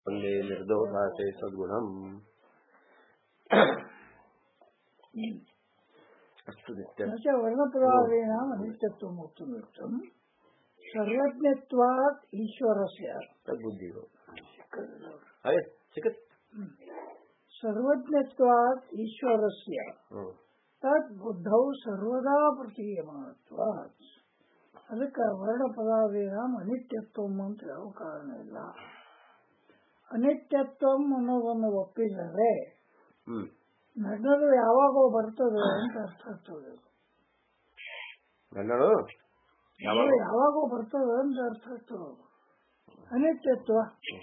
वन्दे निर्दोषाशे सद्गुणम् अस्तु नित्यम् न च वर्णपदादीनाम् अनित्यत्वं वक्तुं सर्वज्ञत्वात् ईश्वरस्य तद्बुद्धिः अरे सिकत् सर्वज्ञत्वात् ईश्वरस्य ಹ್ಮ್ ತದ್ ಬುದ್ಧೌ ಸರ್ವದಾ ಪ್ರತೀಯಮಾನತ್ವಾತ್ ಅದಕ್ಕೆ ವರ್ಣಪದಾದೀನಾಂ ಅನಿತ್ಯತ್ವಂ ಅಂತ ಯಾವ ಕಾರಣ ಇಲ್ಲ ಅನಿತ್ಯತ್ವಂ ಅನ್ನೋದನ್ನು ಒಪ್ಪಿದರೆ ಹ್ಮ್ ನನ್ನದು ಯಾವಾಗೋ ಬರ್ತದೆ ಅಂತ ಅರ್ಥ ಆಗ್ತದೆ ಗಂಡನು ಯಾವಾಗ ಅದು ಯಾವಾಗೋ ಬರ್ತದೆ ಅಂತ ಅರ್ಥ ಆಗ್ತದೆ ಅನಿತ್ಯತ್ವ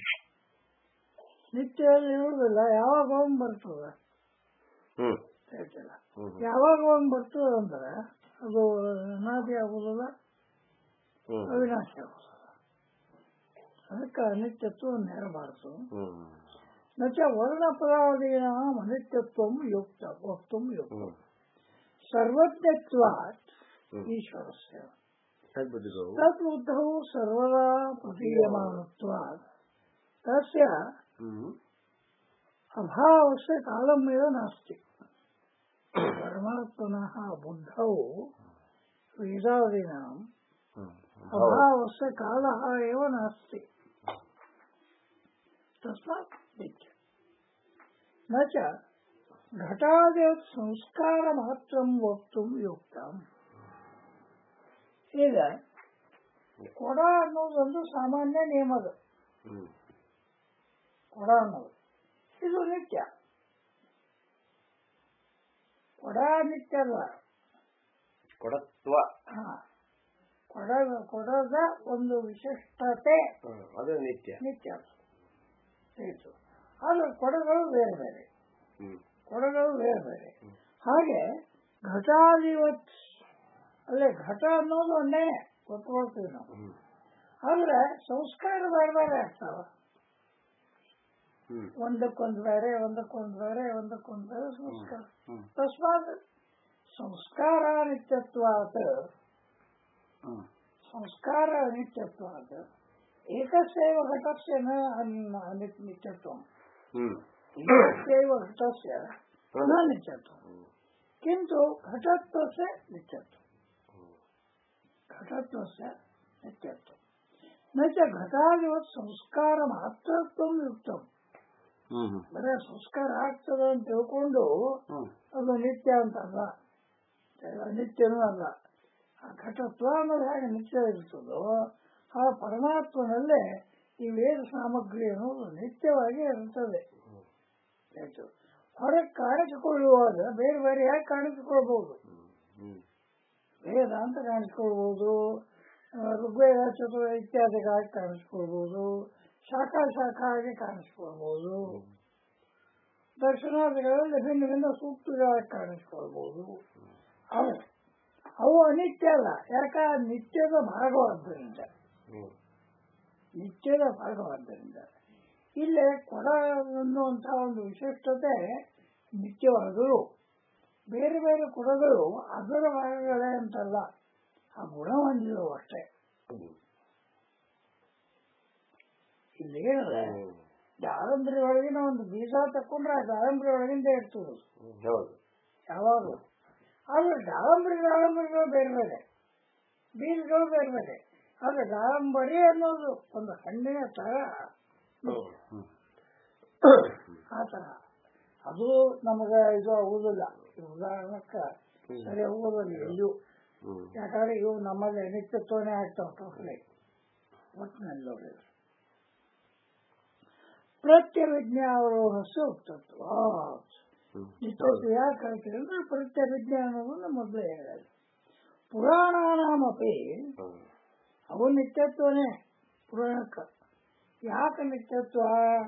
ನಿತ್ಯ ಇರುವುದಿಲ್ಲ ಯಾವಾಗ ಒಮ್ಮೆ ಬರ್ತದೆ ಹ್ಮ್ ಹೇಳ್ತಿಲ್ಲ ಹ್ಮ್ ಯಾವಾಗ ಒಮ್ಮೆ ಬರ್ತದೆ ಅಂದ್ರೆ ಅದು ಅನಾದಿ ಆಗುದಿಲ್ಲ ಹ್ಮ್ ಅವಿನಾಶಿ ಆಗುದಿಲ್ಲ ಅದಕ್ಕೆ ಅನಿತ್ಯತ್ವ ನೆರಬಾರದು ಹ್ಮ್ ನ ಚ ವರ್ಣಪದಾದೀನಾಂ ಅನಿತ್ಯತ್ವಂ ಯುಕ್ತ ವಕ್ತುಂ ಯುಕ್ತ ಹ್ಮ್ ಸರ್ವಜ್ಞತ್ವಾತ್ ಹ್ಮ್ ಈಶ್ವರಸ್ಯ ತದ್ಬುದ್ಧಿಗಳು ತದ್ಬುದ್ಧೌ ಸರ್ವದಾ ಪ್ರತೀಯಮಾನತ್ವಾತ್ ತಸ್ಯ ಹ್ಮ್ ಅಭಾವಸ್ಯ ಕಾಲಮೇವ ನಾಸ್ತಿ ಪರಮಾತ್ಮನಃ ಬುದ್ಧೌ ವೇದಾದೀನಾಂ ಹ್ಮ್ ಅಭಾವಸ್ಯ ಕಾಲः एव नास्ति तस्मात् नित्य न च घटादेव संस्कारमात्रं वक्तुं युक्तम् ಈಗ ಕೊಡ ಅನ್ನೋದೊಂದು ಸಾಮಾನ್ಯ ನಿಯಮ ಅದು ಹ್ಮ್ ಕೊಡ ಅನ್ನೋದು ಇದು ನಿತ್ಯ ಕೊಡ ನಿತ್ಯ ಅಲ್ಲ ಕೊಡತ್ವ ಹಾ ಕೊಡ ಕೊಡದ ಒಂದು ವಿಶಿಷ್ಟತೆ ಹ್ಮ್ ಅದು ನಿತ್ಯ ನಿತ್ಯ ಆಯ್ತು ಆದ್ರೆ ಕೊಡಗಳು ಬೇರೆ ಬೇರೆ ಹ್ಮ್ ಕೊಡಗಳು ಬೇರೆ ಬೇರೆ ಹಾಗೆ ಘಟಾಧಿವತ್ ಅಲ್ಲೇ ಘಟ ಅನ್ನೋದು ಒಂದೇ ಗೊತ್ಕೊಳ್ತೀವಿ ನಾವು ಹ್ಮ್ ಆದ್ರೆ ಸಂಸ್ಕಾರ ಬೇರೆ ಬೇರೆ ಆಗ್ತಾವ ಹ್ಮ್ ಒಂದಕ್ಕೊಂದು ಬೇರೆ ಒಂದಕ್ಕೊಂದು ಬೇರೆ ಒಂದಕ್ಕೊಂದು ಬೇರೆ ಸಂಸ್ಕಾರ ಹ್ಮ್ ತಸ್ಮಾತ್ ಸಂಸ್ಕಾರ ನಿತ್ಯತ್ವಾತ್ ಹ್ಮ್ ಸಂಸ್ಕಾರ ನಿತ್ಯತ್ವಾತ್ ಏಕಸ್ಯೈವ ಘಟಸ್ಯ ನ ಅನ್- ಅನಿ- ನಿತ್ಯತ್ವಂ ಹ್ಮ್ एकस्यैव घटस्य न नित्यत्वं ಹ್ಮ್ किन्तु घटत्वस्य नित्यत्वं घटत्वस्य नित्यत्वं न च घटादिवत् ಸಂಸ್ಕಾರಮಾತ್ರತ್ವಂ ಯುಕ್ತಂ ಹ್ಮ್ ಬರೀ ಸಂಸ್ಕಾರ ಆಗ್ತದೆ ಅಂತ ತಿಳ್ಕೊಂಡು ಹ್ಮ್ ಅದು ನಿತ್ಯ ಅಂತ ಅಲ್ಲ ನಿತ್ಯನೂ ಅಲ್ಲ ಆ ಘಟತ್ವ ಅನ್ನೋದು ಹೇಗೆ ನಿತ್ಯ ಇರ್ತದೋ ಆ ಪರಮಾತ್ಮನಲ್ಲೇ ಈ ವೇದ ಸಾಮಗ್ರಿ ಅನ್ನೋದು ನಿತ್ಯವಾಗಿ ಇರ್ತದೆ ಆಯ್ತು ಹೊರಗೆ ಕಾಣಿಸಿಕೊಳ್ಳುವಾಗ ಬೇರೆ ಬೇರೆ ಯಾಕೆ ಕಾಣಿಸಿಕೊಳ್ಬಹುದು ಹ್ಮ್ ವೇದ ಅಂತ ಕಾಣಿಸ್ಕೊಳ್ಬಹುದು ಆ, ಋಗ್ವೇದ ಚತುರ ಇತ್ಯಾದಿಗಾಗಿ ಕಾಣಿಸ್ಕೊಳ್ಬಹುದು ಶಾಖಾ ಶಾಖಾ ಆಗಿ ಕಾಣಿಸ್ಕೊಳ್ಬಹುದು ದರ್ಶನಾದಿಗಳಲ್ಲಿ ಭಿನ್ನ ಭಿನ್ನ ಸೂಕ್ತಗಳಾಗಿ ಕಾಣಿಸ್ಕೊಳ್ಬಹುದು ಅವು ಅವು ಅನಿತ್ಯ ಅಲ್ಲ ಯಾಕ ನಿತ್ಯದ ಭಾಗವಾದ್ದರಿಂದ ಹ್ಮ್ ನಿತ್ಯದ ಭಾಗವಾದ್ದರಿಂದ ಇಲ್ಲೇ ಕೊಡ ಅನ್ನುವಂಥ ಒಂದು ವಿಶಿಷ್ಟತೆ ನಿತ್ಯವಾದರೂ ಬೇರೆ ಬೇರೆ ಕೊಡಗಳು ಅದರ ಭಾಗಗಳೇ ಅಂತಲ್ಲ ಆ ಗುಣ ಹೊಂದಿದವು ಅಷ್ಟೇ ಹ್ಮ್ ಇಲ್ಲಿ ಹೇಳಿದ್ರೆ ಹ್ಮ್ ದಾಳಂಬ್ರಿ ಒಳಗಿನ ಒಂದು ಬೀಜ ತಕೊಂಡ್ರೆ ಆ ದಾಳಂಬ್ರಿ ಒಳಗಿಂದ ಇರ್ತದೆ ಹ್ಮ್ ಹೌದು ಯಾವಾಗ ಆದ್ರೆ ದಾಳಂಬ್ರಿ ದಾಳಂಬ್ರಿಗಳು ಬೇರೆ ಬೇರೆ ಬೀಜಗಳು ಬೇರೆ ಬೇರೆ ಆದ್ರೆ ದಾಳಂಬರಿ ಅನ್ನೋದು ಒಂದು ಹಣ್ಣಿನ ತರ ಹ್ಮ್ ಆ ತರ ಅದು ನಮಗೆ ಇದು ಆಗುದಿಲ್ಲ ಈ ಉದಾಹರಣಕ್ಕ ಸರಿ ಹೋಗೋದಿಲ್ಲ ಇವು ಹ್ಮ್ ಯಾಕಂದ್ರೆ ಇವು ನಮ್ಮಲ್ಲಿ ಅನಿತ್ಯತ್ವನೇ ಆಗ್ತಾವ ಟೋಟಲಿ ಒಟ್ಟಿನಲ್ಲಿ ನೋಡಿ ಪ್ರತ್ಯವಿಜ್ಞಾವರೋಹ ಸೂಕ್ತತ್ವ ಹ್ಮ್ ನಿತ್ಯತ್ವ ಯಾಕೆ ಹೇಳ್ತೀವಿ ಅಂದ್ರೆ ಪ್ರತ್ಯವಿಜ್ಞ ಅನ್ನೋದನ್ನ ಮೊದಲೇ ಹೇಳಿದೆ ಪುರಾಣಾನಾಮಪಿ ಹ್ಮ್ ಅವು ನಿತ್ಯತ್ವನೇ ಪುರಾಣಕ್ಕ ಯಾಕೆ ನಿತ್ಯತ್ವ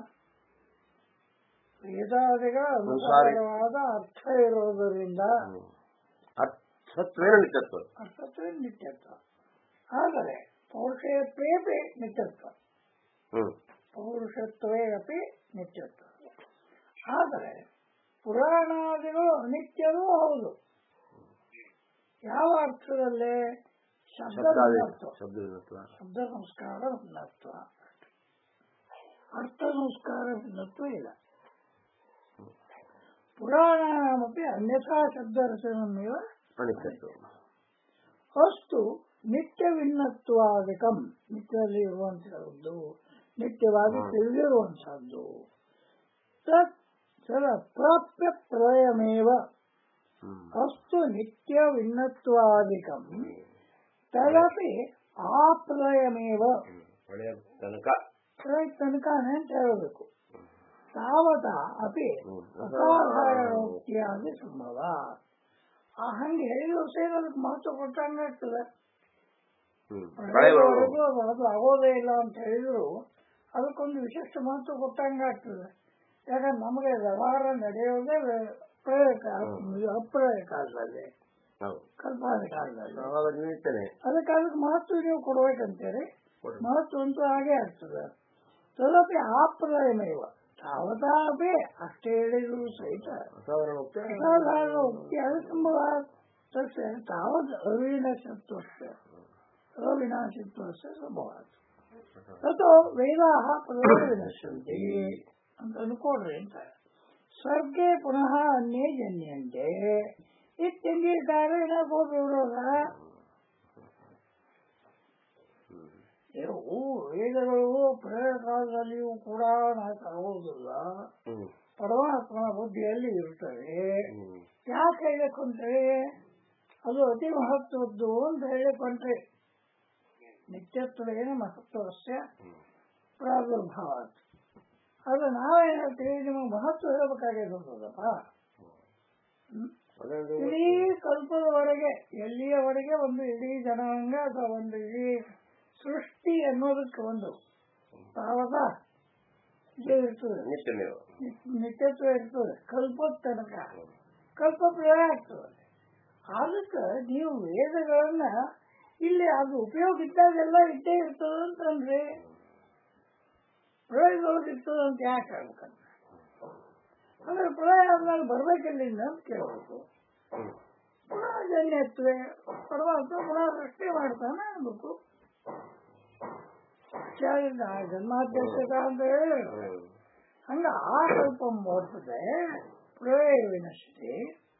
ವೇದಾದಿಗಳ ಅನುಸಾರವಾದ ಅರ್ಥ ಇರೋದರಿಂದ ಹ್ಮ್ ಅರ್ಥತ್ವೇನ ನಿತ್ಯತ್ವ ಅರ್ಥತ್ವ ನಿತ್ಯತ್ವ ಆದರೆ ಪೌರುಷತ್ವೇ ನಿತ್ಯತ್ವ ಹ್ಮ್ ಪೌರುಷತ್ವೇ ಅಪಿ ನಿತ್ಯತ್ವ ಆದರೆ ಪುರಾಣಾದಿಗಳು ಅನಿತ್ಯವೂ ಹೌದು ಯಾವ ಅರ್ಥದಲ್ಲಿ ಶಬ್ದ ಶಬ್ದಾದಿ ಅರ್ಥ ಶಬ್ದವಿನತ್ವ ಶಬ್ದ ಸಂಸ್ಕಾರ ನತ್ವ ಅರ್ಥ ಸಂಸ್ಕಾರ ಭಿನ್ನತ್ವ ಇಲ್ಲ ಪುರಾಣಾನಾಮಪಿ ಅನ್ಯಥಾ ಶಬ್ದರಚನಮೇವ ಅನಿಸತ್ತು ಅಸ್ತು ನಿತ್ಯ ಭಿನ್ನತ್ವಾದಿಕಂ ನಿತ್ಯದಲ್ಲಿ ಇರುವಂತಹದ್ದು ನಿತ್ಯವಾಗಿ ತಿಳಿದಿರುವಂತಹದ್ದು ತತ್ ಸರ ಪ್ರಾಪ್ಯ ಪ್ರಯಮೇವ ಹ್ಮ್ ಅಸ್ತು ನಿತ್ಯ ಭಿನ್ನತ್ವಾದಿಕಂ ತದಪಿ ಆಪ್ರಯಮೇವ ಹ್ಮ್. ಒಳ್ಳೆಯ ತನಕ ಪ್ರಯ ತನಕನೇ ಅಂತ ಹೇಳಬೇಕು ತಾವತ ಅಪಿ ಹ್ಮ್. ಅಸಾಧಾರಣೋಕ್ತಿಯಾಗಿ ಸಂಭವ ಆ ಹಂಗೆ ಹೇಳಿದ ಸೇರಿ ಅದಕ್ಕೆ ಮಹತ್ವ ಕೊಟ್ಟಂಗೆ ಆಗ್ತದೆ ಹ್ಮ್ ಪ್ರಳಯ ಬರುವುದು. ಪ್ರಳಯವರೆಗೂ ಅದು ಅದು ಆಗೋದೇ ಇಲ್ಲ ಅಂತ ಹೇಳಿದ್ರು ಅದಕ್ಕೊಂದು ವಿಶಿಷ್ಟ ಮಹತ್ವ ಕೊಟ್ಟಂಗೆ ಆಗ್ತದೆ ಯಾಕಂದ್ರೆ ನಮಗೆ ವ್ಯವಹಾರ ನಡೆಯೋದೇ ವೆ- ಪ್ರಳಯ ಕಾಲ ಅಪ್ರಳಯ ಕಾಲದಲ್ಲಿ ಹೌದು ಕಲ್ಪನೆ ಕಾಲದಲ್ಲಿ ಅವಾಗ ನಿಮಿತ್ತನೇ ಅದಕ್ಕೆ ಅದಕ್ಕೆ ಮಹತ್ವ ನೀವು ಕೊಡ್ಬೇಕಂತೇಳಿ ಕೊಡು. ಮಹತ್ವ ಅಂತೂ ಹಾಗೆ ಆಗ್ತದೆ ತದಪಿ ಆಪ್ರಯಮೇವ ತಾವತಾಪಿ ಅಷ್ಟೇ ಹೇಳಿದ್ರು ಸಹಿತ ಅಸಾಧಾರಣ ಹೋಗ್ತಾ ಅಸಾಧಾರಣ ಉಕ್ತಿ ಅದು ಸಂಭವ ತಸ್ಯ ತಾವದ್ ಅವಿನಾಶತ್ವಸ್ಯ ಅವಿನಾಶಿತ್ವಸ್ಯ ಸಂಭವಾತ್ ತಥೋ ವೇದಾಹ ಪದವೇ ವಿನಶ್ಯಂತಿ ಅಂತ ಅನ್ಕೊಡ್ರಿ ಅಂತ ಸ್ವರ್ಗೆ ಪುನಃ ಅನ್ಯೇ ಜನ್ಯಂತೆ ಇತ್ಯಂಗೀಕಾರ ಏನಾಗ್ಬೋದು ವಿರೋಧ ಇವು ವೇದಗಳು ಪ್ರಳಯ ಕಾಲದಲ್ಲಿಯೂ ಕೂಡ ನಾಶ ಆಗುವುದಿಲ್ಲ ಹ್ಮ್ ಪರಮಾತ್ಮನ ಬುದ್ಧಿಯಲ್ಲಿ ಇರುತ್ತದೆ ಹ್ಮ್ ಯಾಕೆ ಹೇಳಿಕೊಂಡ್ರೆ ಅದು ಅತಿ ಮಹತ್ವದ್ದು ಅಂತ ಹೇಳಿಕೊಂಡ್ರೆ ನಿತ್ಯತ್ವೇನ ಮಹತ್ವಸ್ಯ ಹ್ಮ್ ಪ್ರಾದುರ್ಭಾವ ಅದು ನಾವೇನ್ ಹೇಳ್ತೀವಿ ನಿಮಗೆ ಮಹತ್ವ ಹೇಳ್ಬೇಕಾಗಿರ್ತದಪ್ಪ ಹ್ಮ್? ಅದೊಂದು ಇಡೀ ಕಲ್ಪದವರೆಗೆ ಎಲ್ಲಿಯವರೆಗೆ ಒಂದು ಇಡೀ ಜನಾಂಗ ಅಥವಾ ಒಂದು ಇಡೀ ಸೃಷ್ಟಿ ಅನ್ನೋದಕ್ಕೆ ಒಂದು ತಾವದ ಇದು ಇರ್ತದೆ ನಿತ್ಯ ನೀವು ನಿತ್ಯತ್ವ ಇರ್ತದೆ ಕಲ್ಪದ ತನಕ ಕಲ್ಪ ಪ್ರಳಯ ಆಗ್ತದೆ ಅದಕ್ಕೆ ನೀವು ವೇದಗಳನ್ನ ಇಲ್ಲಿ ಅದು ಉಪಯೋಗ ಇದ್ದಾಗೆಲ್ಲ ಇದ್ದೇ ಇರ್ತದೆ ಅಂತಂದ್ರೆ ಪ್ರಳಯದೊಳಗೆ ಇರ್ತದೆ ಅಂತ ಯಾಕೆ ಹೇಳ್ಬೇಕಂತ ಅಂದ್ರೆ ಪ್ರಳಯ ಆದ್ಮೇಲೆ ಬರ್ಬೇಕಿಲ್ಲಿಂದ ಅಂತ ಕೇಳಬೇಕು ಹ್ಮ್ ಪುನಃ ಜನ್ಯತ್ವೆ ಪರಮಾತ್ಮ ಪುನಃ ಸೃಷ್ಟಿ ಮಾಡ್ತಾನೆ ಅನ್ಬೇಕು ಜನ್ಮಾಧ್ಯಕ್ಷಕ ಅಂತ ಹೇಳಿ ಹ್ಮ್ ಹಂಗ ಆ ಕಲ್ಪ ಬರ್ತದೆ ಪ್ರಳಯ ವಿನಶ್ಯತೆ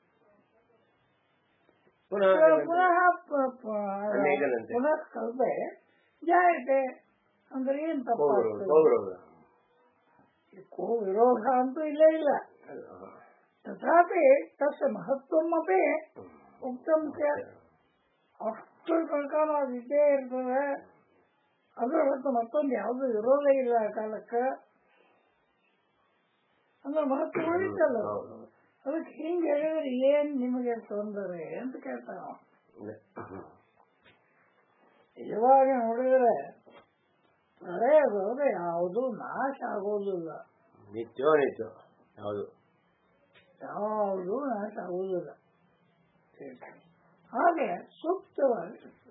ಪುನಃ ಪುನಃ ಪ- ಪ- ಅನೇಕನಂತೆ. ಪುನಃ ಕಲ್ಪೆ ಜಾಯತೆ ಅಂದ್ರೆ ಏನ್ ಹೋಗುವುದು ತಪ್ಪಾಗ್ತದೆ ಹೋಗುವುದು ಕೋ ವಿರೋಧ ಅಂತೂ ಇಲ್ಲೇ ಇಲ್ಲ ತಥಾಪಿ ತಸ್ಯ ಮಹತ್ವಮಪಿ ಉಕ್ತಂ ಸ್ಯಾತ್. ಅಷ್ಟು ತನಕ ಅದು ಇದ್ದೇ ಇರ್ತದೆ ಅದ್ರ ಹೊರತು ಮತ್ತೊಂದು ಯಾವುದು ಇರೋದೇ ಇಲ್ಲ ಆ ಕಾಲಕ್ಕೆ ಅಂದ್ರೆ ಮಹತ್ವ ಉಳಿತಲ್ಲ ಅದು. ಹೌದು. ಅದಕ್ಕೆ ಹಿಂಗೆ ಹೇಳಿದ್ರೆ ಏನ್ ನಿಮಗೆ ತೊಂದರೆ ಅಂತ ಕೇಳ್ತಾನ ನಿಜವಾಗಿ ನೋಡಿದ್ರೆ ಪ್ರಳಯ ಬರೋದು ಯಾವುದು ನಾಶ ಆಗೋದಿಲ್ಲ ನಿತ್ಯೋ ನಿತ್ಯ ಹೌದು ಯಾವುದು ನಾಶ ಆಗುವುದಿಲ್ಲ ಹಾಗೆ ಸೂಕ್ತವಾಗಿ ಇರ್ತದೆ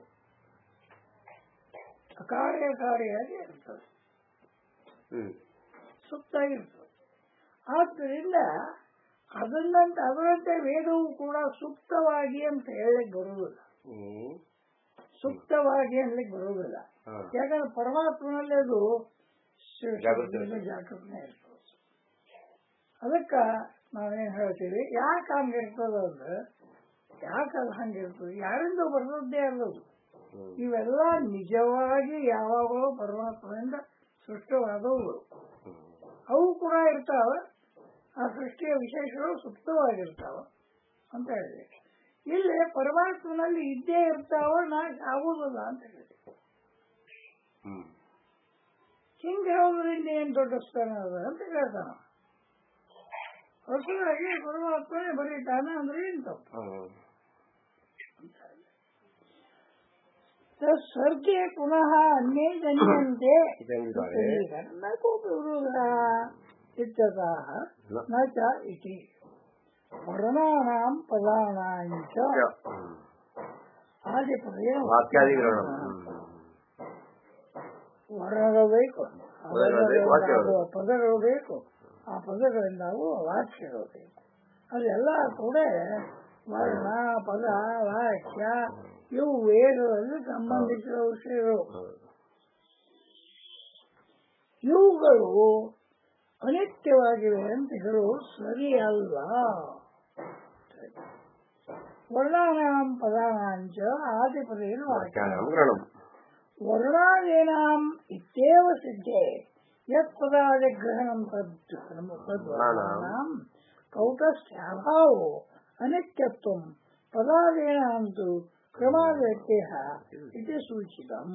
ಅಕಾರ್ಯಕಾರಿಯಾಗಿ ಇರ್ತದೆ ಹ್ಮ್ ಸುಪ್ತಾಗಿರ್ತದೆ ಆದ್ದರಿಂದ ಅದನ್ನಂತ ಅದರಂತೆ ವೇದವು ಕೂಡ ಸೂಕ್ತವಾಗಿ ಅಂತ ಹೇಳಲಿಕ್ಕೆ ಬರುವುದಿಲ್ಲ ಹ್ಮ್ ಸೂಕ್ತವಾಗಿ ಅನ್ಲಿಕ್ಕೆ ಬರುವುದಿಲ್ಲ ಹಾ ಯಾಕಂದ್ರೆ ಪರಮಾತ್ಮನಲ್ಲಿ ಅದು ಶ- ಜಾಗೃತಿ ಶಬ್ದದಿಂದ ಜಾಗೃತಿನೇ ಇರ್ತದೆ ಅದಕ್ಕ ನಾವೇನ್ ಹೇಳ್ತೀವಿ ಯಾಕೆ ಹಂಗಿರ್ತದ ಅಂದ್ರೆ ಯಾಕೆ ಅದು ಹಂಗಿರ್ತದೆ ಯಾರಿಂದ ಬರ್ತದ್ದೇ ಅಲ್ಲದು ಹ್ಮ್ ಇವೆಲ್ಲ ನಿಜವಾಗಿ ಯಾವಾಗಲೂ ಪರಮಾತ್ಮದಿಂದ ಸೃಷ್ಟವಾದವುಗಳು ಹ್ಮ್ ಅವು ಕೂಡ ಇರ್ತಾವ ಆ ಸೃಷ್ಟಿಯ ವಿಶೇಷಗಳು ಸುಪ್ತವಾಗಿರ್ತಾವ ಅಂತ ಹೇಳಿದೆ ಇಲ್ಲಿ ಪರಮಾತ್ಮನಲ್ಲಿ ಇದ್ದೇ ಇರ್ತಾವ ನಾಶ ಆಗುವುದಿಲ್ಲ ಅಂತ ಹೇಳಿದೆ ಹ್ಮ್ ಹಿಂಗೆ ಹೇಳೋದ್ರಿಂದ ಏನ್ ದೊಡ್ಡ ಸ್ಥಾನ ಅದ ಅಂತ ಹೇಳ್ತಾನ ಹೊಸದಾಗಿ ಪರಮಾತ್ಮನೇ ಬರೀತಾನೆ ಅಂದ್ರೆ ಏನ್ ತಪ್ಪು ಹ್ಮ್ ಸರ್ಗೆ ಪುನಃ ಅನ್ಯೇ ಜನ್ಯಂತೆ ಜನಿತಾರೆ. ನ ಕೋಪಿ ವಿರೋಧ ಇತ್ಯತಃ ನ. ನ ಚ ಇತಿ ವರ್ಣಾನಾಂ ಪದಾನಾಂ ಚ ಹ್ಮ್ ಆದಿಪದಯ ವಾಕ್ಯಾದಿಗ್ರಹಣ ಹ್ಮ್ ವರ್ಣಗಳು ಬೇಕು ಆ ಪದಗಳು ಬೇಕು, ವಾಕ್ಯಗಳು. ಪದಗಳಿಂದ ಆಗುವ ಪದಗಳು ಬೇಕು ಆ ಪದಗಳಿಂದ ಆಗುವ ವಾಕ್ಯಗಳು ಬೇಕು ಅದೆಲ್ಲ ಕೂಡ ವರ್ಣ ಪದ ವಾಕ್ಯ ಇವು ವೇದದಲ್ಲಿ ಸಂಬಂಧಿಸಿದ ವಿಷಯಗಳು ಹೌದು ಇವುಗಳು ಅನಿತ್ಯವಾಗಿವೆ ಅಂತ ಹೇಳುವುದು ಸರಿಯಲ್ಲ ವರ್ಣಾನಾಂ ಪದಾನಾಂಚ ಆದಿಪದೇನು ವಾಕ್ಯಾನಾಂ ಗ್ರಹಣಂ ವರ್ಣಾದೀನಾಂ ಇತ್ಯೇವ ಸಿದ್ಧೆ ಯತ್ ಪದಾದಿ ಗ್ರಹಣಂ ತದ್ ತದ್ವರ್ಣಾನಾಂ ಕೌಟಸ್ಥ್ಯಾಭಾವೋ ಅನಿತ್ಯತ್ವಂ ಪದಾದೀನಾಂ ತು ಕ್ರಮಾವ್ಯತ್ಯಯ ಇದು ಸೂಚಿತಂ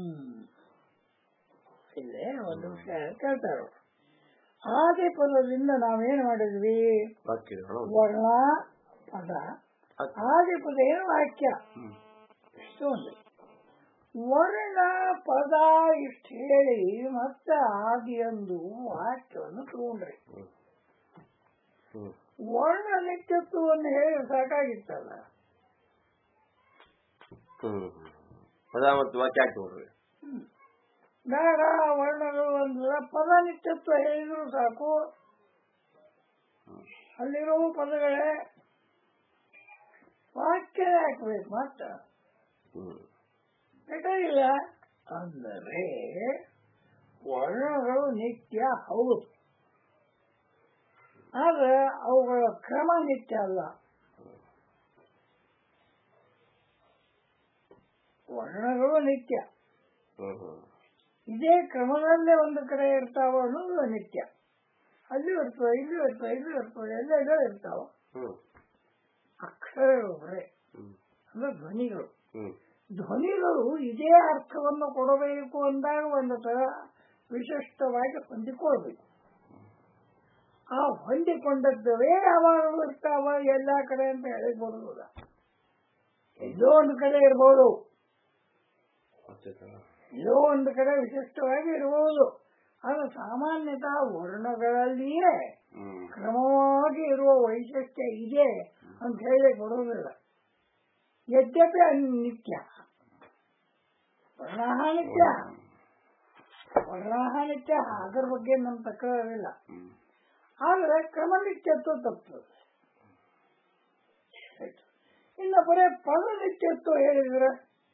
ಇಲ್ಲೇ ಒಂದು ವಿಷಯ ಕೇಳ್ತಾರೆ ಆದಿ ಪದದಿಂದ ನಾವೇನು ಮಾಡಿದ್ವಿ ವಾಕ್ಯ ಗ್ರಹಣ ವರ್ಣ ಪದ ಆದಿ ಪದ ಏನು ವಾಕ್ಯ ಹ್ಮ್ ಇಷ್ಟು ಒಂದು ವರ್ಣ ಪದ ಇಷ್ಟು ಹೇಳಿ ಮತ್ತೆ ಆದಿಯೊಂದು ವಾಕ್ಯವನ್ನು ತಗೊಂಡ್ರಿ ಹ್ಮ್ ಹ್ಮ್ ವರ್ಣ ನಿತ್ಯತ್ವವನ್ನು ಹೇಳಿ ಸಾಕಾಗಿತ್ತಲ್ಲ ಹ್ಮ್ ಪದ ಮತ್ತು ವಾಕ್ಯ ಹಾಕಿ ನೋಡ್ರಿ ಬೇಡ ವರ್ಣಗಳು ಅಂದ್ರೆ ಪದ ನಿತ್ಯತ್ವ ಹೇಳಿದ್ರು ಸಾಕು ಅಲ್ಲಿರೋ ಪದಗಳೇ ವಾಕ್ಯ ಹಾಕ್ಬೇಕು ಮತ್ತ ಹ್ಮ್ ಬೇಕಾಗಿಲ್ಲ ಅಂದರೆ ವರ್ಣಗಳು ನಿತ್ಯ ಹೌದು ಆದ್ರೆ ಅವುಗಳ ಕ್ರಮ ನಿತ್ಯ ಅಲ್ಲ ವರ್ಣಗಳು ನಿತ್ಯ ಹ್ಮ್ ಹ್ಮ್ ಇದೇ ಕ್ರಮದಲ್ಲೇ ಒಂದು ಕಡೆ ಇರ್ತಾವ ಅನ್ನೋದು ನಿತ್ಯ ಅಲ್ಲಿ ಇರ್ತವೆ ಇಲ್ಲಿ ಇರ್ತವೆ ಇಲ್ಲಿ ಇರ್ತವೆ ಎಲ್ಲೆಲ್ಲೋ ಇರ್ತಾವ ಹ್ಮ್ ಅಕ್ಷರಗಳು ಬರೇ ಹ್ಮ್ ಅಂದ್ರೆ ಧ್ವನಿಗಳು ಹ್ಮ್ ಧ್ವನಿಗಳು ಇದೇ ಅರ್ಥವನ್ನು ಕೊಡಬೇಕು ಅಂದಾಗ ಒಂದು ತರ ವಿಶಿಷ್ಟವಾಗಿ ಹೊಂದಿಕೊಳ್ಬೇಕು ಆ ಹೊಂದಿಕೊಂಡದ್ದವೇ ಯಾವಾಗಲೂ ಇರ್ತಾವ ಎಲ್ಲಾ ಕಡೆ ಅಂತ ಹೇಳಿ ಬರುವುದಿಲ್ಲ ಎಲ್ಲೋ ಒಂದು ಕಡೆ ಇರ್ಬೋದು ಅಚ್ಚುತ ಎಲ್ಲೋ ಒಂದು ಕಡೆ ವಿಶಿಷ್ಟವಾಗಿ ಇರಬಹುದು ಅದು ಸಾಮಾನ್ಯತಃ ವರ್ಣಗಳಲ್ಲಿಯೇ ಹ್ಮ್ ಕ್ರಮವಾಗಿ ಇರುವ ವೈಶಿಷ್ಟ್ಯ ಇದೆ ಅಂತ ಹೇಳಿ ಬರುವುದಿಲ್ಲ ಯದ್ಯಪಿ ಅನಿತ್ಯ ವರ್ಣ ನಿತ್ಯ ವರ್ಣ ನಿತ್ಯ ಅದರ ಬಗ್ಗೆ ನಮ್ಮ ತಕರಾರಿಲ್ಲ ಹ್ಮ್ ಆದ್ರೆ ಕ್ರಮ ನಿತ್ಯತ್ವ ತಪ್ಪುತ್ತದೆ ಆಯ್ತು. ಇನ್ನು ಬರೇ ಪದ ನಿತ್ಯತ್ವ ಹೇಳಿದ್ರೆ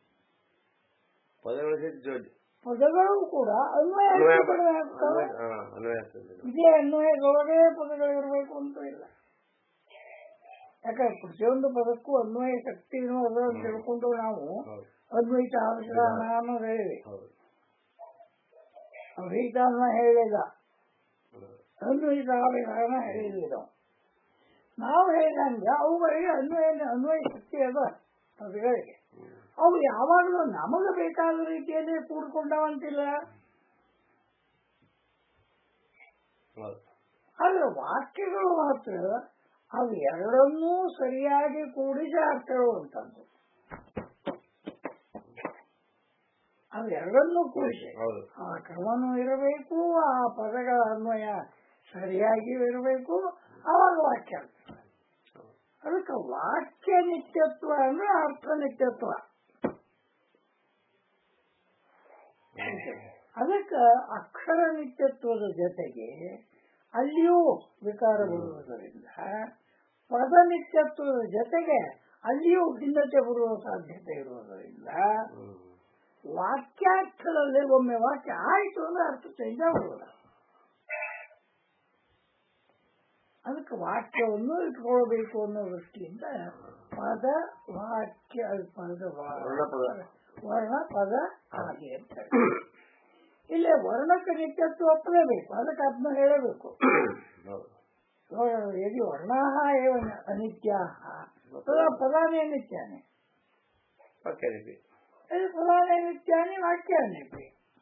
ಪದಗಳ ಜೊತೆ ಜೋಡಿ ಪದಗಳು ಕೂಡ ಅನ್ವಯ ಅನ್ವಯ ಕಡಿಮೆ ಆಗ್ತವೆ. ಹಾ ಅನ್ವಯ ಆಗ್ತದೆ ಇದೇ ಅನ್ವಯದೊಳಗೆ ಪದಗಳಿರಬೇಕು ಅಂತ ಇಲ್ಲ ಯಾಕಂದ್ರೆ ಪ್ರತಿಯೊಂದು ಪದಕ್ಕೂ ಅನ್ವಯ ಶಕ್ತಿನೂ ಅದನ್ನು ತಿಳ್ಕೊಂಡು ನಾವು ಹೌದು ಅದ್ವೈತ ಅವಸರಾನ ಅನ್ನೋದು ಹೇಳಿವಿ ಹೌದು ಅದ್ವೈತಾನ ಹೇಳಿಲ್ಲ ಹೌದು. ಅನ್ವಯಿತ ಆವಿಧಾನ ಹೇಳಿಲ್ಲ ನಾವು. ನಾವು ಹೇಳಿದಂಗೆ ಅವುಗಳಿಗೆ ಅನ್ವಯ ಅನ್ವಯ ಶಕ್ತಿ ಅದ ಪದಗಳಿಗೆ ಹ್ಮ್. ಅವು ಯಾವಾಗಲೂ ನಮಗೆ ಬೇಕಾದ ರೀತಿಯಲ್ಲಿ ಕೂಡ್ಕೊಂಡವಂತಿಲ್ಲ ಹೌದು ಆದ್ರೆ ವಾಕ್ಯಗಳು ಮಾತ್ರ ಅವು ಎರಡನ್ನೂ ಸರಿಯಾಗಿ ಕೂಡಿಸಿ ಅರ್ಥ ಹೇಳುವಂಥದ್ದು ಅವು ಎರಡನ್ನೂ ಕೂಡಿಸಿ ಹೌದು ಆ ಕ್ರಮನೂ ಇರಬೇಕು ಆ ಪದಗಳ ಅನ್ವಯ ಸರಿಯಾಗಿ ಇರಬೇಕು ಅವಾಗ ವಾಕ್ಯ ಆಗ್ತದೆ. ಅದಕ್ಕೆ ವಾಕ್ಯ ನಿತ್ಯತ್ವ ಅಂದ್ರೆ ಅರ್ಥ ನಿತ್ಯತ್ವ ಅದಕ್ಕೆ ಅಕ್ಷರ ನಿತ್ಯತ್ವದ ಜೊತೆಗೆ ಅಲ್ಲಿಯೂ ವಿಕಾರ ಬರುವುದರಿಂದ ಪದ ನಿತ್ಯತ್ವದ ಜೊತೆಗೆ ಅಲ್ಲಿಯೂ ಭಿನ್ನತೆ ಬರುವ ಸಾಧ್ಯತೆ ಇರುವುದರಿಂದ ಹ್ಮ್ ವಾಕ್ಯಾರ್ಥದಲ್ಲಿ ಒಮ್ಮೆ ವಾಕ್ಯ ಆಯಿತು ಅಂದ್ರೆ ಅರ್ಥ ಚೇಂಜ್ ಆಗುವುದಿಲ್ಲ ಅದಕ್ಕೆ ವಾಕ್ಯವನ್ನು ಇಟ್ಕೊಳ್ಬೇಕು ಅನ್ನೋ ದೃಷ್ಟಿಯಿಂದ ಪದ ವಾಕ್ಯ ಪದ ವಾ- ವರ್ಣಪದ. ವರ್ಣ ಪದ ಹಾಗೆ ಅಂತ ಹೇಳಿ. ಇಲ್ಲಿ ವರ್ಣಕ್ಕೆ ನಿತ್ಯತ್ವ ಒಪ್ಪಲೇಬೇಕು ಅದಕ್ಕೆ ಅದನ್ನ ಹೇಳಬೇಕು ಹೌದು ಯದಿ ವರ್ಣಾಹ ಏವ ಅನಿತ್ಯ ತದ ಪದಾನೇ ನಿತ್ಯಾನೆ ವಾಕ್ಯ ರೀತಿ ಯದಿ ಪದಾನೇ ನಿತ್ಯಾನಿ ವಾಕ್ಯ ನಿತ್ಯ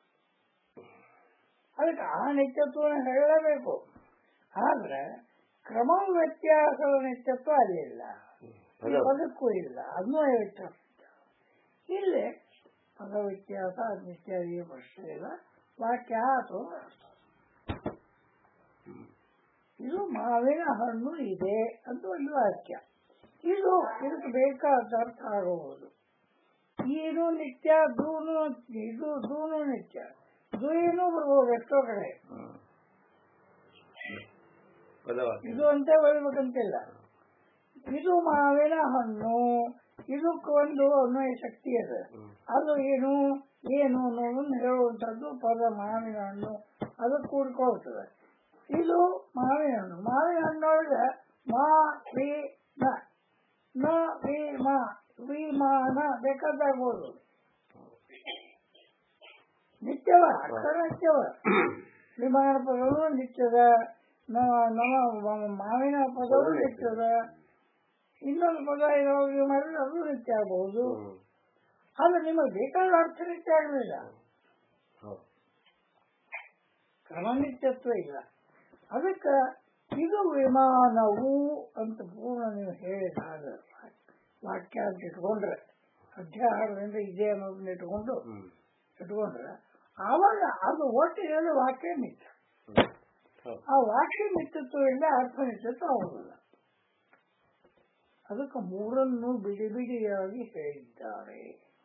ಅದಕ್ಕೆ ಆ ನಿತ್ಯತ್ವವನ್ನು ಹೇಳಲೇಬೇಕು ಆದ್ರೆ ಕ್ರಮ ವ್ಯತ್ಯಾಸದ ನಿತ್ಯತ್ವ ಅಲ್ಲಿ ಇಲ್ಲ ಈ ಪದ ಪದಕ್ಕೂ ಇಲ್ಲ ಅನ್ವಯ ವ್ಯತ್ಯಾಸ ಇಲ್ಲಿ ಪದ ವ್ಯತ್ಯಾಸ ನಿತ್ಯಾದಿ ಪ್ರಶ್ನೆ ಇಲ್ಲ ವಾಕ್ಯ ಅಥವಾ ಇದು ಮಾವಿನ ಹಣ್ಣು ಇದೆ ಅಂತ ಒಂದು ವಾಕ್ಯ ಇದು ಇದಕ್ಕೆ ಬೇಕಾದ ಅರ್ಥ ಆಗಬಹುದು ಏನು ನಿತ್ಯ ದೂನು ಇದು ದೂನು ನಿತ್ಯ ದುಯಿನೂ ಬರ್ಬೋದು ಎಷ್ಟೋ ಕಡೆ ಪದವಾಕ್ಯ ಇದು ಅಂತ ಬರಬೇಕಂತಿಲ್ಲ ಇದು ಮಾವಿನ ಹಣ್ಣು ಇದಕ್ಕೆ ಒಂದು ಅನ್ವಯ ಶಕ್ತಿ ಇದೆ ಹ್ಮ್. ಅದು ಏನು ಏನು ಅನ್ನೋದನ್ನು ಹೇಳುವಂಥದ್ದು ಪದ ಮಾವಿನ ಹಣ್ಣು ಅದು ಕೂಡ್ಕೊಳ್ತದೆ ಇದು ಮಾವಿನ ಹಣ್ಣು ಮಾವಿನ ಹಣ್ಣೊಳಗೆ ಮಾ ವಿ ನ ನ ವಿ ಮಾ ವಿಮಾನ ಬೇಕಾದಾಗ್ಬೋದು ನಿತ್ಯವ ಅಕ್ಷರ ನಿತ್ಯವ ವಿಮಾನ ಪದವು ನಿತ್ಯದ ನ- ನಮ್ಮ ಮಾವಿನ ಪದವು ನಿತ್ಯದ ಇನ್ನೊಂದು ಪದ ಇರೋದು ಮಾಡಿದ್ರೆ ಅದು ನಿತ್ಯ ಆಗ್ಬಹುದು ಹ್ಮ್. ಆದ್ರೆ ನಿಮಗೆ ಬೇಕಾದ ಅರ್ಥ ನಿತ್ಯ ಆಗಲಿಲ್ಲ ಹೌದು. ಕ್ರಮನಿತ್ಯತ್ವ ಇಲ್ಲ ಅದಕ್ಕೆ ಇದು ವಿಮಾನವು ಅಂತ ಪೂರ್ಣ ನೀವು ಹೇಳಿದಾಗ ವಾಕ್ಯ ಅಂತ ಇಟ್ಕೊಂಡ್ರೆ ಅಧ್ಯಾಹಾರದಿಂದ ಇದೆ ಅನ್ನೋದನ್ನ ಇಟ್ಕೊಂಡು ಹ್ಮ್. ಇಟ್ಕೊಂಡ್ರೆ ಆವಾಗ ಅದು ಒಟ್ಟಿಗೆ ವಾಕ್ಯ ನಿತ್ಯ ಹ್ಮ್. ಹೌದು. ಆ ವಾಕ್ಯ ನಿತ್ಯತ್ವ ಇಲ್ಲ ಅರ್ಥ ನಿತ್ಯತ್ವ ಆಗುದಿಲ್ಲ ಅದಕ್ಕೆ ಮೂರನ್ನು ಬಿಡಿ ಬಿಡಿಯಾಗಿ ಹೇಳಿದ್ದಾರೆ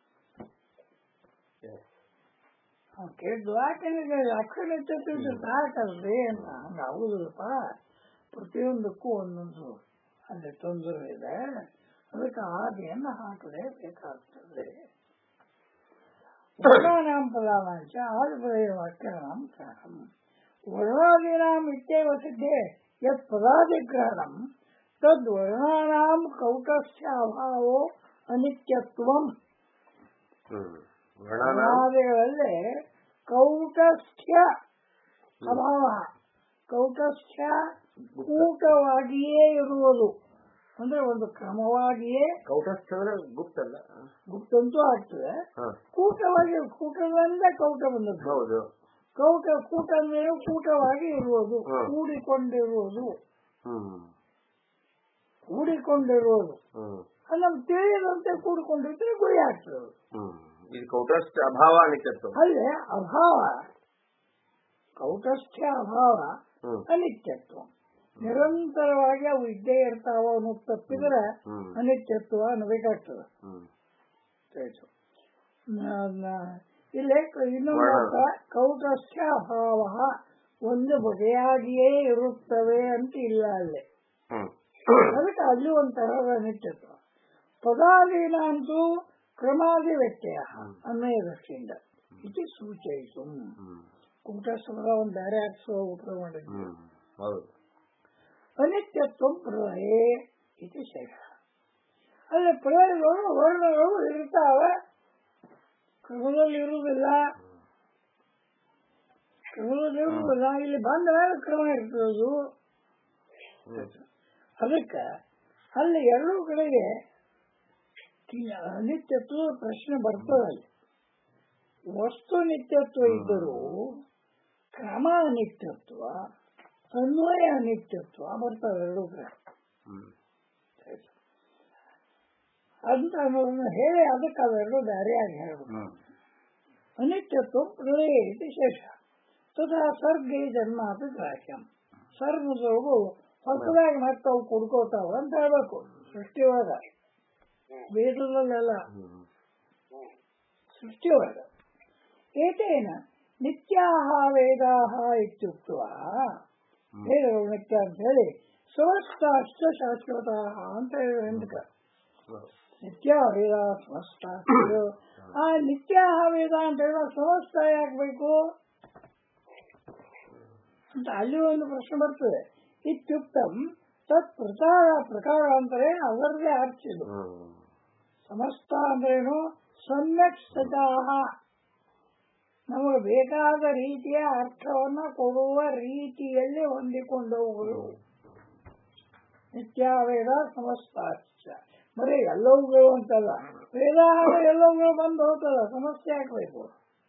Yes. ಅವ್ನು ಕೇಳಿದ್ದು ಯಾಕೆಂದ್ರೆ ಅಕ್ಷರ ನಿತ್ಯತ್ವ ಇದ್ರೆ ಸಾಕಲ್ರಿ ಅಂತ ಹಂಗ ಆಗುದಿಲ್ಲಪ್ಪ ಪ್ರತಿಯೊಂದಕ್ಕೂ ಒಂದೊಂದು ಅಲ್ಲಿ ತೊಂದರೆ ಇದೆ ಅದಕ್ಕೆ ಆದಿಯನ್ನು ಹಾಕಲೇಬೇಕಾಗ್ತದೆ ವರ್ಣಾನಾಂ ಫಲಾನಾಂಚ ಆದಿಪದೇ ವಾಕ್ಯಾನಾಂ ಕಾರಣಂ ವರ್ಣಾದೀನಾಂ ಇತ್ಯೇವ ಸಿದ್ಧೆ ಯತ್ ಪದಾದಿಗ್ರಹಣಂ ತದ್ ವರ್ಣಾನಾಂ ಕೌಟಸ್ಯ ಅಭಾವೋ ಅನಿತ್ಯತ್ವಂ ಹ್ಮ್. ವರ್ಣನ ವರ್ಣಾದಿಗಳಲ್ಲಿ ಕೌಟಸ್ಥ್ಯ ಅಭಾವ ಕೌಟಸ್ಥ್ಯ ಕೂಟವಾಗಿಯೇ ಇರುವುದು ಅಂದ್ರೆ ಒಂದು ಕ್ರಮವಾಗಿಯೇ ಕೌಟಸ್ಥ ಅಂದ್ರೆ ಗುಪ್ತ ಅಲ್ಲ ಗುಪ್ತಂತೂ ಆಗ್ತದೆ ಹಾ. ಕೂಟವಾಗಿ ಕೂಟದಿಂದ ಕೌಟ ಬಂದದ್ದು ಹೌದು ಕೌಟ ಕೂಟ ಅಂದ್ರೆ ಕೂಟವಾಗಿ ಇರುವುದು ಹ್ಮ್. ಕೂಡಿಕೊಂಡಿರುವುದು ಹ್ಮ್ ಕೂಡಿಕೊಂಡಿರುವುದು ಹ್ಮ್ ಅದು ನಮ್ಗೆ ತಿಳಿಯದಂತೆ ಕೂಡಿಕೊಂಡಿದ್ರೆ ಗುರಿ ಆಗ್ತದೆ ಅದು. ಹ್ಮ್ ಇದು ಕೌಟಸ್ಥ ಅಭಾವ ಅನಿತ್ಯತ್ವ ಅಲ್ಲೇ ಅಭಾವ ಕೌಟಸ್ಥ್ಯ ಅಭಾವ ಹ್ಮ್ ಅನಿತ್ಯತ್ವ ನಿರಂತರವಾಗಿ ಅವು ಇದ್ದೇ ಇರ್ತಾವ ಅನ್ನೋದು ತಪ್ಪಿದ್ರೆ ಹ್ಮ್ ಅನಿತ್ಯತ್ವ ಅನ್ನಬೇಕಾಗ್ತದೆ ಹ್ಮ್ ಆಯ್ತು. ನ- ನ- ಇಲ್ಲಿ ಕ- ಇನ್ನೊಂದು ವರ್ಣ. ಅರ್ಥ ಕೌಟಸ್ಥ್ಯ ಅಭಾವ ಒಂದು ಬಗೆಯಾಗಿಯೇ ಇರುತ್ತವೆ ಅಂತ ಇಲ್ಲ ಅಲ್ಲಿ ಹ್ಮ್ ಅದಕ್ಕೆ ಅಲ್ಲಿ ಒಂಥರದ ಅನಿತ್ಯತ್ವ ಪದಾಧೀನ ಅಂತೂ ಕ್ರಮಾದಿ ವ್ಯತ್ಯಯ ಅನ್ನೋ ದೃಷ್ಟಿಯಿಂದ ಇದು ಸೂಚಯಿತು ಹ್ಮ್ ಕೂಟಸ್ಥದ ಒಂದು ಬೇರೆ ಅರ್ಥವ ಉತ್ತರ ಮಾಡಿದ್ವಿ ಹ್ಮ್ ಹೌದು ಅನಿತ್ಯತ್ವ ಪ್ರಳಯೇ ಇದು ಶೇಷ ಅಲ್ಲಿ ಪ್ರಳಯಗಳು ವರ್ಣಗಳು ಇರ್ತಾವೆ ಕ್ರಮದಲ್ಲಿ ಇರುವುದಿಲ್ಲ ಕ್ರಮದಲ್ಲಿ ಇರುವುದಿಲ್ಲ ಇಲ್ಲಿ ಬಂದ ಮೇಲೆ ಕ್ರಮ ಇರ್ತದು ಹ್ಮ್ ಅದಕ್ಕೆ ಅಲ್ಲಿ ಎರಡೂ ಕಡೆಗೆ ಈ ಅನಿತ್ಯತ್ವ ಪ್ರಶ್ನೆ ಬರ್ತದೆ ಅಲ್ಲಿ ವಸ್ತು ನಿತ್ಯತ್ವ ಇದ್ದರೂ ಕ್ರಮ ಅನಿತ್ಯತ್ವ ಅನ್ವಯ ಅನಿತ್ಯತ್ವ ಬರ್ತವೆ ಎರಡೂ ಕಡೆ ಹ್ಮ್ ಅಂತ ಅನ್ನೋದನ್ನ ಹೇಳಿ ಅದಕ್ಕೆ ಅವೆರಡು ದಾರಿಯಾಗಿ ಹೇಳ್ಬೇಕು ಹ್ಮ್ ಅನಿತ್ಯತ್ವ ಪ್ರಳಯ ಇದು ಶೇಷ ತಥಾ ಸರ್ಗೆ ಜನ್ಮಾಪಿ ಗ್ರಾಹ್ಯಂ ಸರ್ವದೊಳಗು ಹೊಸದಾಗಿ ಮತ್ತೆ ಅವು ಕುಡ್ಕೋತಾವ ಅಂತ ಹೇಳ್ಬೇಕು ಸೃಷ್ಟಿಯೊಳಗ ವೇದದಲ್ಲೆಲ್ಲ ಹ್ಮ್ ಸೃಷ್ಟಿಯೊಳಗ ಏತೇನ ನಿತ್ಯಾಹ ವೇದಾಹ ಇತ್ಯುಕ್ತ ವೇದಗಳು ನಿತ್ಯ ಅಂತ ಹೇಳಿ ಸಮಸ್ತಾಶ್ಚ ಶಾಶ್ವತ ಅಂತ ಹೇಳಿ ಹಿಂದಕ್ಕೆ ಹೌದು. ನಿತ್ಯ ವೇದ ಸಮಸ್ತ ಆ ನಿತ್ಯ ವೇದ ಅಂತ ಹೇಳಿದ್ರೆ ಸಮಸ್ತ ಯಾಕೆ ಬೇಕು ಅಂತ ಅಲ್ಲಿ ಒಂದು ಪ್ರಶ್ನೆ ಬರ್ತದೆ ಇತ್ಯುಕ್ತಂ ತತ್ ಪ್ರಕಾರ ಪ್ರಕಾರಾಂತರೇ ಅವರದೇ ಅರ್ಥ ಇದು ಹ್ಮ್ ಸಮಸ್ತ ಅಂದ್ರೇನು ಸಮ್ಯಕ್ ಸಜಾಹ ನಮಗೆ ಬೇಕಾದ ರೀತಿಯ ಅರ್ಥವನ್ನ ಕೊಡುವ ರೀತಿಯಲ್ಲಿ ಹೊಂದಿಕೊಂಡವುಗಳು ನಿತ್ಯ ವೇದ ಸಮಸ್ತ ಬರೀ ಎಲ್ಲವುಗಳು ಅಂತಲ್ಲ ವೇದ ಅಂದ್ರೆ ಎಲ್ಲವುಗಳು ಬಂದು ಹೋಗ್ತದ ಸಮಸ್ಯೆ ಹಾಕ್ಬೇಕು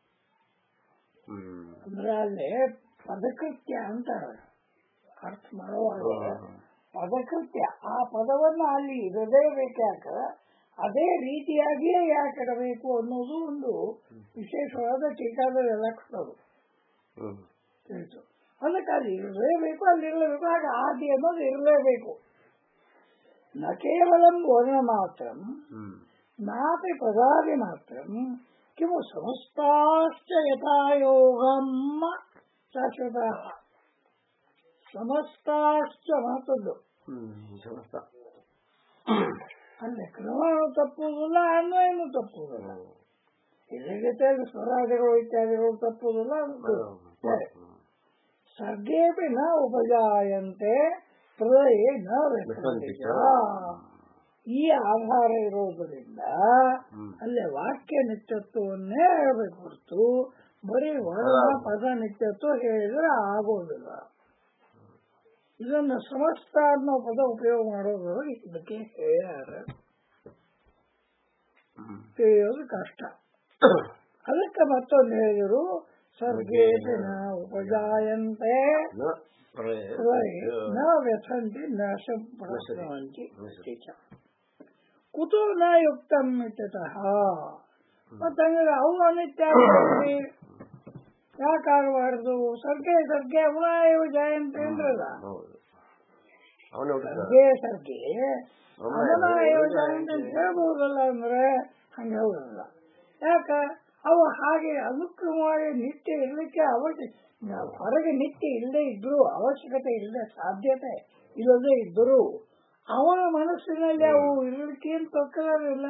ಹ್ಮ್ ಅಂದ್ರೆ ಅಲ್ಲಿ ಪದಕೃತ್ಯ ಅಂತ ಅರ್ಥ ಮಾಡುವಾಗ ಹ್ಮ್. ಪದಕೃತ್ಯ ಆ ಪದವನ್ನ ಅಲ್ಲಿ ಇರದೇ ಬೇಕಾಕ ಅದೇ ರೀತಿಯಾಗಿಯೇ ಯಾಕೆ ಇಡಬೇಕು ಅನ್ನೋದು ಒಂದು ವಿಶೇಷವಾದ ಟೀಕಾದ ಲಕ್ಷಣಗಳು ಹ್ಮ್ ತಿಳಿತು ಅದಕ್ಕೆ ಅಲ್ಲಿ ಇರಲೇಬೇಕು ಅಲ್ಲಿ ಇರಲೇಬೇಕು ಹಾಗೆ ಆದಿ ಅನ್ನೋದು ಇರಲೇಬೇಕು ನ ಕೇವಲ ವರ್ಣ ಮಾತ್ರ ಹ್ಮ್ ನಾಪಿ ಪದಾದಿ ಮಾತ್ರ ಕಿಮು ಸಮಸ್ತಾಶ್ಚ ಯಥಾಯೋಗಂ ಶಾಶ್ವತ ಸಮಸ್ತಾಶ್ಚ ಮಹತ್ವದ್ದು ಹ್ಮ್ ಸಮಸ್ತ ಅಂದ್ರೆ ಕ್ರಮನು ತಪ್ಪುವುದಿಲ್ಲ ಅನ್ವಯನು ತಪ್ಪುವುದಿಲ್ಲ ಹ್ಮ್ ಇದ್ರ ಜೊತೆಗೆ ಸ್ವರಾದಿಗಳು ಇತ್ಯಾದಿಗಳು ತಪ್ಪುವುದಿಲ್ಲ ಅದು ಹ್ಮ್. ಸರಿ. ಹ್ಮ್. ಸರ್ಗೇಪಿ ನ ಉಪಜಾಯಂತೆ ಪ್ರಳಯೇ ನ ವ್ಯಸಂತಿ ಚ. ಈ ಆಧಾರ ಇರೋದರಿಂದ ಹ್ಮ್. ಅಲ್ಲಿ ವಾಕ್ಯ ನಿತ್ಯತ್ವವನ್ನೇ ಹೇಳಬೇಕು ಹೊರತು ಬರೀ ವರ್ಣ ಪದ ನಿತ್ಯತ್ವ ಹೇಳಿದ್ರೆ ಆಗೋದಿಲ್ಲ ಇದನ್ನು ಸಮಸ್ತ ಅನ್ನೋ ಪದ ಉಪಯೋಗ ಮಾಡೋದ್ರೊಳಗೆ ಇದಕ್ಕೆ ಹೇಳ್ಯಾರ ಹ್ಮ್. ತಿಳಿಯೋದು ಕಷ್ಟ ಅದಕ್ಕೆ ಮತ್ತೊಂದು ಹೇಳಿದರು ಸರ್ಗೇಶನ ಉಪಜಾಯಂತೆ ನ ಪ್ರಳಯ ಪ್ರಳಯೇ ನ ವ್ಯಸಂತಿ ನ ಸಂಪ್ರಸವಂತಿ ಕುತೋ ನ ಯುಕ್ತಂ ಇತ್ಯತಃ ಮತ್ತಂದ್ರೆ ಅವು ಅನಿತ್ಯ ಆಗ್ತದೆ. ಯಾಕಾಗಬಾರ್ದು ಸರ್ಗೆ ಸರ್ಗೆ ಅವನಾಯವ ಜಯಂತಿ ಅಂದ್ರಲ್ಲ ಹೌದು ಅವನೇ ಹುಟ್ಟಿದ ಸರ್ಗೆ ಸರ್ಗೆ ಅವನಾಯವ ಜಯಂತಿ ಅಂತ ಹೇಳ್ಬಹುದಲ್ಲ ಅಂದ್ರೆ ಹಂಗೆ ಹೇಳುದಿಲ್ಲ ಯಾಕ ಅವು ಹಾಗೆ ಅನುಕ್ರಮವಾಗಿ ನಿತ್ಯ ಇರ್ಲಿಕ್ಕೆ ಅವಶ್ಯ ಹೊರಗೆ ನಿತ್ಯ ಇಲ್ಲದೆ ಇದ್ರು ಅವಶ್ಯಕತೆ ಇಲ್ಲದೆ ಸಾಧ್ಯತೆ ಇಲ್ಲದೆ ಇದ್ದರು ಅವನ ಮನಸ್ಸಿನಲ್ಲಿ ಅವು ಇರಲಿಕ್ಕೆ ಏನು ತೊಕ್ಕಲಿಲ್ಲ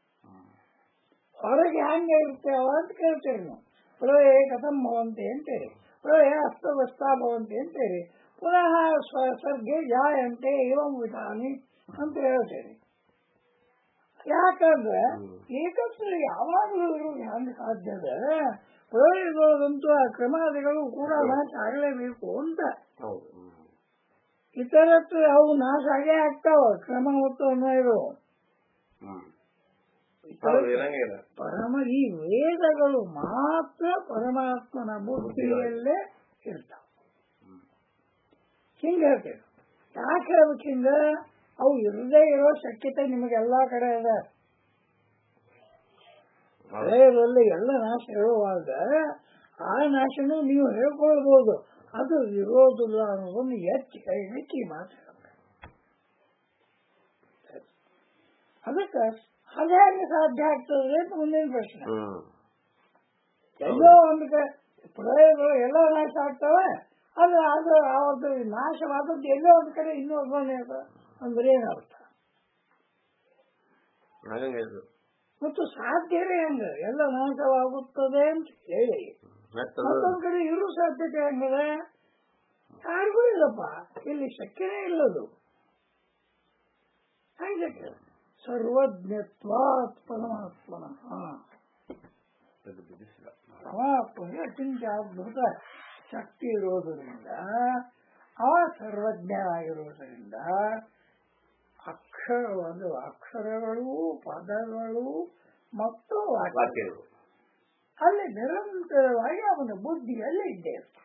ಹೊರಗೆ ಹಂಗೆ ಇರ್ತೇವ ಅಂತ ಕೇಳ್ತೇವೆ ನಾವು ಪ್ರಳಯ ಕಥಂ ಭವಂತಿ ಅಂತೇಳಿ ಪ್ರಳಯ ಅಸ್ತವ್ಯಸ್ತ ಭವಂತಿ ಅಂತೇಳಿ ಪುನಃ ಸ್ವ- ಸರ್ಗೆ ಜಾಯಂತೆ ಏವಂ ವಿಧಾನಿ ಅಂತ ಹೇಳ್ತೇವೆ ಯಾಕಂದ್ರೆ ಏಕತ್ರ ಯಾವಾಗಲೂ ಇರೋದು ಹೆಂಗೆ ಸಾಧ್ಯದ ಪ್ರಳಯಗಳಂತೂ ಆ ಕ್ರಮಾದಿಗಳು ಕೂಡ ನಾಶ ಆಗಲೇಬೇಕು ಅಂತ ಹೌದು ಹ್ಮ್. ಇತರತ್ರ ಅವು ನಾಶ ಆಗೇ ಆಗ್ತಾವ ಕ್ರಮ ಮತ್ತು ಅನ್ವಯಗಳು ಹ್ಮ್ ಇತರ ಹೌದು ಇರಂಗಿಲ್ಲ ಪರಮ ಈ ವೇದಗಳು ಮಾತ್ರ ಪರಮಾತ್ಮನ ಬುದ್ಧಿಯಲ್ಲೇ ಇರ್ತಾವ ಹಿಂಗ ಹೇಳ್ತೇವೆ ಯಾಕೆ ಹೇಳ್ಬೇಕು ಹಿಂಗ ಅವು ಇರದೇ ಇರೋ ಶಕ್ಯತೆ ನಿಮಗೆಲ್ಲಾ ಕಡೆ ಅದ ಹಳೆಯರಲ್ಲಿ ಎಲ್ಲ ನಾಶ ಹೇಳುವಾಗ ಆ ನಾಶನೂ ನೀವು ಹೇಳ್ಕೊಳ್ಬಹುದು ಅದು ಇರೋದಿಲ್ಲ ಅನ್ನೋದನ್ನು ಎತ್ತಿ ಕೈ ಎತ್ತಿ ಮಾತಾಡ ಅದಕ್ಕೆ ಅದೇಗೆ ಸಾಧ್ಯ ಆಗ್ತದೆ ಅಂತ ಮುಂದಿನ ಪ್ರಶ್ನೆ ಹ್ಮ್ ಎಲ್ಲೋ ಒಂದು ಕಡೆ ಪ್ರಳಯಗಳು ಎಲ್ಲ ನಾಶ ಆಗ್ತವೆ ಆದ್ರೆ ಅದು ಅವತ್ತು ನಾಶವಾದದ್ದು ಎಲ್ಲೋ ಒಂದು ಕಡೆ ಇನ್ನೊಬ್ಬ ಅಂದ್ರೆ ಏನರ್ಥ ಹಾಗಂಗೆ ಇದು ಮತ್ತು ಸಾಧ್ಯವೇ ಹಂಗ ಎಲ್ಲ ನಾಶವಾಗುತ್ತದೆ ಅಂತ ಹೇಳಿ ಮತ್ತದು ಮತ್ತೊಂದ್ ಕಡೆ ಇರೋ ಸಾಧ್ಯತೆ ಹೆಂಗದೆ ಯಾರಿಗೂ ಇಲ್ಲಪ್ಪ ಇಲ್ಲಿ ಶಕ್ಯನೇ ಇಲ್ಲದು ಹಾಗೆ ಸರ್ವಜ್ಞತ್ವಾತ್ ಪರಮಾತ್ಮನಃ ಇದು ಬಿಡಿಸಿದ ಪರಮಾತ್ಮನಿಗೆ ಅತ್ಯಂತ ಅದ್ಭುತ ಶಕ್ತಿ ಇರೋದರಿಂದ ಅವ ಸರ್ವಜ್ಞರಾಗಿರೋದರಿಂದ ಅಕ್ಷರ ಒಂದು ಅಕ್ಷರಗಳು ಪದಗಳು ಮತ್ತು ವಾಕ್ಯ ವಾಕ್ಯಗಳು ಅಲ್ಲಿ ನಿರಂತರವಾಗಿ ಅವನ ಬುದ್ಧಿಯಲ್ಲಿ ಇದ್ದೇ ಇರ್ತದೆ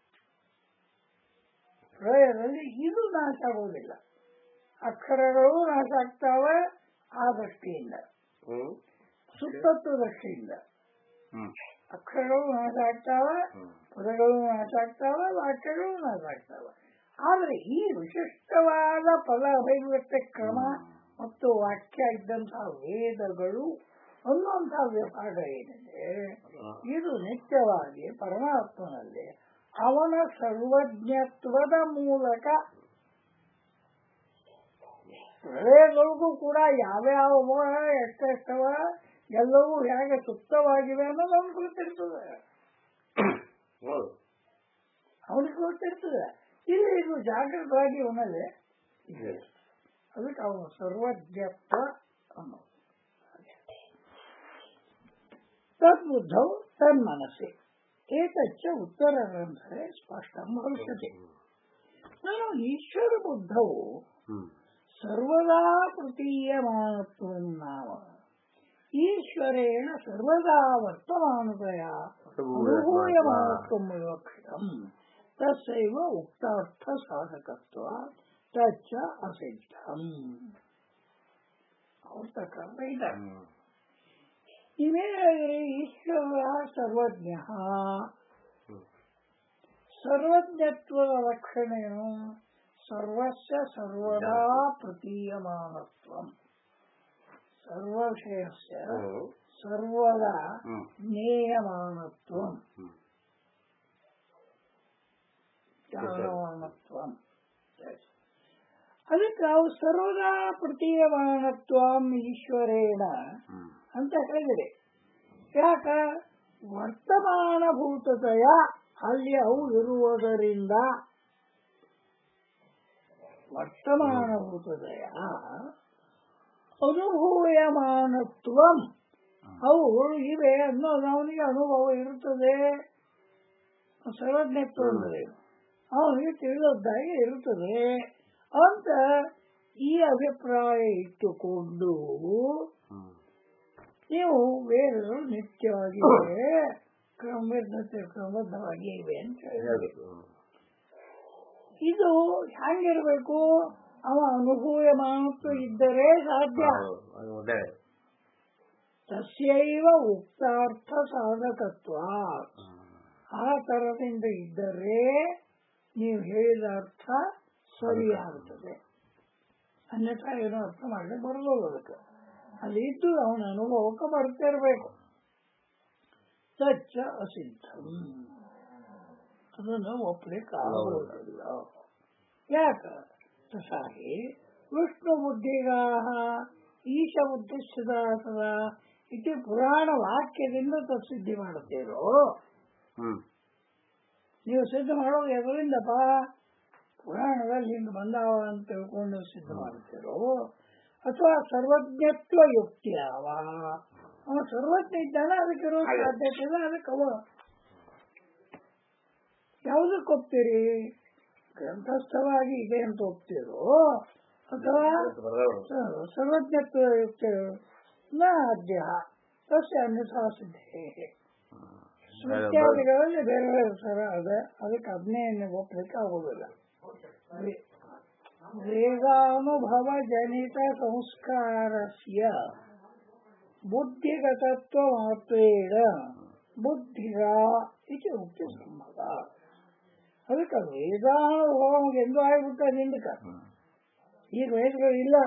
ಹೃದಯದಲ್ಲಿ ಇದು ನಾಶ ಆಗುವುದಿಲ್ಲ ಅಕ್ಷರಗಳು ನಾಶ ಆಗ್ತಾವೆ ಆ ದೃಷ್ಟಿಯಿಂದ ಹ್ಮ್ ಸುತ್ತತ್ತು ದೃಷ್ಟಿಯಿಂದ ಹ್ಮ್ ಅಕ್ಷರಗಳು ನಾಶ ಆಗ್ತಾವೆ ಹ್ಮ್ ಪದಗಳು ನಾಶ ಆಗ್ತಾವೆ ವಾಕ್ಯಗಳು ನಾಶ ಆಗ್ತಾವೆ ಆದ್ರೆ ಈ ವಿಶಿಷ್ಟವಾದ ಪದ ಅಭಿವ್ಯಕ್ತಿ ಕ್ರಮ ಮತ್ತು ವಾಕ್ಯ ಇದ್ದಂತಹ ವೇದಗಳು ಅನ್ನುವಂತಹ ವಿಭಾಗ ಏನಿದೆ ಇದು ನಿತ್ಯವಾಗಿ ಪರಮಾತ್ಮನಲ್ಲಿ ಅವನ ಸರ್ವಜ್ಞತ್ವದ ಮೂಲಕ ಹೃದಯಗಳಿಗೂ ಕೂಡ ಯಾವ್ಯಾವ ಎಷ್ಟೆಷ್ಟವ ಎಲ್ಲವೂ ಹೇಗೆ ಸುಪ್ತವಾಗಿವೆ ಅನ್ನೋದು ಅವನು ಗೊತ್ತಿರ್ತದೆ ಹೌದು ಅವನಿಗೆ ಗೊತ್ತಿರ್ತದೆ ಇಲ್ಲಿ ಇದು ಜಾಗೃತವಾಗಿ ಅವನಲ್ಲಿ ಇದೆ ಅದಕ್ಕೆ ಅವನು ಸರ್ವಜ್ಞತ್ವ ಅನ್ನೋದು ತದ್ಬುದ್ಧವು ತನ್ಮನಸ್ಸೆ ಏತಚ್ಚ ಉತ್ತರಗ್ರಂಥೆ ಸ್ಪಷ್ಟ ಭವಿಷ್ಯತೆ ನಾನು ಈಶ್ವರ ಬುದ್ಧವು ಹ್ಮ್ ಸರ್ವದಾ ಪ್ರತೀಯಮಾನತ್ವಂ ನಾಮ ಈಶ್ವರೇಣ ಸರ್ವದಾ ವರ್ತಮಾನತೆಯ ಅನುಭೂಯಮಾನತ್ವಂ ವಿವಕ್ಷಿತಂ ತಸ್ಸೈವ ಉಕ್ತಾರ್ಥ ಸಾಧಕತ್ವ ತಚ್ಚ ಅಸಿದ್ಧಂ ಅವ್ರ ಪ್ರಕಾರ ಇದ್ದಾರೆ ಹ್ಮ್ ನೀವೇನು ಹೇಳಿದ್ರಿ ಈಶ್ವರ ಸರ್ವಜ್ಞ ಹ್ಮ್ ಸರ್ವಜ್ಞತ್ವದ ಲಕ್ಷಣೇನು ಸರ್ವಸ್ಯ ಸರ್ವದಾ ಪ್ರತೀಯಮಾನತ್ವ ಸರ್ವವಿಷಯಸ್ಯ ಹ್ಮ್ ಸರ್ವದಾ ಹ್ಮ್ ಜ್ಞೇಯಮಾನತ್ವ ಹ್ಮ್ ಜ್ಞಾನಮಾನತ್ವ ಅದಕ್ಕೆ ಅವು ಸರ್ವದಾ ಪ್ರತೀಯಮಾನತ್ವ ಈಶ್ವರೇಣ ಹ್ಮ್ ಅಂತ ಹೇಳಿದೆ ಯಾಕ ವರ್ತಮಾನ ಭೂತತೆಯ ಅಲ್ಲಿ ಅವು ಇರುವುದರಿಂದ ವರ್ತಮಾನ ಭೂತದಯ ಅನುಭೂಯಮಾನತ್ವ ಅವು ಇವೆ ಅನ್ನೋದು ಅವನಿಗೆ ಅನುಭವ ಇರುತ್ತದೆ ಸರ್ವಜ್ಞತ್ವ ಅಂದರೆ ಅವನಿಗೆ ತಿಳಿದದ್ದಾಗಿ ಇರುತ್ತದೆ ಅಂತ ಈ ಅಭಿಪ್ರಾಯ ಇಟ್ಟುಕೊಂಡು ಹ್ಮ್ ನೀವು ವೇದಗಳು ನಿತ್ಯವಾಗಿವೆ ಕ್ರಮಬದ್ಧತೆ ಕ್ರಮಬದ್ಧವಾಗಿ ಇವೆ ಅಂತ ಹೇಳಿದ್ರು ಹೇಳ್ಬೇಕು ಹ್ಮ್. ಇದು ಹೆಂಗಿರ್ಬೇಕು ಅವ ಅನುಭೂಯ ಮಾತ್ರ ಇದ್ದರೆ ಸಾಧ್ಯ ಹೌದು, ಅದು ಒಳ್ಳೆ ತಸ್ಯೈವ ಉಕ್ತಾರ್ಥ ಸಾಧಕತ್ವ ಹ್ಮ್. ಆ ತರದಿಂದ ಇದ್ದರೆ ನೀವು ಹೇಳಿದ ಅರ್ಥ ಸರಿಯಾಗುತ್ತದೆ ಅನ್ಯಥಾ ಏನೋ ಅರ್ಥ ಮಾಡಲಿಕ್ಕೆ ಬರಲ್ಲ ಅದಕ್ಕೆ ಅಲ್ಲಿ ಇದ್ದು ಅವನ ಅನುಭವಕ್ಕೆ ಬರ್ತಿರ್ಬೇಕು ಸಚ್ಚ ಅಸಿದ್ಧಂ ಅದನ್ನು ಒಪ್ಪಲಿಕ್ಕೆ ಆಗೋದಿಲ್ಲ ಯಾಕ ತಸಾಗಿ ವಿಷ್ಣು ಬುದ್ಧಿಗಾ ಈಶ ಉದ್ದೇಶದ ಸದಾ ಇತಿ ಪುರಾಣ ವಾಕ್ಯದಿಂದ ತತ್ಸಿದ್ಧಿ ಮಾಡುತ್ತೀರೋ ಹ್ಮ್ ನೀವು ಸಿದ್ಧ ಮಾಡೋದು ಎದರಿಂದಪ್ಪ ಪುರಾಣದಲ್ಲಿ ಹಿಂಗೆ ಬಂದಾವ ಅಂತ ತಿಳ್ಕೊಂಡು ಸಿದ್ಧ ಮಾಡ್ತೀರೋ ಅಥವಾ ಸರ್ವಜ್ಞತ್ವ ಯುಕ್ತಿ ಅವ ಅವ ಸರ್ವಜ್ಞ ಇದ್ದಾನೆ ಅದಕ್ಕೆ ಇರೋ ಸಾಧ್ಯತೆ ಇದೆ ಅದಕ್ಕೆ ಅವ ಯಾವುದಕ್ಕೆ ಒಪ್ತೀರಿ ಗ್ರಂಥಸ್ಥವಾಗಿ ಇದೆ ಅಂತ ಒಪ್ತೀರೋ ಅಥವಾ ಬರೋದು ಸ- ಸರ್ವಜ್ಞತ್ವ ಯುಕ್ತಿ ನ ಅದ್ಯ ತಸ್ಯ ಅನ್ಯಥಾ ಸಿದ್ಧೇ ಇತ್ಯಾದಿಗಳಲ್ಲಿ ಬೇರೆ ಬೇರೆ ಥರ ಅದೆ ಅದಕ್ಕೆ ಅದನ್ನೇ ಒಪ್ಪಲಿಕ್ಕೆ ಆಗೋದಿಲ್ಲ ವೇ- ವೇದಾನುಭವ ಜನಿತ ಸಂಸ್ಕಾರಸ್ಯ ಬುದ್ಧಿಗತತ್ವ ಮಾತ್ರೇಣ ಬುದ್ಧಿಗ ಇದು ಉಕ್ತಿ ಸಂಭವ ಅದಕ್ಕೆ ವೇದಾನುಭವ ಎಂದು ಆಗ್ಬಿಟ್ಟ ನಿಂದಕ ಈಗ ವೇದಗಳು ಇಲ್ಲ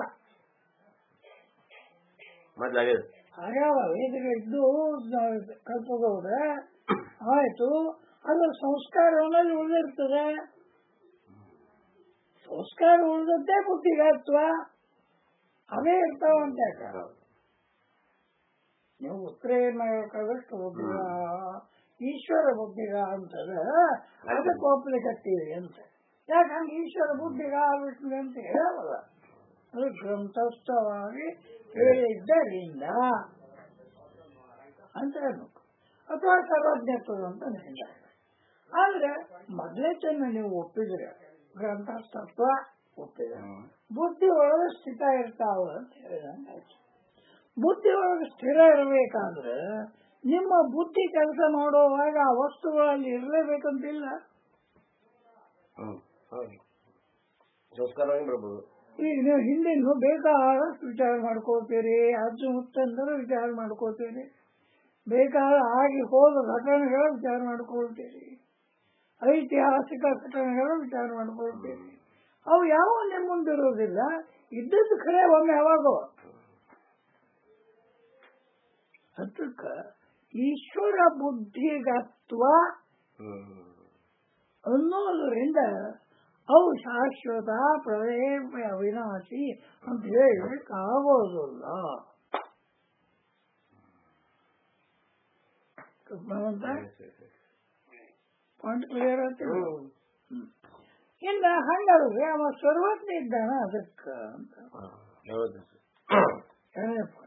ಮೊದ್ಲಾಗಿದೆ ಆಯಾವ ವೇದಗಳಿದ್ದು ಕಲ್ಪದವ್ರೆ ಆಯ್ತು ಅದು ಸಂಸ್ಕಾರ ಅನ್ನೋದು ಉಳಿದಿರ್ತದೆ ಸಂಸ್ಕಾರ ಉಳಿದದ್ದೇ ಬುದ್ಧಿಗತ್ವ ಅವೇ ಇರ್ತಾವಂತ ಯಾಕೆ? ನೀವು ಉತ್ತರ ಏನ್ ಮಾಡ್ಬೇಕಾದಷ್ಟು ಬುದ್ಧಿಗ ಈಶ್ವರ ಬುದ್ಧಿಗ ಅಂತದ ಅದಕ್ಕೆ ಒಪ್ಪಲಿಕತ್ತೀವಿ ಅಂತ ಯಾಕಂದ್ರೆ ಈಶ್ವರ ಬುದ್ಧಿಗ ವಿಷ್ಣು ಅಂತ ಹೇಳಲ್ಲ ಅದು ಗ್ರಂಥಸ್ಥವಾಗಿ ಹೇಳಿದ್ದರಿಂದ ಅಂತ ಹೇಳ್ಬೇಕು ಅಥವಾ ಸರ್ವಜ್ಞತ್ವದ ಅಂತ ಹೇಳ್ತಾರೆ ಆದ್ರೆ ಮೊದಲೇ ಚೆನ್ನ ನೀವು ಒಪ್ಪಿದ್ರೆ ಗ್ರಂಥಸ್ಥತ್ವ ಒಪ್ಪಿದ್ರೆ ಬುದ್ಧಿ ಒಳಗೆ ಸ್ಥಿತ ಇರ್ತಾವ ಅಂತ ಹೇಳಿದಂಗೆ ಆಯ್ತು ಬುದ್ಧಿ ಒಳಗೆ ಸ್ಥಿರ ಇರಬೇಕಾದ್ರೆ ನಿಮ್ಮ ಬುದ್ಧಿ ಕೆಲಸ ಮಾಡುವಾಗ ಆ ವಸ್ತುಗಳಲ್ಲಿ ಇರಲೇಬೇಕಂತಿಲ್ಲ ಹ್ಮ್ ಹೌದು ಸಂಸ್ಕಾರವಾಗಿ ಬರ್ಬೋದು ಈಗ ನೀವು ಹಿಂದಿನ ಬೇಕಾದಷ್ಟು ವಿಚಾರ ಮಾಡ್ಕೋತೀರಿ ಅಜ್ಜು ಮುತ್ತಂದರು ವಿಚಾರ ಮಾಡ್ಕೋತೀರಿ ಬೇಕಾದ ಆಗಿ ಹೋದ ಘಟನೆಗಳ ವಿಚಾರ ಮಾಡ್ಕೊಳ್ತೀರಿ ಐತಿಹಾಸಿಕ ಘಟನೆಗಳ ವಿಚಾರ ಮಾಡ್ಕೊಳ್ತೀರಿ ಅವು ಯಾವ ನಿಮ್ಮ ಮುಂದಿರೋದಿಲ್ಲ ಇದ್ದದ್ದು ಖರೆ ಒಮ್ಮೆ ಯಾವಾಗೋ ಅದಕ್ಕೆ ಈಶ್ವರ ಬುದ್ಧಿಗತ್ವ ಹ್ಮ್ ಅನ್ನೋದರಿಂದ ಅವು ಶಾಶ್ವತ ಪ್ರಳಯ ಅವಿನಾಶಿ ಅಂತ ಹೇಳಲಿಕ್ಕಾಗೋದಿಲ್ಲ ಭಗವಂತ ಪಾಯಿಂಟ್ ಕ್ಲಿಯರ್ ಆಗ್ತದೆ ಹ್ಮ್ ಇನ್ನ ಹಂಗಾದ್ರೆ ಅವ ಸರ್ವಜ್ಞ ಇದ್ದಾನ ಅದಕ್ಕ ಅಂತ ಹೌದು ಎರಡನೇ ಪಾಯಿಂಟ್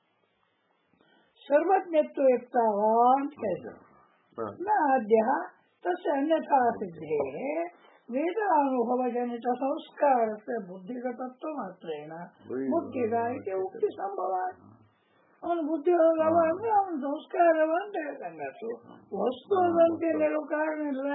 ಸರ್ವಜ್ಞತ್ವ ಇರ್ತಾವ ಅಂತ ಹೇಳಿದ್ರು ಹ್ಮ್ ನ ಅದ್ಯ ತಸ್ಯ ಅನ್ಯಥಾ ಸಿದ್ಧೇ ವೇದಾನುಭವ ಜನಿತ ಸಂಸ್ಕಾರಸ್ಯ ಬುದ್ಧಿಗತತ್ವ ಮಾತ್ರೇಣ ಬುದ್ಧಿಗ ಇತಿ ಉಕ್ತಿ ಸಂಭವ ಅವನು ಬುದ್ಧಿ ಹೋಗವ ಅಂದ್ರೆ ಅವನ ಸಂಸ್ಕಾರವ ಅಂತ ಹೇಳ್ದಂಗಾತು ವಸ್ತು ಅದಂತೆ ಹೇಳೋ ಕಾರಣ ಇಲ್ಲ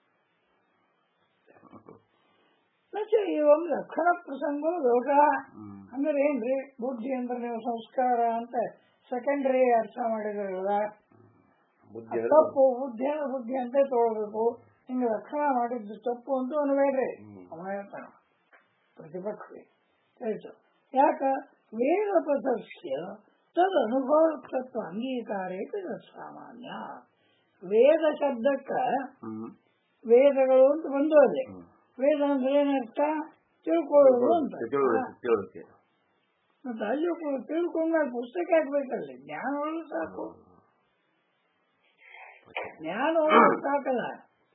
ಮತ್ತೆ ಈ ಒಂದು ಲಕ್ಷಣ ಪ್ರಸಂಗ ದೋಷ ಹ್ಮ್ ಅಂದ್ರೆ ಏನ್ರಿ ಬುದ್ಧಿ ಅಂದ್ರೆ ನೀವು ಸಂಸ್ಕಾರ ಅಂತ ಸೆಕೆಂಡರಿ ಅರ್ಥ ಮಾಡಿದ್ರಲ್ಲ ಬುದ್ಧಿ ಅಂದ್ರೆ ತಪ್ಪು ಬುದ್ಧಿ ಅಂದ್ರೆ ಬುದ್ಧಿ ಅಂತ ತಗೊಳ್ಬೇಕು ಹಿಂಗೆ ರಕ್ಷಣಾ ಮಾಡಿದ್ದು ತಪ್ಪು ಅಂತ ಅನ್ಬೇಡ್ರಿ ಹ್ಮ್. ಅವ ಹೇಳ್ತಾನ ಪ್ರತಿಪಕ್ಷ ಆಯ್ತು ಯಾಕ ವೇದ ಪದಸ್ಯ ತದ್ ಅನುಭವ ತತ್ವ ಅಂಗೀಕಾರೇ ಸಾಮಾನ್ಯ ವೇದ ಶಬ್ದಕ್ಕ ಹ್ಮ್ ವೇದಗಳು ಅಂತ ಬಂದು ಅಲ್ಲಿ ಹ್ಮ್ ವೇದ ಅಂದ್ರೆ ಏನರ್ಥ ತಿಳ್ಕೊಳ್ಳೋದು ಅಂತ ತಿಳುವಳಿಕೆ ತಿಳುವಳಿಕೆ ಮತ್ತೆ ಅಲ್ಲಿ ಕೂಡ ತಿಳ್ಕೊಂಡಾಗ ಪುಸ್ತಕ ಹಾಕ್ಬೇಕಲ್ಲಿ ಜ್ಞಾನ ಒಳಗೆ ಸಾಕು ಜ್ಞಾನ ಒಳಗೆ ಸಾಕಲ್ಲ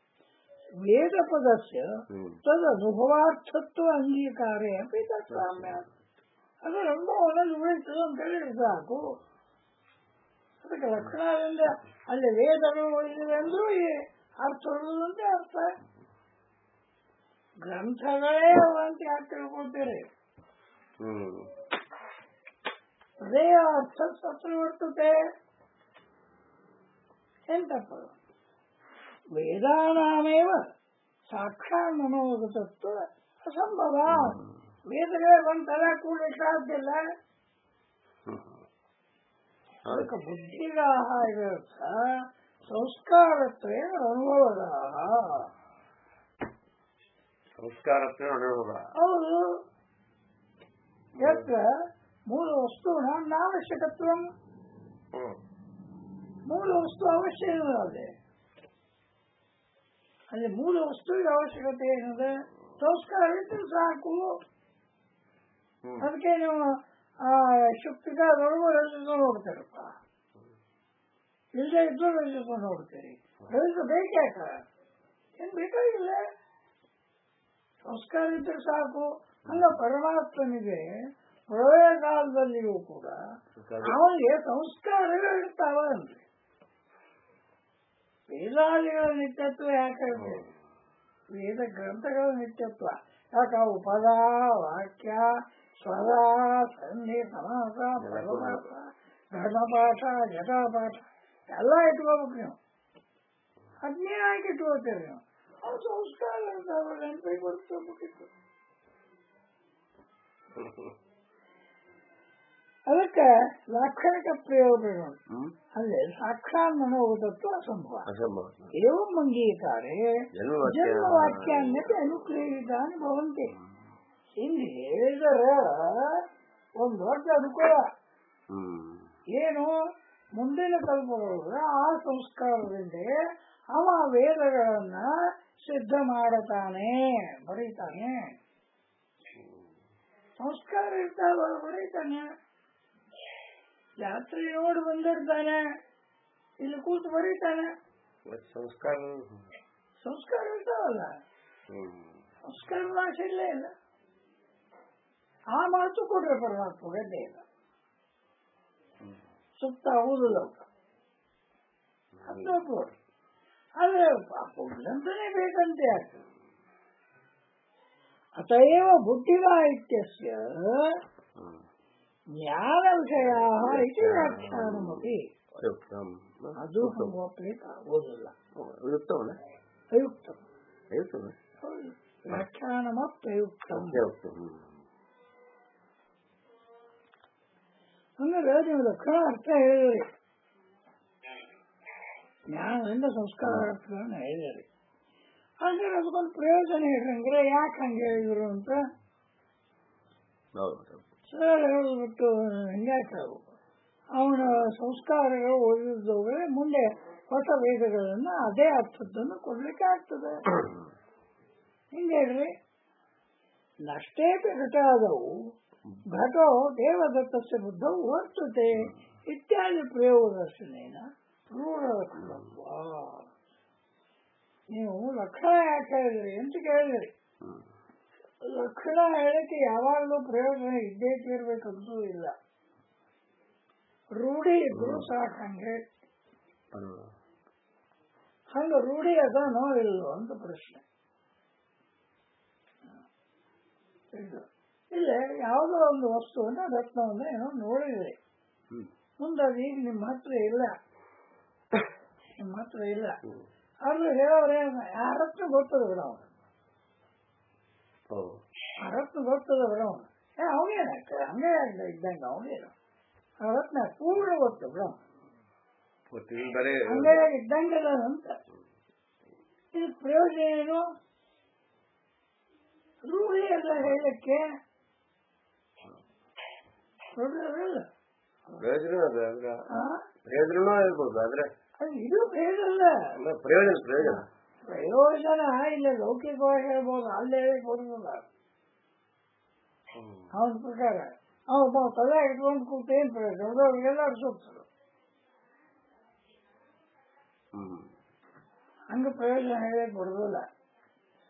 ವೇದಪದಸ್ಯ ಹ್ಮ್ ತದನುಭವಾರ್ಥತ್ವ ಅಂಗೀಕಾರೇ ಅಪಿ ತತ್ ಸಾಮ್ಯ ಅದು ಅನುಭವದಲ್ಲಿ ಉಳಿತದೆ ಅಂತ ಹೇಳಿದ್ರೆ ಸಾಕು ಅದಕ್ಕೆ ಲಕ್ಷಣದಿಂದ ಅಲ್ಲಿ ವೇದಗಳು ಉಳಿದಿವೆ ಅಂದ್ರೂ ಈ ಅರ್ಥ ಉಳಿದಂತೆ ಅರ್ಥ ಗ್ರಂಥಗಳೇ ಅವಂತೆ ಯಾಕೆ ತಿಳ್ಕೊಳ್ತೀರಿ ಹ್ಮ್ ಅದೇ ಅರ್ಥ ಸತ್ರ ವರ್ತತೆ ಎಂತಪ್ಪ ವೇದಾನಾಮೇವ ಸಾಕ್ಷಾತ್ ಮನೋಗತತ್ವ ಅಸಂಭವ ವೇದಗಳೇ ಬಂತಲ್ಲ ಕೂಡಲಿಕ್ಕೆ ಸಾಧ್ಯ ಇಲ್ಲ ಹ್ಮ್ ಅದಕ್ಕೆ ಬುದ್ಧಿಗಾಹ ಇದರ್ಥ ಸಂಸ್ಕಾರತ್ವೇ ಅನುಭವದ ಸಂಸ್ಕಾರಕ್ಕೆ ಅನುಭವ ಹೌದು ಯತ್ರ ಮೂಲ ವಸ್ತುನ ನಾವಶ್ಯಕತ್ವ ಹ್ಮ್ ಮೂಲ ವಸ್ತು ಅವಶ್ಯ ಇದೆ ಅಲ್ಲಿ ಮೂಲ ವಸ್ತುವಿಗೆ ಅವಶ್ಯಕತೆ ಏನಿದೆ ಸಂಸ್ಕಾರ ಇದ್ರೆ ಸಾಕು ಹ್ಮ್ ಅದಕ್ಕೆ ನೀವು ಆ ಶುಕ್ತಿಕಾದೊಳಗೂ ರಜಿಸ್ಕೊಂಡು ನೋಡ್ತೀರಪ್ಪ ಇಲ್ಲದೆ ಇದ್ರೂ ರಜಿಸ್ಕೊಂಡು ನೋಡ್ತೀರಿ ರಜಿಸ್ ಬೇಕ್ಯಾಕ ಏನ್ ಬೇಕಾಗಿಲ್ಲ ಸಂಸ್ಕಾರ ಇದ್ರೆ ಸಾಕು ಹಂಗ ಪರಮಾತ್ಮನಿಗೆ ಪ್ರಳಯ ಕಾಲದಲ್ಲಿಯೂ ಕೂಡ ಅವನಿಗೆ ಸಂಸ್ಕಾರಗಳು ಇರ್ತಾವ ಅಂದ್ರೆ ವೇದಾದಿಗಳ ನಿತ್ಯತ್ವ ಯಾಕೆ ಹೇಳ್ತೇವೆ? ವೇದ ಗ್ರಂಥಗಳ ನಿತ್ಯತ್ವ ಯಾಕೆ ಅವು ಪದ ವಾಕ್ಯ ಸ್ವರ ಸಂಧಿ ಸಮಾಸ ಪರಮಾಸ ಘಟಪಾಠ ಜಟಾಪಾಠ ಎಲ್ಲ ಇಟ್ಕೋಬೇಕು ನೀವು ಅದನ್ನೇ ಹಾಕಿ ಇಟ್ಕೋತೀರಿ ನೀವು ಅವು ಸಂಸ್ಕಾರ ಇರ್ತಾವ ನೆನಪಿಗೆ ಬರ್ಕೋಬೇಕಿತ್ತು ಅದಕ್ಕೆ ಲಾಕ್ಷಣಿಕ ಪ್ರಯೋಗಗಳು ಹ್ಮ್ ಅಲ್ಲಿ ಸಾಕ್ಷಾತ್ ಮನೋಗತತ್ವ ಅಸಂಭವ ಅಸಂಭವ एवम् अङ्गीकारे ಜನ್ಮವಾಕ್ಯ ಜನ್ಮವಾಕ್ಯಾನ್ಯಪಿ ಅನುಕ್ರಿಯಿತಾನಿ ಭವಂತಿ ಇಲ್ಲಿ ಹೇಳಿದರೆ ಒಂದು ದೊಡ್ಡ ಅನುಕೂಲ ಹ್ಮ್ ಏನು ಮುಂದಿನ ಕಲ್ಪದೊಳಗೆ ಆ ಸಂಸ್ಕಾರದಿಂದ ಅವ ವೇದಗಳನ್ನ ಸಿದ್ಧ ಮಾಡತಾನೆ ಬರೀತಾನೆ ಸಂಸ್ಕಾರ ಇರ್ತಾವ ಬರೀತಾನೆ ಜಾತ್ರೆ ನೋಡಿ ಬಂದಿರ್ತಾನೆ ಇಲ್ಲಿ ಕೂತು ಬರೀತಾನೆ ಮತ್ತೆ ಸಂಸ್ಕಾರ ಸಂಸ್ಕಾರ ಇರ್ತಾವಲ್ಲ ಹ್ಮ್ ಸಂಸ್ಕಾರ ಭಾಷೆ ಇಲ್ಲೇ ಇಲ್ಲ ಆ ಮಾತು ಕೊಡ್ರೆ ಪರಮಾತ್ಮ ಗದ್ದೆ ಇಲ್ಲ ಸುತ್ತ ಆಗುದಿಲ್ಲ ಅವ್ಕ. ಅಂತ ಒಪ್ಕೊಳ್ಳಿ. ಆದ್ರೆ ಪಾಪ ಗ್ರಂಥನೇ ಬೇಕಂತೆ ಯಾಕೆ ಅತಯವ ಬುದ್ಧಿರಾಹಿತ್ಯಸ್ಯ ಹ್ಮ್ ಜ್ಞಾನ ವಿಷಯ ಇತಿ ವ್ಯಾಖ್ಯಾನಮಪಿ ಅಯುಕ್ತಂ ಅದು ಒಪ್ಪಲಿಕ್ಕೆ ಆಗೋದಿಲ್ಲ ಅಯುಕ್ತವಲ್ಲ ಅಯುಕ್ತ ಅಯುಕ್ತವ ವ್ಯಾಖ್ಯಾನಮಪ್ರಯುಕ್ತಂ ಅಯುಕ್ತ ಹ್ಮ್ ಅಂದ್ರೆ ನೀವು ಲಕ್ಷಣ ಅರ್ಥ ಹೇಳಿದ್ರಿ ಜ್ಞಾನದಿಂದ ಸಂಸ್ಕಾರ ಅರ್ಥಗಳನ್ನ ಹೇಳಿದ್ರಿ ಅಂದ್ರೆ ಅದಕ್ಕೊಂದು ಪ್ರಯೋಜನ ಹೇಳ್ರಂದ್ರೆ ಯಾಕೆ ಹಂಗೆ ಹೇಳಿದ್ರು ಅಂತ ಹೌದು ಸರ್ ಹೇಳ್ಬಿಟ್ಟು ಹಿಂಗ್ಯಾಕೆ ಅವನ ಸಂಸ್ಕಾರಗಳು ಓದಿದ್ದವುಗಳೇ ಮುಂದೆ ಹೊಸ ವೇದಗಳನ್ನ ಅದೇ ಅರ್ಥದ್ದನ್ನು ಕೊಡ್ಲಿಕ್ಕೆ ಆಗ್ತದೆ ಹಿಂಗೆ ಹೇಳ್ರಿ ನಷ್ಟೇಪಿ ಘಟಾದವು ಘಟೋ ದೇವದತ್ತಸ್ಯ ಬುದ್ಧವು ವರ್ತತೆ ಇತ್ಯಾದಿ ಪ್ರಯೋಗದರ್ಶನೇನ ರೂಢ ಲಕ್ಷಣತ್ವ ನೀವು ಲಕ್ಷಣ ಯಾಕೆ ಹೇಳಿದ್ರಿ ಅಂತ ಕೇಳಿದ್ರಿ ಹ್ಮ್ ಲಕ್ಷಣ ಹೇಳಕ್ಕೆ ಯಾವಾಗಲೂ ಪ್ರಯೋಜನ ಇದ್ದೇ ತೀರ್ಬೇಕಂತೂ ಇಲ್ಲ ರೂಢಿ ಇದ್ರು ಸಾಕು ಹಂಗೆ ಅದು ಹಂಗ ರೂಢಿ ಅದನೋ ಇಲ್ಲೋ ಅಂತ ಪ್ರಶ್ನೆ ಇಲ್ಲ ಇಲ್ಲ ಯಾವುದೋ ಒಂದು ವಸ್ತುವನ್ನ ರತ್ನವನ್ನ ಏನೋ ನೋಡಿದ್ರಿ ಹ್ಮ್ ಮುಂದೆ ಅದು ಈಗ ನಿಮ್ಮ ಹತ್ರ ಇಲ್ಲ ನಿಮ್ಮ ಹತ್ರ ಇಲ್ಲ ಹ್ಮ್ ಆದ್ರೆ ಹೇಳೋರೆ ಆ ರತ್ನ ಗೊತ್ತದ ಬಿಡ ಅವನು ಹೌದು ಆ ರತ್ನ ಗೊತ್ತದ ಬಿಡ ಅವನು ಏ ಅವನೇನ ಹಂಗೆ ಇದ್ದಂಗ ಅವನೇನು ಆ ರತ್ನ ಪೂರ್ಣ ಗೊತ್ತು ಬಿಡ ಮತ್ತೆ ಇದು ಬರೇ ಹಂಗೆ ಇದ್ದಂಗಿಲ್ಲ ಅಂತ ಇದು ಪ್ರಯೋಜನ ಏನು ರೂಢಿ ಎಲ್ಲ ಹೇಳಕ್ಕೆ ಪ್ರಯೋಜನವಿಲ್ಲ. ಪ್ರಯೋಜನ ಅದು ಅಂದ್ರೆ ಆ? ಪ್ರಯೋಜನನೂ ಇರ್ಬೋದು ಆದ್ರೆ ಅದು ಇದು ಬೇಡಲ್ಲ ಅಲ್ಲ ಪ್ರಯೋಜನ ಪ್ರಯೋಜನ ಪ್ರಯೋಜನ ಇಲ್ಲ ಲೌಕಿಕವಾಗಿ ಹೇಳ್ಬೋದು ಅಲ್ಲೇ ಕೊಡುದಿಲ್ಲ ಹ್ಮ್ ಅವನ ಪ್ರಕಾರ ಅವನು ತಲೆ ಇಟ್ಕೊಂಡು ಕೂತು ಏನ್ ಪ್ರಯೋಜನ ದೊಡ್ಡವ್ರಿಗೆಲ್ಲ ಸೂಕ್ತರು ಹ್ಮ್ ಹಂಗ ಪ್ರಯೋಜನ ಹೇಳಕ್ ಬರುದಿಲ್ಲ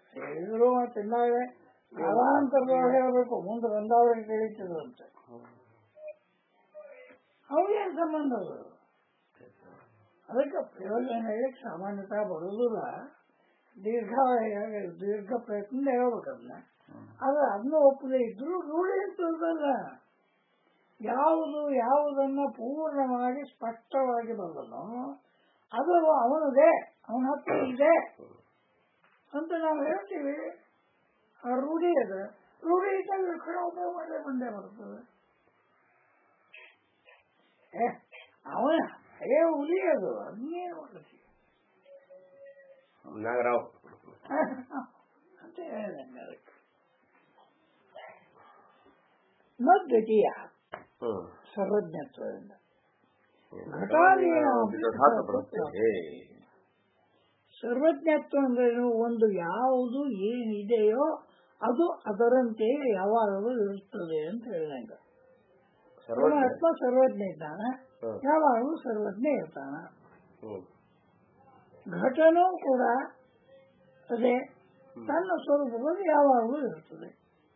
ಹೇಳಿದ್ರು ಮತ್ತೆ ಇನ್ನಾಗಲೇ ಕಾಲಾಂತರದೊಳಗೆ ಹೇಳ್ಬೇಕು ಮುಂದೆ ಬಂದವ್ರಿಗೆ ತಿಳಿತದಂತೆ ಅವ್ರಿಗೇನು ಸಂಬಂಧ ಅದು ಅದಕ್ಕೆ ಪ್ರಯೋಜನ ಹೇಳಕ್ಕೆ ಸಾಮಾನ್ಯತಃ ಬರೋದಿಲ್ಲ ದೀರ್ಘ ದೀರ್ಘ ಪ್ರಯತ್ನ ಹೇಳ್ಬೇಕದನ್ನ ಆದ್ರೆ ಅದನ್ನ ಒಪ್ಪದೆ ಇದ್ರು ರೂಢಿ ಅಂತದಲ್ಲ ಯಾವುದು ಯಾವುದನ್ನ ಪೂರ್ಣವಾಗಿ ಸ್ಪಷ್ಟವಾಗಿ ಬಲ್ಲನೋ ಅದು ಅವನದೇ ಅವನ ಹತ್ರ ಇದೆ ಅಂತ ನಾವು ಹೇಳ್ತೀವಿ ಆ ರೂಢಿ ಅದ ರೂಢಿ ಇದ್ದಾಗ ಕಡೆ ಉಪಯೋಗ ಮಾಡಲೇ ಬಂದೇ ಬರ್ತದೆ ಏ ಅವನ ಹಳೆಯ ಹುಲಿ ಅದು ಅದನ್ನೇನು ಮಾಡ್ತೀವಿ ನಾಗರಾವ್ ಅಂತ ಹೇಳಿದಂಗೆ ಅದಕ್ಕೆ ಮದ್ವಿತೀಯ ಹ್ಮ್ ಸರ್ವಜ್ಞತ್ವದಿಂದ ಘಟಾದೀನ ಘಟಾತ ಬರುತ್ತೆ ಏ ಸರ್ವಜ್ಞತ್ವ ಅಂದ್ರೆ ಒಂದು ಯಾವುದು ಏನಿದೆಯೋ ಅದು ಅದರಂತೆ ಯಾವಾಗಲೂ ಇರುತ್ತದೆ ಅಂತ ಹೇಳಿದಂಗ ಸರ್ವಜ್ಞ ಪರಮಾತ್ಮ ಸರ್ವಜ್ಞ ಇದ್ದಾನೆ ಹ್ಮ್. ಯಾವಾಗಲೂ ಸರ್ವಜ್ಞ ಇರ್ತಾನ ಹ್ಮ್ ಘಟನೂ ಕೂಡ ಅದೇ ತನ್ನ ಸ್ವರೂಪದಲ್ಲಿ ಯಾವಾಗಲೂ ಇರುತ್ತದೆ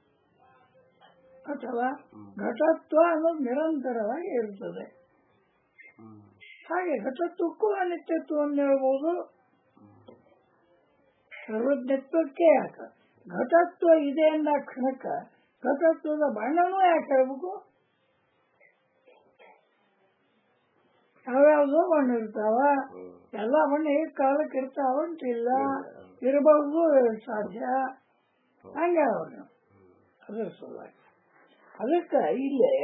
ಅಥವಾ ಘಟತ್ವ ಅನ್ನೋದು ನಿರಂತರವಾಗಿ ಇರುತ್ತದೆ ಹ್ಮ್ ಹಾಗೆ ಘಟತ್ವಕ್ಕೂ ಅನಿತ್ಯತ್ವ ಅಂತ ಹೇಳ್ಬೋದು ಸರ್ವಜ್ಞತ್ವಕ್ಕೆ ಯಾಕ ಘಟತ್ವ ಇದೆ ಅಂದ ಕ್ಷಣಕ್ಕ ಘಟತ್ವದ ಬಣ್ಣನೂ ಯಾಕೆ ಹೇಳ್ಬೇಕು ಯಾವ್ಯಾವ್ದೋ ಬಣ್ಣ ಇರ್ತಾವ ಹ್ಮ್ ಎಲ್ಲ ಬಣ್ಣ ಈ ಕಾಲಕ್ಕೆ ಇರ್ತಾವ ಅಂತಿಲ್ಲ ಇರಬಹುದು ಸಾಧ್ಯ ಹಂಗೆ ಅವನು ಅದ್ರ ಸಲುವಾಗಿ ಅದಕ್ಕೆ ಇಲ್ಲೇ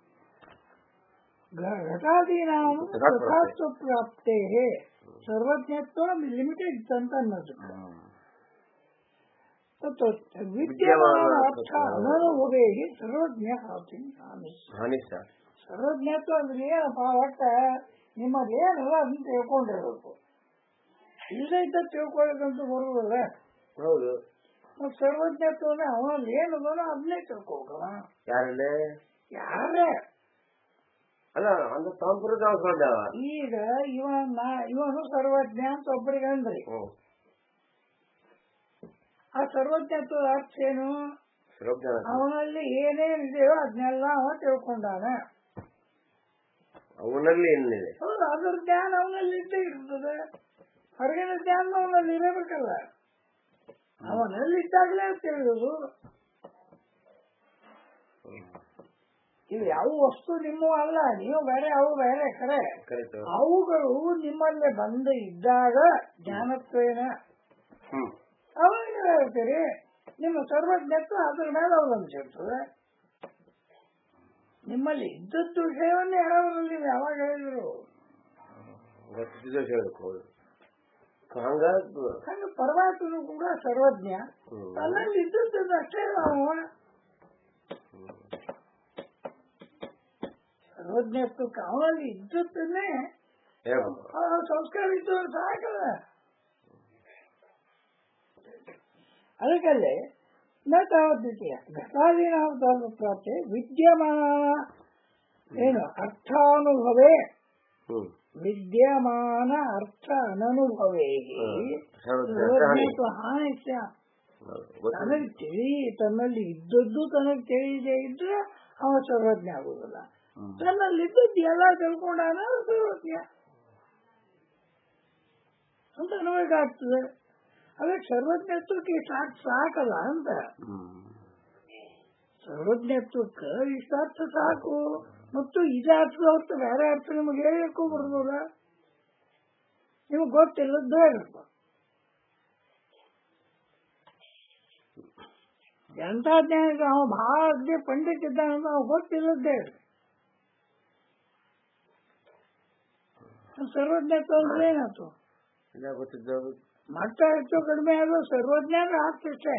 ಘ- ಘಟಾದೀನಾಂ ಯಥಾತ್ವ ಪ್ರಾಪ್ತೇ ಸರ್ವಜ್ಞತ್ವ ಲಿಮಿಟೆಡ್ ಅಂತ ಅನ್ನೋದು ತತ್ತು ವಿದ್ಯಮಾನ ಅರ್ಥ ಅನನುಭವೇ ಸರ್ವಜ್ಞ ಆತಿ ಅನಿಸ್ತು ಹಾನಿ ಸರ್ ಸರ್ವಜ್ಞತ್ವ ಅಂದ್ರೆ ಏನಪ್ಪ ಒಟ್ಟ ನಿಮ್ಮದು ಏನಲ್ಲ ಅದನ್ನ ತಿಳ್ಕೊಂಡಿರ್ಬೇಕು ಇಲ್ಲದೆ ಇದ್ದ ತಿಳ್ಕೊಳ್ಳೋದಂತೂ ಬರುವುದಿಲ್ಲ ಹೌದು ಮತ್ತೆ ಸರ್ವಜ್ಞತ್ವನ ಅವನಲ್ಲಿ ಏನದನೋ ಅದನ್ನೇ ತಿಳ್ಕೊಬೇಕಲ್ಲ ಯಾರಲ್ಲೇ ಯಾರೇ ಅಲ್ಲ ಅಂತ ಸಂಪ್ರದಾಯ ಅವಸರ ಈಗ ಇವ ನಾ ಇವನು ಸರ್ವಜ್ಞ ಅಂತ ಒಬ್ಬರಿಗೆ ಅಂದ್ರಿ ಹ್ಮ್ ಆ ಸರ್ವಜ್ಞತ್ವದ ಅರ್ಥ ಏನು ಸರ್ವಜ್ಞ ಅವನಲ್ಲಿ ಏನೇನಿದೆಯೋ ಅದನ್ನೆಲ್ಲ ಅವ ತಿಳ್ಕೊಂಡಾನ ಅವನಲ್ಲಿ ಏನಿದೆ ಹೌದು ಅದ್ರ ಜ್ಞಾನ ಅವನಲ್ಲಿ ಇದ್ದೇ ಇರ್ತದೆ ಹೊರಗಿನ ಜ್ಞಾನ ಅವನಲ್ಲಿ ಇರಬೇಕಲ್ಲ ಅವನಲ್ಲಿ ಇದ್ದಾಗಲೇ ತಿಳಿಯೋದು ಇವು ಯಾವ ವಸ್ತು ನಿಮ್ಮ ಅಲ್ಲ ನೀವು ಬೇರೆ ಅವು ಬೇರೆ ಖರೆ ಕರೆಕ್ಟ್ ಅವುಗಳು ನಿಮ್ಮಲ್ಲಿ ಬಂದು ಇದ್ದಾಗ ಜ್ಞಾನತ್ವೇನ ಹ್ಮ್ ಅವಾಗ ನೀವು ಹೇಳ್ತೀರಿ ನಿಮ್ಮ ಸರ್ವಜ್ಞತ್ವ ಅದ್ರ ಮೇಲೆ ಅವಲಂಬಿಸಿರ್ತದೆ ನಿಮ್ಮಲ್ಲಿ ಇದ್ದದ್ದು ವಿಷಯವನ್ನೇ ಹೇಳೋದ್ರಲ್ಲಿ ನೀವು ಯಾವಾಗ ಹೇಳಿದ್ರು ಗೊತ್ತಿದ್ದ ಹೇಳ್ಬೇಕು ಹೌದು ಹಂಗ ಹಂಗ ಪರಮಾತ್ಮನು ಕೂಡ ಸರ್ವಜ್ಞ ಹ್ಮ್. ತನ್ನಲ್ಲಿ ಇದ್ದದ್ದು ಅಷ್ಟೇ ನಾವು ಸರ್ವಜ್ಞತ್ವಕ್ಕೆ ಅವನಲ್ಲಿ ಇದ್ದದ್ದನ್ನೇ ಹೇಳ್ಬೇಕು ಆ ಸಂಸ್ಕಾರ ಇದ್ದವ್ರು ಸಾಕಲ್ಲ ಅದಕ್ಕಲ್ಲೇ ನ ತಾವದ್ವಿತೀಯ ಘಟಾದೀನ ಪ್ರಾಪ್ತಿ ವಿದ್ಯಮಾನ ಏನು ಅರ್ಥಾನುಭವೇ ಹ್ಮ್ ವಿದ್ಯಮಾನ ಅರ್ಥ ಅನನುಭವೇ ಸರ್ವಜ್ಞ ಹಾನಿ ಸರ್ವಜ್ಞತ್ವ ಹಾನಿಸ್ಯ ಹೌದು. ಗೊತ್ತಿದೆ. ತನಗೆ ತಿಳಿ ತನ್ನಲ್ಲಿ ಇದ್ದದ್ದು ತನಗೆ ತಿಳಿದೇ ಇದ್ರೆ ಅವ ಸರ್ವಜ್ಞ ಆಗುದಿಲ್ಲ ಹ್ಮ್. ತನ್ನಲ್ಲಿ ಇದ್ದದ್ದು ಎಲ್ಲ ತಿಳ್ಕೊಂಡಾನ ಅವ್ನು ಸರ್ವಜ್ಞ ಅಂತ ನಮಗಾಗ್ತದೆ ಅದಕ್ಕೆ ಸರ್ವಜ್ಞತ್ವಕ್ಕೆ ಸಾಕು ಸಾಕಲ್ಲ ಅಂತ ಹ್ಮ್ ಸರ್ವಜ್ಞತ್ವಕ್ಕೆ ಇಷ್ಟ ಅರ್ಥ ಸಾಕು ಮತ್ತು ಇದು ಅರ್ಥದ ಹೊರತು ಬೇರೆ ಅರ್ಥ ನಿಮಗೆ ಹೇಳಕ್ಕೂ ಬರೋದಿಲ್ಲ ನಿಮಗೆ ಗೊತ್ತಿಲ್ಲದ್ದು ಹೇಳಬೇಕು ಎಂಥ ಜ್ಞಾನ ಅವ ಬಹಳ ಅಗ್ದಿ ಪಂಡಿತ್ ಇದ್ದಾನಂತ ಅವ ಗೊತ್ತಿಲ್ಲದ್ದೇ ಹೇಳಿ ಸರ್ವಜ್ಞತ್ವ ಅಂದ್ರೆ ಏನಾಯ್ತು ಇಲ್ಲ ಗೊತ್ತಿದ್ದವರು ಮಟ್ಟ ಹೆಚ್ಚು ಕಡಿಮೆ ಆದ್ರೂ ಸರ್ವಜ್ಞಾನ ಆಗ್ತಿಷ್ಟೇ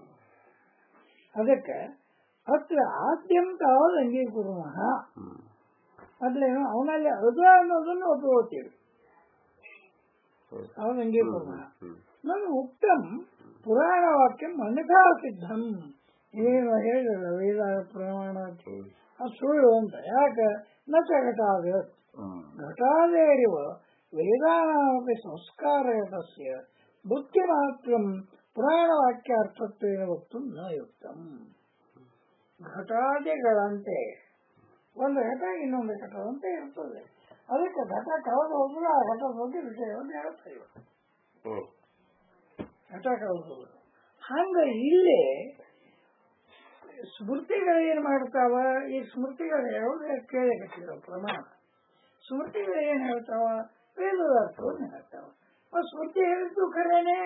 ಅದಕ್ಕೆ ಅತ್ರ ಆದ್ಯಂತ ಅವಳು ಅಂಗೀಕುರುಮ ಹ್ಮ್ ಅದ್ರೇನು ಅವನಲ್ಲಿ ಅದು ಅನ್ನೋದನ್ನು ಒಪ್ಪಿಕೊಳ್ತೀವಿ ಹೌದು. ಅವನ ಅಂಗೀಕುರುಮ ಹ್ಮ್ ನನ್ನ ಉಕ್ತಂ ಪುರಾಣ ವಾಕ್ಯಂ ಅನ್ಯಥಾ ಸಿದ್ಧಂ ಏನು ಹೇಳಿಲ್ಲ ವೇದ ಪ್ರಮಾಣ ಅಂತ. ಹ್ಮ್ ಅದು ಸುಳ್ಳು ಅಂತ ಯಾಕೆ ನ ಚ ಘಟಾದ ಹ್ಮ್ ಘಟಾದೇರಿವ ವೇದಾನಾಮಪಿ ಸಂಸ್ಕಾರಗತಸ್ಯ ಬುದ್ಧಿ ಮಾತ್ರ ಪುರಾಣ ವಾಕ್ಯಾರ್ಥತ್ವೇನ ವಕ್ತು ನ ಯುಕ್ತಂ ಘಟಾದಿಗಳಂತೆ ಒಂದು ಘಟ ಇನ್ನೊಂದು ಘಟದಂತೆ ಇರ್ತದೆ ಅದಕ್ಕೆ ಘಟ ಕಳೆದು ಹೋದ್ರೆ ಆ ಘಟದ ಬಗ್ಗೆ ವಿಷಯವನ್ನು ಹೇಳ್ತೇವೆ ಹ್ಮ್ ಘಟ ಕಳೆದು ಹೋದ್ರೆ ಹಂಗ ಇಲ್ಲಿ ಸ್ಮೃತಿಗಳು ಏನ್ ಮಾಡ್ತಾವ ಈ ಸ್ಮೃತಿಗಳು ಯಾವ್ದು ಕೇಳಕತ್ತಿದ ಪ್ರಮಾಣ ಸ್ಮೃತಿಗಳು ಏನ್ ಹೇಳ್ತಾವ ವೇದದ ಅರ್ಥವನ್ನು ಹೇಳ್ತಾವ ಆ ಸ್ಮೃತಿ ಹೇಳಿದ್ದು ಖರೇನೆ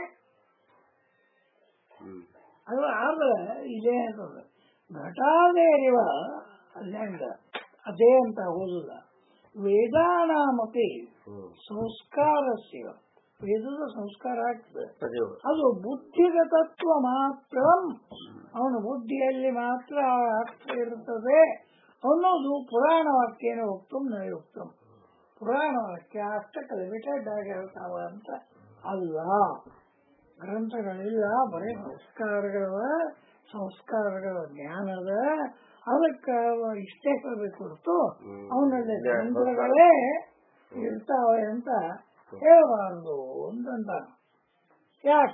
ಹ್ಮ್ ಅದು ಆದ್ರೆ ಇದೇ ಅಂತಂದ್ರೆ ಘಟಾದೇರಿವ ಅಲ್ಲೇಂಗ ಅದೇ ಅಂತ ಓದುದ ವೇದಾನಾಮಪಿ ಹ್ಮ್ ಸಂಸ್ಕಾರಸ್ಯ ವೇದದ ಸಂಸ್ಕಾರ ಆಗ್ತದೆ ಅದೇ ಅದು ಬುದ್ಧಿಗತತ್ವ ಮಾತ್ರ ಅವನ ಬುದ್ಧಿಯಲ್ಲಿ ಮಾತ್ರ ಆ ಅರ್ಥ ಇರುತ್ತದೆ ಅನ್ನೋದು ಪುರಾಣ ವಾಕ್ಯನ ಉಕ್ತಂ ನ ಉಕ್ತಂ ಪುರಾಣ ವಾಕ್ಯ ಅಷ್ಟಕ್ಕೆ ಲಿಮಿಟೆಡ್ ಆಗಿರ್ತಾವ ಅಂತ ಅಲ್ಲ ಗ್ರಂಥಗಳಿಲ್ಲ ಬರೀ ಸಂಸ್ಕಾರಗಳ ಸಂಸ್ಕಾರಗಳ ಜ್ಞಾನದ ಅದಕ್ಕೆ ಇಷ್ಟೇ ಕೊಡ್ಬೇಕು ಹೊರತು ಹ್ಮ್. ಅವನಲ್ಲಿ ಇದೆ, ಗ್ರಂಥಗಳೇ ಇರ್ತಾವೆ ಅಂತ ಹೇಳಬಾರದು ಅಂತಂದ ಯಾಕ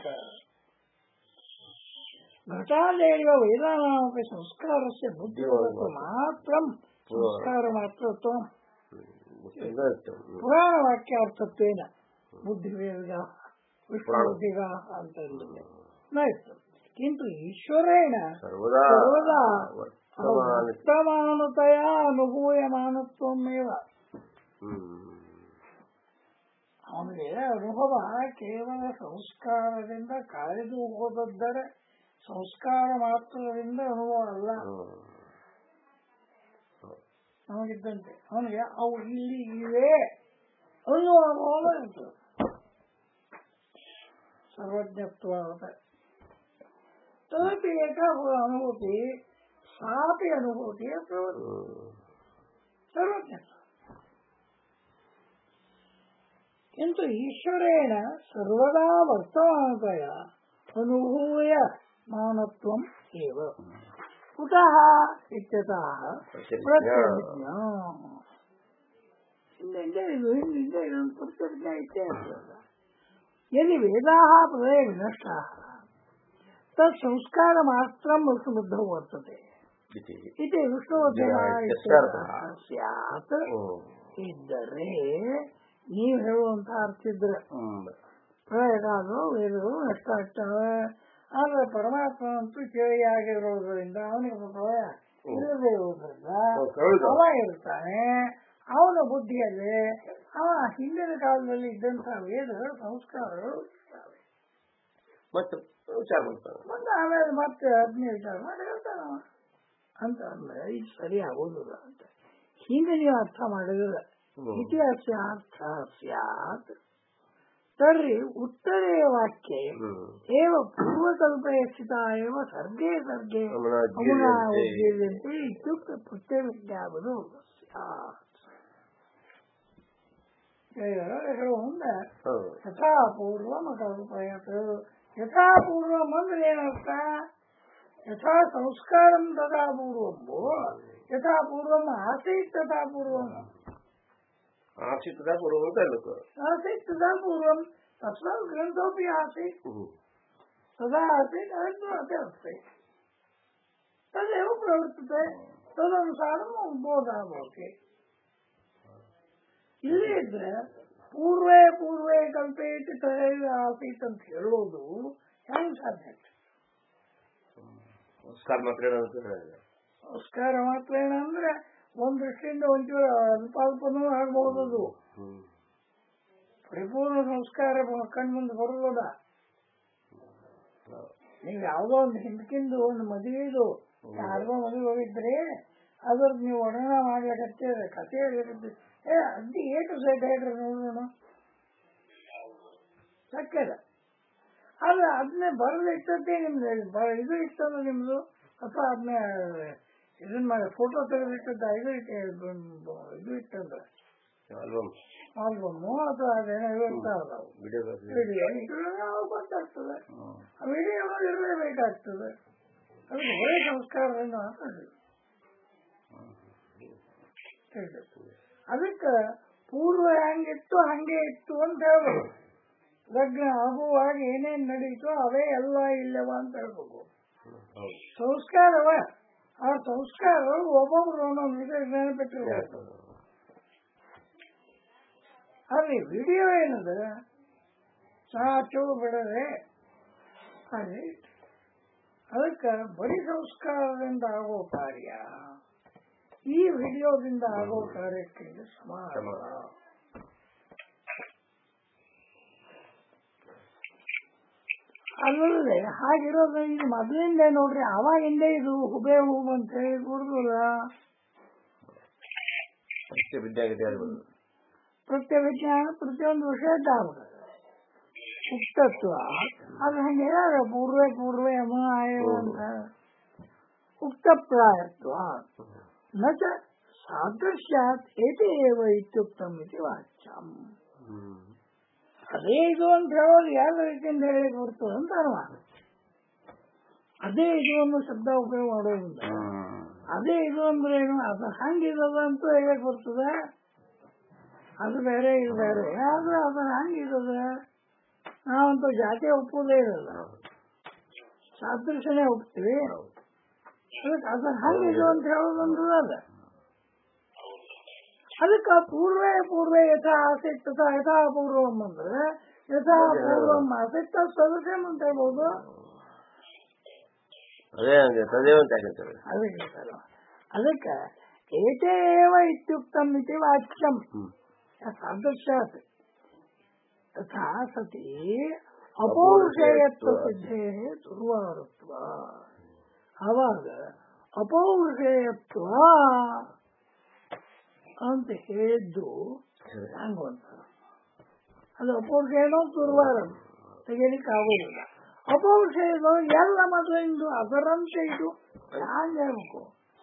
ಘಟಾದೇವ ವೇದಾನಾಮಪಿ ಸಂಸ್ಕಾರಸ್ಯ ಬುದ್ಧಿವತ್ತು ಮಾತ್ರ ಸಂಸ್ಕಾರ ಮಾತ್ರ ಗೊತ್ತಿಲ್ಲ ಇತ್ತು. ಹ್ಮ್. ಪುರಾಣ ವಾಕ್ಯಾರ್ಥತ್ವೇನ ಬುದ್ಧಿವೇದ ವಿಷ್ಣುಬುದ್ಧಿಗ ಅಂತ ಇರ್ತದೆ ಆಯ್ತು ಕಿಂತು ಈಶ್ವರೇಣ ಸರ್ವದಾ ಸರ್ವದಾ ವರ್ತಮಾನ ವರ್ತಮಾನತೆಯ ಅನುಭೂಯಮಾನತ್ವಮೇವ ಹ್ಮ್ ಅವನಿಗೆ ಅನುಭವ ಕೇವಲ ಸಂಸ್ಕಾರದಿಂದ ಕಳೆದು ಹೋದದ್ದರೆ ಸಂಸ್ಕಾರ ಮಾತ್ರದಿಂದ ಅನುಭವ ಅಲ್ಲ ಹ್ಮ್. ನಮಗಿದ್ದಂತೆ ಅವನಿಗೆ ಅವು ಇಲ್ಲಿ ಇವೆ ಅನ್ನೋ ಅನುಭವ ಇರ್ತದೆ ಸರ್ವಜ್ಞತ್ವ ಅಂತ ತದಪಿ ಏಕ ಅನುಭೂತಿ ಸಾಪಿ ಅನುಭೂತಿ ಪ್ರವೃತ್ತಿ ಹ್ಮ್. ಸರ್ವಜ್ಞತ್ವ किन्तु ईश्वरेण सर्वदा वर्तमानतय अनुभूय मानत्वम् एव कुतः इत्यतः ಪ್ರತ್ಯಭಿಜ್ಞಾ ಹಿಂದೆ ಇದು ಹಿಂದೆ ಇದೊಂದು ಪ್ರತ್ಯಭಿಜ್ಞಾ ಇತ್ತೇ ಇರ್ತದಲ್ಲ यदि वेदाः प्रदये विनष्टाः तत् संस्कारमात्रं समृद्धौ वर्तते ಇತಿ. इति विष्णुवचನ ಇತ್ಯರ್ಥಃ. ಸ್ಯಾತ್ ಹ್ಮ್. ಇದ್ದರೆ ನೀವು ಹೇಳುವಂತ ಅರ್ಥ ಇದ್ರೆ ಹ್ಮ್. ಪ್ರಯೋಗಾಲು ವೇದಗಳು ನಷ್ಟ ಆಗ್ತವೆ ಆದ್ರೆ ಪರಮಾತ್ಮ ಅಂತೂ ಕೇಳಿಯಾಗಿರೋದ್ರಿಂದ ಅವನಿಗೆ ಪ್ರಳಯ ಇರದೇ ಇರೋದ್ರಿಂದ ಹೌದು, ಹೌದು. ಅವ ಇರ್ತಾನೆ ಅವನ ಬುದ್ಧಿಯಲ್ಲಿ ಅವ ಹಿಂದಿನ ಕಾಲದಲ್ಲಿ ಇದ್ದಂತಹ ವೇದಗಳು ಸಂಸ್ಕಾರಗಳು ಇರ್ತಾವೆ ಮತ್ತೆ ವಿಚಾರ ಮಾಡ್ತಾರೆ ಮತ್ತೆ ಆಮೇಲೆ ಮತ್ತೆ ಅದನ್ನೇ ವಿಚಾರ ಮಾಡಿ ಹೇಳ್ತಾನ ಅವ. ಅಂತ ಅಂದ್ರೆ ಇದು ಸರಿ ಆಗೋದಿಲ್ಲ ಅಂತ ಹಿಂದೆ ನೀವು ಅರ್ಥ ಮಾಡಿದ್ರೆ ಹ್ಮ್. ಇತಿಹಾಸ ಅರ್ಥ ಸ್ಯಾತ್ ತರ್हि उत्तरे वाक्ये ಹ್ಮ್. एव पूर्वकल्पे स्थिता एव सर्गे सर्गे अमुना अमुना उद्गीर्यन्ते। उद्गीर्यन्ते इत्युक्ते प्रत्ययविज्ञापनो स्यात् ಹೇಳೋ ಮುಂದೆ ಹೌದು. ಯಥಾ ಪೂರ್ವಂ ಕಲ್ಪಯತ್ ಯಥಾ ಪೂರ್ವಂ ಅಂದ್ರೆ ಏನರ್ಥ ಯಥಾ ಸಂಸ್ಕಾರಂ ತಥಾ ಪೂರ್ವಂ ಯಥಾ ಪೂರ್ವಂ ಆಸೀತ್ ತಥಾ ಪೂರ್ವಂ ಆಶಿತದ ಪೂರ್ವ ಅಂತ ಹೇಳಬೇಕು आसीत् तदा पूर्वं तस्मात् ग्रन्थोऽपि आसीत् ಹ್ಮ್. तदा आसीत् अनन्तरमपि अस्ति तदेव प्रवर्तते तदनुसारं बोधः भवति ಇಲ್ಲಿ ಇದ್ರೆ ಪೂರ್ವೇ ಪೂರ್ವೇ ಕಲ್ಪೆ ಇಟ್ಟು ತದೇವ ಆಸೀತ್ ಅಂತ ಹೇಳೋದು ಹೆಂಗ್ ಸಾಧ್ಯ ಸಂಸ್ಕಾರ ಮಾತ್ರ ಏನಂತ ಹೇಳಿದ್ರೆ ಸಂಸ್ಕಾರ ಮಾತ್ರ ಏನಂದ್ರೆ ಒಂದ್ ದೃಷ್ಟಿಯಿಂದ ಒಂಚೂರು ಅಲ್ಪಾಲ್ಪನೂ ಆಗಬಹುದು ಅದು ಹ್ಮ್. ಪರಿಪೂರ್ಣ ಸಂಸ್ಕಾರ ಕಣ್ಮುಂದೆ ಬರೋದ ಹೌದು. ನೀವು ಯಾವುದೋ ಒಂದು ಹಿಂದಕ್ಕಿಂದು ಒಂದು ಮದುವೆದು ಯಾರಿಗೋ ಮದುವೆ ಹೋಗಿದ್ರಿ ಅದ್ರದ್ದು ನೀವು ವರ್ಣನ ಮಾಡ್ಲಿಕ್ಕೆ ಕಥೆ ಹೇಳಿರುತ್ತೆ ಏ ಅದ್ದಿ ಏಟು ಸೈಡ್ ಹೇಳ್ರಿ ನೋಡೋಣ ಸಕ್ಕದ ಅಲ್ಲ ಅದನ್ನೇ ಬರದು ಇಟ್ಟದ್ದೇ ನಿಮ್ದು ಬ- ಇದು ಇತ್ತಂದ್ರೆ ನಿಮ್ದು ಅಥವಾ ಅದನ್ನ ಇದನ್ನ ಮಾಡಿ ಫೋಟೋ ತೆಗೆದಿಟ್ಟದ್ದ ಇದು ಇಟ್ಟು ಇದು ಇಟ್ಟಂದ್ರೆ ಆಲ್ಬಮ್ ಆಲ್ಬಮ್ಮು ಅಥವಾ ಅದೇನೋ ಇರ್ತಾವಲ್ಲ ಅವು. ವಿಡಿಯೋ ವಿಡಿಯೋ ಇದ್ರೆ ನಾವು ಗೊತ್ತಾಗ್ತದೆ ಆ ವಿಡಿಯೋ ಇರಲೇಬೇಕಾಗ್ತದೆ ಅದು ಒಳ್ಳೆ ಸಂಸ್ಕಾರದಿಂದ ಮಾತಾಡಿ ಅದಕ್ಕೆ ಪೂರ್ವ ಹೆಂಗಿತ್ತು ಹಂಗೆ ಇತ್ತು ಅಂತ ಹೇಳ್ಬೋದು ಲಗ್ನ ಆಗುವಾಗ ಏನೇನ್ ನಡೀತೋ ಅವೇ ಎಲ್ಲ ಇಲ್ಲವ ಅಂತ ಹೇಳ್ಬೇಕು ಹೌದು ಸಂಸ್ಕಾರವ ಆ ಸಂಸ್ಕಾರ ಒಬ್ಬೊಬ್ರು ಒಂದೊಂದು ವಿಧ ನೆನಪಿಟ್ಟಿರ್ಬೇಕು ಅಲ್ಲಿ ವಿಡಿಯೋ ಏನದ ಸಾಚು ಬಿಡದೆ ಅಲ್ಲಿ ಅದಕ್ಕೆ ಬರೀ ಸಂಸ್ಕಾರದಿಂದ ಆಗೋ ಕಾರ್ಯ ಈ ವಿಡಿಯೋದಿಂದ ಆಗೋ ಕಾರ್ಯಕ್ಕೆ ಇದು ಸಮಾನ ಸಮಾನ. ಅಲ್ಲದೆ ಹಾಗಿರೋದು ಇದು ಮೊದಲಿಂದ ನೋಡ್ರಿ ಅವಾಗಿಂದ ಇದು ಹುಬೆ ಹೂವು ಅಂತ ಹೇಳಿ ಗುರುದಲ್ಲ ಅಷ್ಟೇ ವಿದ್ಯಾಗತಿ ಆಗ್ಬೋದು ಪ್ರತ್ಯ ವಿಜ್ಞಾನ ಪ್ರತಿಯೊಂದು ವಿಷಯದ ಆಗ್ಬಿಡುತ್ತೆ ಉಕ್ತತ್ವ ಅದು ಹಂಗೆ ಹೇಳ್ಯಾರ ಪೂರ್ವೆ ಪೂರ್ವೆ ಅಮ ಆಯವ ಅಂತ ಉಕ್ತಪ್ರಾಯತ್ವ ನ ಚ ಸಾದೃಶ್ಯಾತ್ ಏತೇ ಏವ ಇತ್ಯುಕ್ತಂ ಇತಿ ವಾಚ್ಯಂ ಹ್ಮ್ ಅದೇ ಇದು ಅಂತ ಹೇಳೋದು ಯಾವ ರೀತಿಯಿಂದ ಹೇಳಿ ಬರ್ತದೆ ಅಂತ ಅರ್ಥ ಅದೇ ಇದು ಅನ್ನೋ ಶಬ್ದ ಉಪಯೋಗ ಮಾಡೋದಿಲ್ಲ ಹ್ಮ್ ಅದೇ ಇದು ಅಂದ್ರೆ ಏನು ಅದು ಹಂಗಿರೋದು ಅಂತ ಹೇಳಕ್ ಬರ್ತದೆ ಅದು ಬೇರೆ ಇದು ಬೇರೆ ಆದ್ರೆ ಅದು ಹಂಗಿರೋದು ನಾವಂತೂ ಜಾತಿ ಒಪ್ಪುವುದೇ ಇರಲ್ಲ ಸಾದೃಶ್ಯನೇ ಒಪ್ತೀವಿ ಹೌದು ಅದಕ್ಕೆ ಅದು ಹಂಗಿದು ಅಂತ ಹೇಳೋದಂದ್ರೆ ಅದ ಅದಕ್ಕೆ ಪೂರ್ವೇ ಪೂರ್ವೇ ಯಥಾ ಆಸಕ್ತ ತಥಾ ಯಥಾ ಪೂರ್ವಂ ಅಂದ್ರೆ ಯಥಾ ಪೂರ್ವಂ ಆಸಕ್ತ ಸದಸ್ಯಂ ಅಂತ ಹೇಳ್ಬೋದು ಅದೇ ಹಂಗೆ ತದೇವ ಅಂತ ಯಾಕಂತಾರೆ ಅದಕ್ಕೆ ಹೇಳ್ತಾರೆ. ಅದಕ್ಕೆ ಏತೇವ ಇತ್ಯುಕ್ತಂ ಇತಿ ವಾಚ್ಯಂ ಹ್ಮ್ ಸಾದೃಶ್ಯಾತ್ ತಥಾ ಸತಿ ಅಪೌರುಷೇಯತ್ವ ಸಿದ್ಧೇ ದುರ್ವಾರತ್ವ ಆವಾಗ ಅಪೌರುಷೇಯತ್ವ ಅಂತ ಹೇಳಿದ್ದು ಸರಿ. ಹಂಗ ಅಂತಾರೆ ಅದು ಅಪೌರುಷೇಯನೋ ದುರ್ವಾರ ತೆಗಿಲಿಕ್ಕೆ ಆಗೋದಿಲ್ಲ ಅಪೌರುಷೇಯನು ಎಲ್ಲ ಮೊದಲಿಂದು ಅದರಂತೆ ಇದು ಹಂಗೆ ಹೇಳ್ಬೇಕು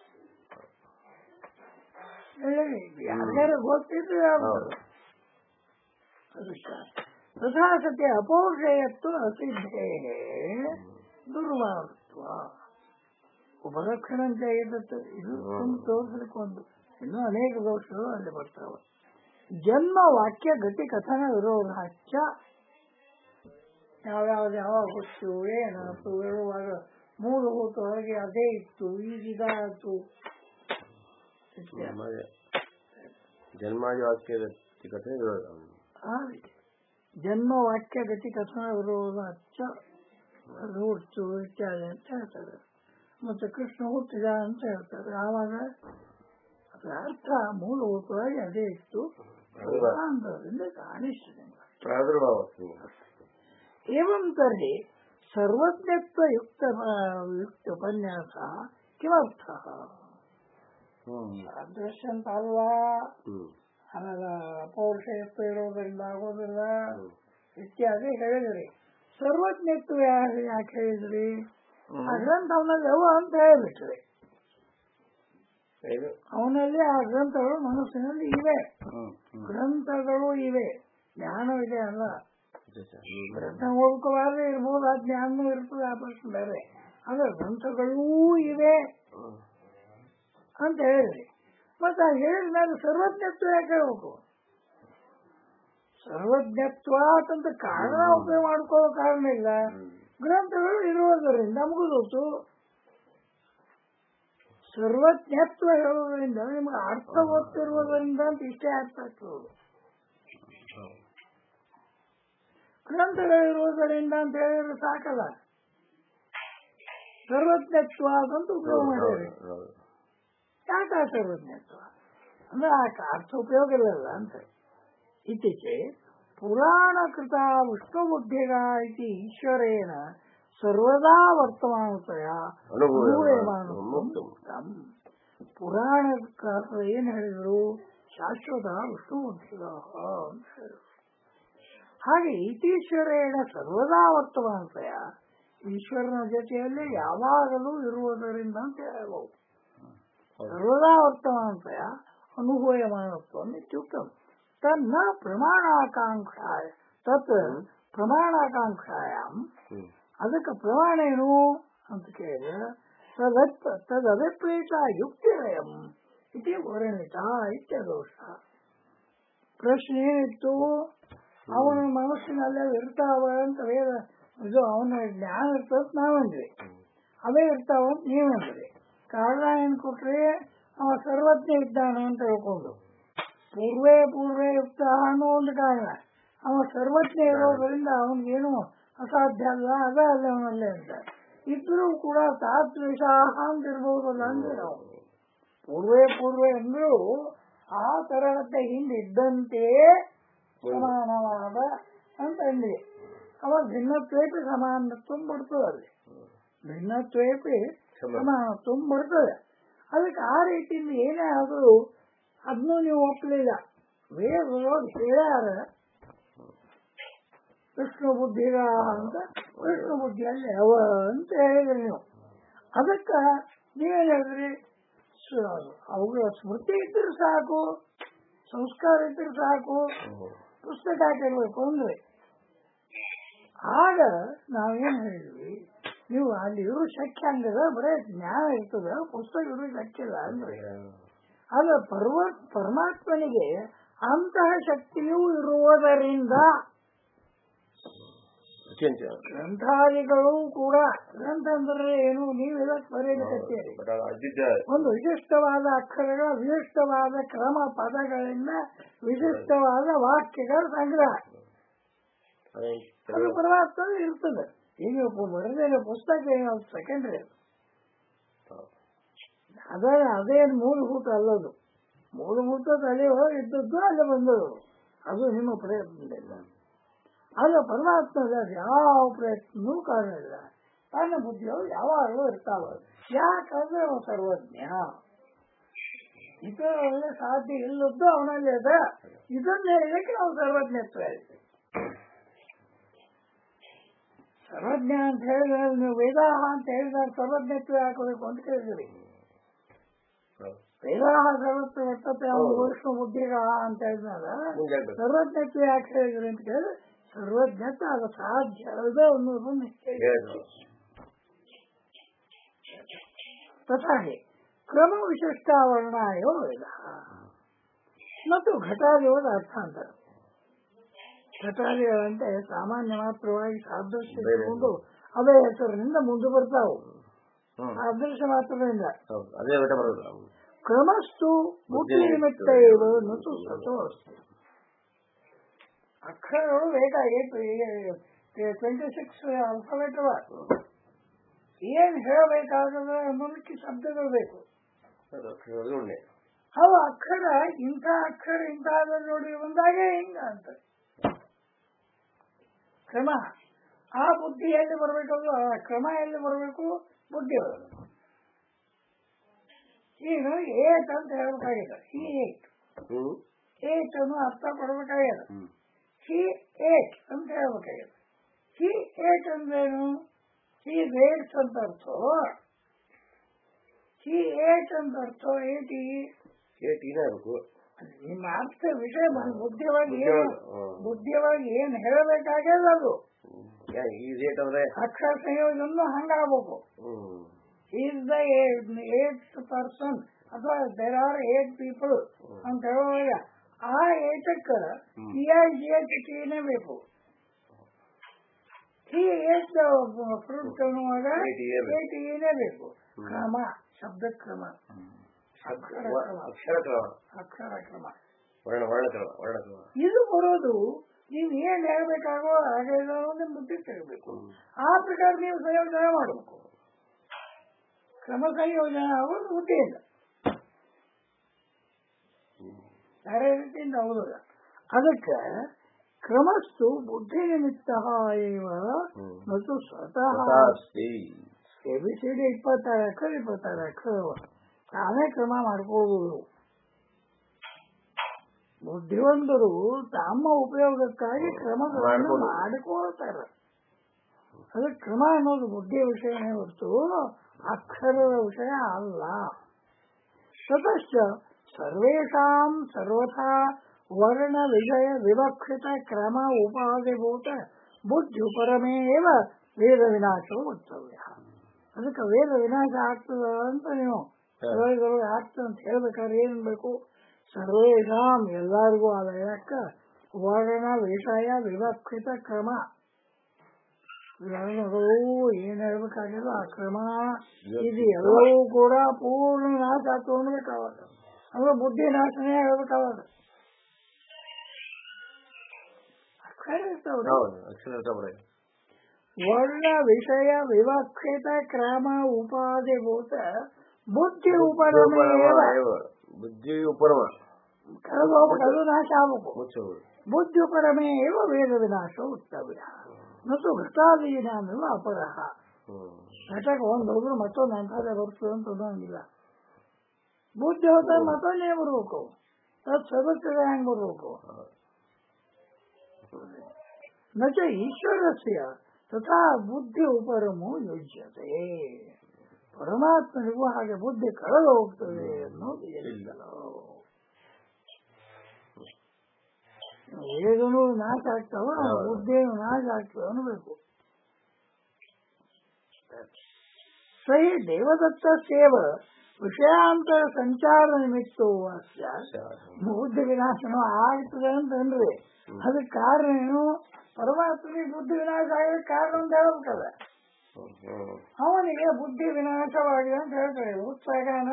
ಹೇಳಿ ಯಾರ್ಯಾರು ಗೊತ್ತಿದ್ರೆ ಹೇಳ್ಬೋದು. ಅದಕ್ಕೆ ತಥಾ ಸತ್ಯ ಅಪೌರುಷೇಯತ್ವ ಅಸಿದ್ಧೇ ದುರ್ವಾರತ್ವ ಉಪಲಕ್ಷಣ ಅಂತ ಇರುತ್ತೆ ಇದು ಒಂದು ತೋರಿಸ್ಲಿಕ್ಕೆ ಒಂದು ಇನ್ನೂ ಅನೇಕ ದೋಷಗಳು ಅಲ್ಲಿ ಬರ್ತಾವೆ ಜನ್ಮ ವಾಕ್ಯ ಗತಿ ಕಥನ ವಿರೋಧ ಹಚ್ಚ ಯಾವ್ಯಾವ್ದು ಯಾವಾಗ ಹುಟ್ಟು ಏನಾಯ್ತು ಹೇಳುವಾಗ ಮೂರು ಹೊತ್ತೊಳಗೆ ಅದೇ ಇತ್ತು ಈಗ ಇದಾಯ್ತು ಇತ್ಯಾದಿ. ಅದೇ. ಜನ್ಮಾದಿ ವಾಕ್ಯದ ಕಥೆ ವಿರೋಧ ಹಾಗೆ ಜನ್ಮ ವಾಕ್ಯ ಗತಿ ಕಥನ ವಿರೋಧ ಹಚ್ಚ ಅದು ಹುಟ್ಟು ಇತ್ಯಾದಿ ಅಂತ ಹೇಳ್ತಾರೆ ಮತ್ತೆ ಕೃಷ್ಣ ಹುಟ್ಟಿದ ಅಂತ ಹೇಳ್ತಾರೆ ಆವಾಗ ಅದರ ಅರ್ಥ ಮೂಲಭೂತವಾಗಿ ಅದೇ ಇತ್ತು ಅಂತದ್ರಿಂದ ಕಾಣಿಸ್ತದೆ ಪ್ರಾದುರ್ಭಾವ एवं तर्हि सर्वज्ञत्वयुक्त युक्त ಉಪನ್ಯಾಸ किमर्थः ಹ್ಮ್ ಅದೃಶ್ಯ ಅಂತ ಅಲ್ವಾ ಹ್ಮ್ ಆಮೇಲೆ ಪೌರುಷತ್ವ ಇರೋದ್ರಿಂದ ಆಗೋದಿಲ್ಲ ಹ್ಮ್. ಇತ್ಯಾದಿ ಹೇಳಿದ್ರಿ ಸರ್ವಜ್ಞತ್ವ ಯಾಕೆ ಯಾಕೆ ಹೇಳಿದ್ರಿ ಹ್ಮ್. ಆ ಗ್ರಂಥ ಅವನಲ್ಲಿ ಅವ ಅಂತ ಹೇಳಿಬಿಟ್ರಿ ಇದು ಅವನಲ್ಲಿ ಆ ಗ್ರಂಥಗಳು ಮನಸ್ಸಿನಲ್ಲಿ ಇವೆ ಹ್ಮ್ ಹ್ಮ್ ಗ್ರಂಥಗಳು ಇವೆ ಜ್ಞಾನವಿದೆ ಅಲ್ಲ ಹ್ಮ್. ಗ್ರಂಥ ಓದ್ಕೋಬಾರ್ದು ಇರ್ಬೋದು ಆ ಜ್ಞಾನನೂ ಇರ್ತದೆ ಆ ಪ್ರಶ್ನೆ ಬೇರೆ ಆದ್ರೆ ಗ್ರಂಥಗಳೂ ಇವೆ ಹ್ಮ್. ಅಂತ ಹೇಳಿದ್ರಿ ಮತ್ತೆ ಆ ಹೇಳಿದ ಮೇಲೆ ಸರ್ವಜ್ಞತ್ವ ಯಾಕೆ ಹೇಳ್ಬೇಕು ಸರ್ವಜ್ಞತ್ವ ಅಂತ ಕಾರಣ ಉಪಯೋಗ ಮಾಡ್ಕೊಳ್ಳೋ ಕಾರಣ ಇಲ್ಲ ಹ್ಮ್. ಗ್ರಂಥಗಳು ಇರುವುದರಿಂದ ಮುಗಿದೋತು ಸರ್ವಜ್ಞತ್ವ ಹೇಳೋದ್ರಿಂದ ನಿಮ್ಗೆ ಅರ್ಥ ಗೊತ್ತಿರುವುದರಿಂದ ಅಂತ ಇಷ್ಟೇ ಅರ್ಥ ಆಗ್ತದೆ ಹೌದು. ಗ್ರಂಥಗಳಿರುವುದರಿಂದ ಅಂತ ಹೇಳಿದ್ರೆ ಸಾಕಲ್ಲ ಸರ್ವಜ್ಞತ್ವ ಅಂತ ಉಪಯೋಗ ಮಾಡಿದ್ರಿ ಹೌದು, ಹೌದು. ಯಾಕೆ ಆ ಸರ್ವಜ್ಞತ್ವ ಅಂದ್ರೆ ಆ ಅರ್ಥ ಉಪಯೋಗ ಇಲ್ಲಲ್ಲ ಅಂತ ಇತ್ತೀಚೆ ಪುರಾಣ ಕೃತ ವಿಷ್ಣುಬುದ್ಧಿಗ ಇತಿ ಈಶ್ವರೇನ ಸರ್ವದಾ ವರ್ತಮಾನತೆಯ ಅನುಭವ ಅನುಭವಮಾನ ಮುಕ್ತ. ಪುರಾಣಕಾರರು ಏನ್ ಹೇಳಿದ್ರು ಶಾಶ್ವತ ವಿಷ್ಣು ಬುದ್ಧಿಗ ಅಂತ ಹೇಳಿದ್ರು ಹಾಗೆ ಇತೀಶ್ವರೇಣ ಸರ್ವದಾ ವರ್ತಮಾನತೆಯ ಈಶ್ವರನ ಜೊತೆಯಲ್ಲಿ ಯಾವಾಗಲೂ ಇರುವುದರಿಂದ ಅಂತ ಹೇಳಬಹುದು ಹೌದು. ಸರ್ವದಾ ವರ್ತಮಾನತೆಯ ಅನುಭೂಯಮಾನತ್ವ ಇತ್ಯುಕ್ತಂ ತನ್ನ ಪ್ರಮಾಣಾಕಾಂಕ್ಷಾಯ ತತ್ ಪ್ರಮಾಣಾಕಾಂಕ್ಷಾಯಾಮ್ ಹ್ಮ್. ಅದಕ್ಕೆ ಪ್ರಮಾಣ ಏನು ಅಂತ ಕೇಳಿದ್ರೆ ತದತ್ ತದಭಿಪ್ರೇತ ಯುಕ್ತಿರಯಂ ಇತಿ ವರ್ಣಿತ ಇತ್ಯದೋಷ ಪ್ರಶ್ನೆ ಏನಿತ್ತು ಅವನ ಮನಸ್ಸಿನಲ್ಲಿ ಅವು ಇರ್ತಾವ ಅಂತ ವೇದ ಇದು ಅವನ ಜ್ಞಾನ ಇರ್ತದ ನಾವಂದ್ರಿ ಅವೇ ಇರ್ತಾವ ಅಂತ ನೀವಂದ್ರಿ ಕಾರಣ ಏನ್ ಕೊಟ್ರಿ ಅವ ಸರ್ವಜ್ಞ ಇದ್ದಾನೆ ಅಂತ ಹೇಳ್ಕೊಂಡು ಪೂರ್ವೇ ಪೂರ್ವೇ ಯುಕ್ತ ಅನ್ನೋ ಒಂದು ಕಾರಣ ಅವ ಸರ್ವಜ್ಞ ಇರೋದ್ರಿಂದ ಅವನಿಗೇನು ಅಸಾಧ್ಯ ಅಲ್ಲ ಅದ ಅಲ್ಲ ಅವನಲ್ಲೇ ಅಂತ ಇದ್ರೂ ಕೂಡ ತಾತ್ವಿಷ ಅಂತ ಇರ್ಬೋದಲ್ಲ ಅಂದ್ರೆ ನಾವು ಪೂರ್ವೇ ಪೂರ್ವೇ ಅಂದ್ರೂ ಆ ತರಹದ ಹಿಂದಿದ್ದಂತೆಯೇ ಸಮಾನವಾದ ಅಂತ ಅಂದ್ವಿ ಅವಾಗ ಭಿನ್ನತ್ವೇಪಿ ಸಮಾನತ್ವ ಬರ್ತದೆ ಅಲ್ಲಿ ಭಿನ್ನತ್ವೇಪಿ ಸಮಾನತ್ವ ಬರ್ತದೆ ಅದಕ್ಕೆ ಆ ರೀತಿಯಿಂದ ಏನೇ ಆದರೂ ಅದನ್ನೂ ನೀವು ಒಪ್ಪಲಿಲ್ಲ ವೇದದೊಳಗೆ ಹೇಳ್ಯಾರ ವಿಷ್ಣು ಬುದ್ಧಿಗ ಅಂತ ವಿಷ್ಣು ಬುದ್ಧಿಯಲ್ಲಿ ಅವ ಅಂತ ಹೇಳಿದ್ರಿ ನೀವು ಅದಕ್ಕ ನೀವೇನ್ ಹೇಳಿದ್ರಿ ಸ- ಅವುಗಳ ಸ್ಮೃತಿ ಇದ್ರೆ ಸಾಕು ಸಂಸ್ಕಾರ ಇದ್ರೆ ಸಾಕು ಪುಸ್ತಕ ಹಾಕಿರ್ಬೇಕು ಅಂದ್ರೆ ಆಗ ನಾವೇನ್ ಹೇಳಿದ್ವಿ ನೀವು ಅಲ್ಲಿ ಇರೋ ಶಕ್ಯ ಹಂಗದ ಬರೇ ಜ್ಞಾನ ಇರ್ತದ ಪುಸ್ತಕ ಇರೋ ಶಕ್ಯ ಇಲ್ಲ ಅಂದ್ರೆ ಅದ ಪರ್ವ ಪರಮಾತ್ಮನಿಗೆ ಅಂತಹ ಶಕ್ತಿಯೂ ಇರುವುದರಿಂದ ಚೇಂಜ್ ಗ್ರಂಥಾದಿಗಳು ಕೂಡ ಗ್ರಂಥ ಅಂದ್ರೆ ಏನು ನೀವು ಇದಕ್ಕೆ ಬರೆಯಲಿಕ್ಕತ್ತೀರಿ ಬಟ್ ಅದಿದ್ದ ಒಂದು ವಿಶಿಷ್ಟವಾದ ಅಕ್ಷರಗಳ ವಿಶಿಷ್ಟವಾದ ಕ್ರಮ ಪದಗಳಿಂದ ವಿಶಿಷ್ಟವಾದ ವಾಕ್ಯಗಳ ಸಂಗ್ರಹ ಅದು ಪರಮಾತ್ಮ ಇರ್ತದೆ ಈಗ ಬರೆದಿರೋ ಪುಸ್ತಕ ಸೆಕೆಂಡ್ರಿ ಅದ ಅದೇನು ಮೂಲಭೂತ ಅಲ್ಲದು ಮೂಲಭೂತ ತಲೆ ಒಳಗೆ ಇದ್ದದ್ದು ಅಲ್ಲೇ ಬಂದದು ಅದು ನಿಮ್ಮ ಪ್ರಯತ್ನದಿಂದ ಅಲ್ಲ ಪರಮಾತ್ಮದ ಯಾವ ಪ್ರಯತ್ನವೂ ಕಾರಣ ಇಲ್ಲ ತನ್ನ ಬುದ್ಧಿಯೊಳಗೆ ಯಾವಾಗಲೂ ಇರ್ತಾವ ಯಾಕಂದ್ರೆ ಅವ ಸರ್ವಜ್ಞ ಇದರಲ್ಲಿ ಸಾಧ್ಯ ಇಲ್ಲದ್ದು ಅವನಲ್ಲಿ ಅದ ಇದನ್ನ ಹೇಳಿದಕ್ಕೆ ನಾವು ಸರ್ವಜ್ಞತ್ವ ಹೇಳ್ತೀವಿ ಸರ್ವಜ್ಞ ಅಂತ ಹೇಳಿದ್ರೆ ನೀವು ವೇದಾಹ ಅಂತ ಹೇಳಿದಾಗ ಸರ್ವಜ್ಞತ್ವ ಹಾಕಬೇಕು ಅಂತ ಕೇಳಿದ್ರಿ ವೇದಾಹ ಸರ್ವತ್ವ ವರ್ತತೆ ಅವನು ವಿಷ್ಣು ಬುದ್ಧಿಗ ಅಂತ ಹೇಳಿದಾಗ ಸರ್ವಜ್ಞತ್ವ ಯಾಕೆ ಹೇಳಿದ್ರಿ ಅಂತ ಕೇಳಿದ್ರೆ ಸರ್ವಜ್ಞತ್ವ ಅದು ಸಾಧ್ಯ ಅದ ಅನ್ನೋದನ್ನು ಹೇಳಿದ್ರಿ ತಥಾಹಿ ಕ್ರಮ ವಿಶಿಷ್ಟಾವರಣಾಯೋ ವೇದ ಮತ್ತು ಘಟಾದಿಗಳ ಅರ್ಥಾಂತರ ಘಟಾದಿಗಳಂತೆ ಸಾಮಾನ್ಯ ಮಾತ್ರವಾಗಿ ಸಾದೃಶ್ಯ ತಗೊಂಡು ಅದೇ ಹೆಸರಿನಿಂದ ಮುಂದೆ ಬರ್ತಾವು ಸಾದೃಶ್ಯ ಮಾತ್ರದಿಂದ ಹೌದು ಅದೇ ಊಟ ಬರೋದು ಕ್ರಮಸ್ತು ಬುದ್ಧಿ ನಿಮಿತ್ತ ಇವ ನತು ಸತೋ ಅಸ್ತಿ ಅಕ್ಷರಗಳು ಬೇಕಾಗಿತ್ತು ಟ್ವೆಂಟಿ ಸಿಕ್ಸ್ ಅಲ್ಫಾಬೆಟ್ ಅವ ಏನ್ ಹೇಳಬೇಕಾಗದ ಅನ್ನೋದಕ್ಕೆ ಶಬ್ದಗಳು ಬೇಕು ಅದು ಅಕ್ಷರಗಳು ಉಂಡೆ ಅವು ಅಕ್ಷರ ಇಂಥ ಅಕ್ಷರ ಇಂಥದ ನೋಡಿ ಬಂದಾಗೆ ಹಿಂಗ ಅಂತ ಕ್ರಮ ಆ ಬುದ್ಧಿ ಎಲ್ಲಿ ಬರಬೇಕಲ್ಲ ಆ ಕ್ರಮ ಎಲ್ಲಿ ಬರಬೇಕು ಬುದ್ಧಿ ಬರಬೇಕು ಈಗ ಏಟ್ ಅಂತ ಹೇಳ್ಬೇಕಾಗಿದೆ ಹಿ ಏಟ್ ಹ್ಮ್ ಏಟ್ ಅನ್ನು ಅರ್ಥ ಕೊಡ್ಬೇಕಾಗ್ಯದ ಹ್ಮ್ ಹಿ ಏಟ್ ಅಂತ ಹೇಳ್ಬೇಕಾಗ್ಯದ ಹಿ ಏಟ್ ಅಂದ್ರೇನು ಹಿ ರೇಟ್ಸ್ ಅಂತ ಅರ್ಥ ಹಿ ಏಟ್ ಅಂತ ಅರ್ಥ ಏಟಿ ಏಟ್ ಏನೇ ಇರಬೇಕು ನಿಮ್ಮ ಅರ್ಥ ವಿಷಯ ಬಂದ್ ಬುದ್ಧಿವಾಗಿ ಏನು ಹ್ಮ್. ಬುದ್ಧಿವಾಗಿ ಏನ್ ಹೇಳಬೇಕಾಗ್ಯದ ಅದು ಯಾ- ಈ ರೇಟ್ ಅಂದ್ರೆ ಅಕ್ಷರ ಸಂಯೋಜನ ಹಂಗಾಗಬೇಕು hmm is the eight person ಅಥವಾ ದೇರ್ ಆರ್ ಏಟ್ ಪೀಪಲ್ ಅಂತ ಹೇಳುವಾಗ ಆ ಏಟಕ್ಕ hmm. T I G H ಟಿನೇ ಬೇಕು ಟಿ ಏಟ್ ಫ್ರೂಟ್ ಅನ್ನುವಾಗ ಏಟ್ ಏ ಬೇಕು. ಏಟ್ ಏನೇ ಬೇಕು ಹ್ಮ್. ಕ್ರಮ ಶಬ್ದ ಕ್ರಮ ಅಕ್ಷರ ಕ್ರಮ ಅಕ್ಷರ ಕ್ರಮ ಅಕ್ಷರ ಕ್ರಮ ವರ್ಣ ವರ್ಣ ಕ್ರಮ ವರ್ಣ ಕ್ರಮ ಇದು ಬರೋದು ನೀವು ಏನ್ ಹೇಳ್ಬೇಕಾಗೋ ಹಾಗೆ ನಿಮ್ ಬುದ್ಧಿ ತೆಗಬೇಕು ಆ ಪ್ರಕಾರ ನೀವು ಸಂಯೋಜನೆ ಮಾಡಬೇಕು ಕ್ರಮ ಸಂಯೋಜನೆ ಆಗೋದು ಬುದ್ಧಿಯಿಂದ ಬೇರೆ ರೀತಿಯಿಂದ ಆಗುದಿಲ್ಲ ಅದಕ್ಕೆ ಕ್ರಮಸ್ತು ಬುದ್ಧಿ ನಿಮಿತ್ತ ಇವ ಹ್ಮ್. ಮತ್ತು ಸ್ವತಃ ಶಾಸ್ತಿ ಎ ಬಿ ಸಿ ಡಿ ಇಪ್ಪತ್ತಾರು ಅಕ್ಷರ ಇಪ್ಪತ್ತಾರು ಅಕ್ಷರ ತಾನೇ ಕ್ರಮ ಮಾಡ್ಕೋಬಹುದು ಬುದ್ಧಿವಂತರು ತಮ್ಮ ಉಪಯೋಗಕ್ಕಾಗಿ ಕ್ರಮಗಳನ್ನು ಮಾಡ್ಬೋದು. ಮಾಡಿಕೊಳ್ತಾರೆ ಅದಕ್ಕೆ ಕ್ರಮ ಅನ್ನೋದು ಬುದ್ಧಿಯ ವಿಷಯನೇ ಹೊರತು ಅಕ್ಷರದ ವಿಷಯ ಅಲ್ಲ ತತಶ್ಚ ಸರ್ವೇಷಾಂ ಸರ್ವಥಾ ವರ್ಣ ವಿಷಯ ವಿವಕ್ಷಿತ ಕ್ರಮ ಉಪಾಧಿಭೂತ ಬುದ್ಧಿ ಪರಮೇವ ವೇದ ವಿನಾಶವು ವಕ್ತವ್ಯ ಅದಕ್ಕೆ ವೇದ ವಿನಾಶ ಆಗ್ತದ ಅಂತ ನೀವು ಸರ್ವೇಗಳು ಆಗ್ತದೆ ಅಂತ ಹೇಳ್ಬೇಕಾದ್ರೆ ಏನ್ ಬೇಕು ಸರ್ವೇಷಾಂ ಎಲ್ಲರಿಗೂ ಆದ ಯಾಕ ವರ್ಣ ವಿಷಯ ವಿವಕ್ಷಿತ ಕ್ರಮ ವರ್ಣಗಳು ಏನ್ ಹೇಳ್ಬೇಕಾಗಿಲ್ಲ ಆ ಕ್ರಮ ಇದು ಎಲ್ಲವೂ ಕೂಡ ಪೂರ್ಣ ನಾಶ ಆಗ್ತವೆ ಅನ್ಬೇಕಾವಾಗ ಅಂದ್ರೆ ಬುದ್ಧಿ ನಾಶನೇ ಹೇಳ್ಬೇಕಾವಾಗ ಅಕ್ಷರ ಇರ್ತಾವ್ರಿ. ಹೌದು ಅಕ್ಷರ ತಗೊಳ್ಳಿ ವರ್ಣ ವಿಷಯ ವಿವಕ್ಷಿತ ಕ್ರಮ ಉಪಾಧಿಭೂತ ಬುದ್ಧಿ ಉಪರಮೇವ ಬುದ್ಧಿ ಉಪರಮ ಕಳೆದು ಹೋಗ್ಬೇಕು ಅದು ನಾಶ ಆಗ್ಬೇಕು ಮುಚ್ಚಬಹುದು ಬುದ್ಧಿ ಉಪರಮೇವ ವೇದ ವಿನಾಶ ಉತ್ತವ್ಯ ಮತ್ತು ಘಟಾದೀನಾನು ಅಪರಹ ಹ್ಮ್ ಘಟಕ ಒಂದು ಹೋದ್ರು ಮತ್ತೊಂದು ಅಂಥದ್ದೇ ಬರ್ತದೆ ಅಂತ ಅನ್ನೋಂಗಿಲ್ಲ ಬುದ್ಧಿ ಹೋದ್ರೆ ಮತ್ತೊಂದೇ ಬರ್ಬೇಕು ತತ್ ಸದಸ್ಯದ ಹೆಂಗ್ ಬರ್ಬೇಕು ನಚ ಈಶ್ವರಸ್ಯ ತಥಾ ಬುದ್ಧಿ ಉಪರಮು ಯೋಜ್ಯತೆ ಪರಮಾತ್ಮನಿಗೂ ಹಾಗೆ ಬುದ್ಧಿ ಕಳೆದು ಹೋಗ್ತದೆ ಅನ್ನೋದು ಇಲ್ಲ ವೇದನು ನಾಶ ಆಗ್ತಾವ ಬುದ್ಧಿಯನ್ನು ನಾಶ ಆಗ್ತವೆ ಅನ್ನಬೇಕು ಸಹಿ ದೇವದತ್ತ ಸೇವ ವಿಷಯಾಂತರ ಸಂಚಾರ ನಿಮಿತ್ತವೂ ಅಸ್ಯ ಬುದ್ಧಿ ವಿನಾಶನೂ ಆಗ್ತದೆ ಅಂತಂದ್ರೆ ಅದಕ್ಕೆ ಕಾರಣ ಏನು ಪರಮಾತ್ಮನಿಗೆ ಬುದ್ಧಿ ವಿನಾಶ ಆಗೋದಕ್ಕೆ ಕಾರಣ ಅಂತ ಹೇಳ್ಬೇಕಲ್ಲ ಹ್ಮ್ ಅವನಿಗೆ ಬುದ್ಧಿ ವಿನಾಶವಾಗಿದೆ ಅಂತ ಹೇಳ್ತಾರೆ ಹುಚ್ಚಾಗಾನ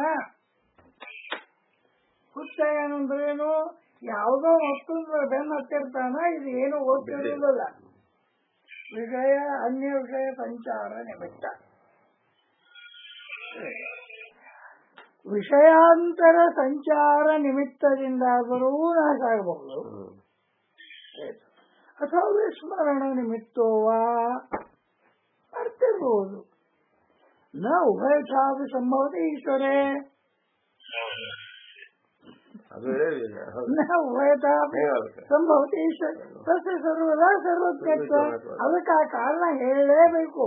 ಹುಚ್ಚಾಗಾನ ಅಂದ್ರೆ ಏನು ಯಾವುದೋ ಮತ್ತೊಂದು ಬೆನ್ನು ಹತ್ತಿರ್ತಾನ ಇದು ಏನು ಓದ್ತಿರಲಿಲ್ಲ ವಿಷಯ ಅನ್ಯ ವಿಷಯ ಸಂಚಾರ ನಿಮಿತ್ತ ವಿಷಯಾಂತರ ಸಂಚಾರ ನಿಮಿತ್ತದಿಂದಾದರೂ ನಾಶ ಆಗಬಹುದು ಹ್ಮ್ ಅಥವಾ ವಿಸ್ಮರಣ ನಿಮಿತ್ತೋವಾ ಬರ್ತಿರ್ಬೋದು ನ ಉಭಯಥಾಪಿ ಸಂಭವತೆ ಈಶ್ವರೇ ಅದು ಹೇಳಿಲ್ಲ ಹೌದು ನ ಉಭಯಥಾಪಿ ಹೇಗಾಗುತ್ತೆ ಸಂಭವತೆ ಈಶ್ವರ ತಸ್ಯ ಸರ್ವದಾ ಸರ್ವಜ್ಞತ್ವ ಅದಕ್ಕೆ ಆ ಕಾರಣ ಹೇಳಲೇಬೇಕು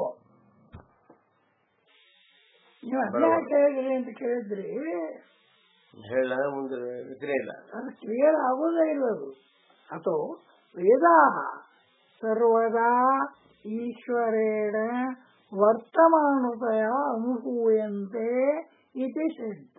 ನೀವು ಅನ್ಯಾಯ ಕೇಳಿದ್ರಿ ಅಂತ ಕೇಳಿದ್ರಿ ಹೇಳ ಮುಂದೆ ವಿಕ್ರಯ ಇಲ್ಲ ಅದು ಕ್ಲಿಯರ್ ಆಗೋದೇ ಇಲ್ಲ ಅದು ಅಥವಾ ವೇದಾ ಸರ್ವದಾ ಈಶ್ವರೇಣ ವರ್ತಮಾನತೆಯ ಅನುಭೂಯಂತೆ ಇತಿ ಸಿದ್ಧ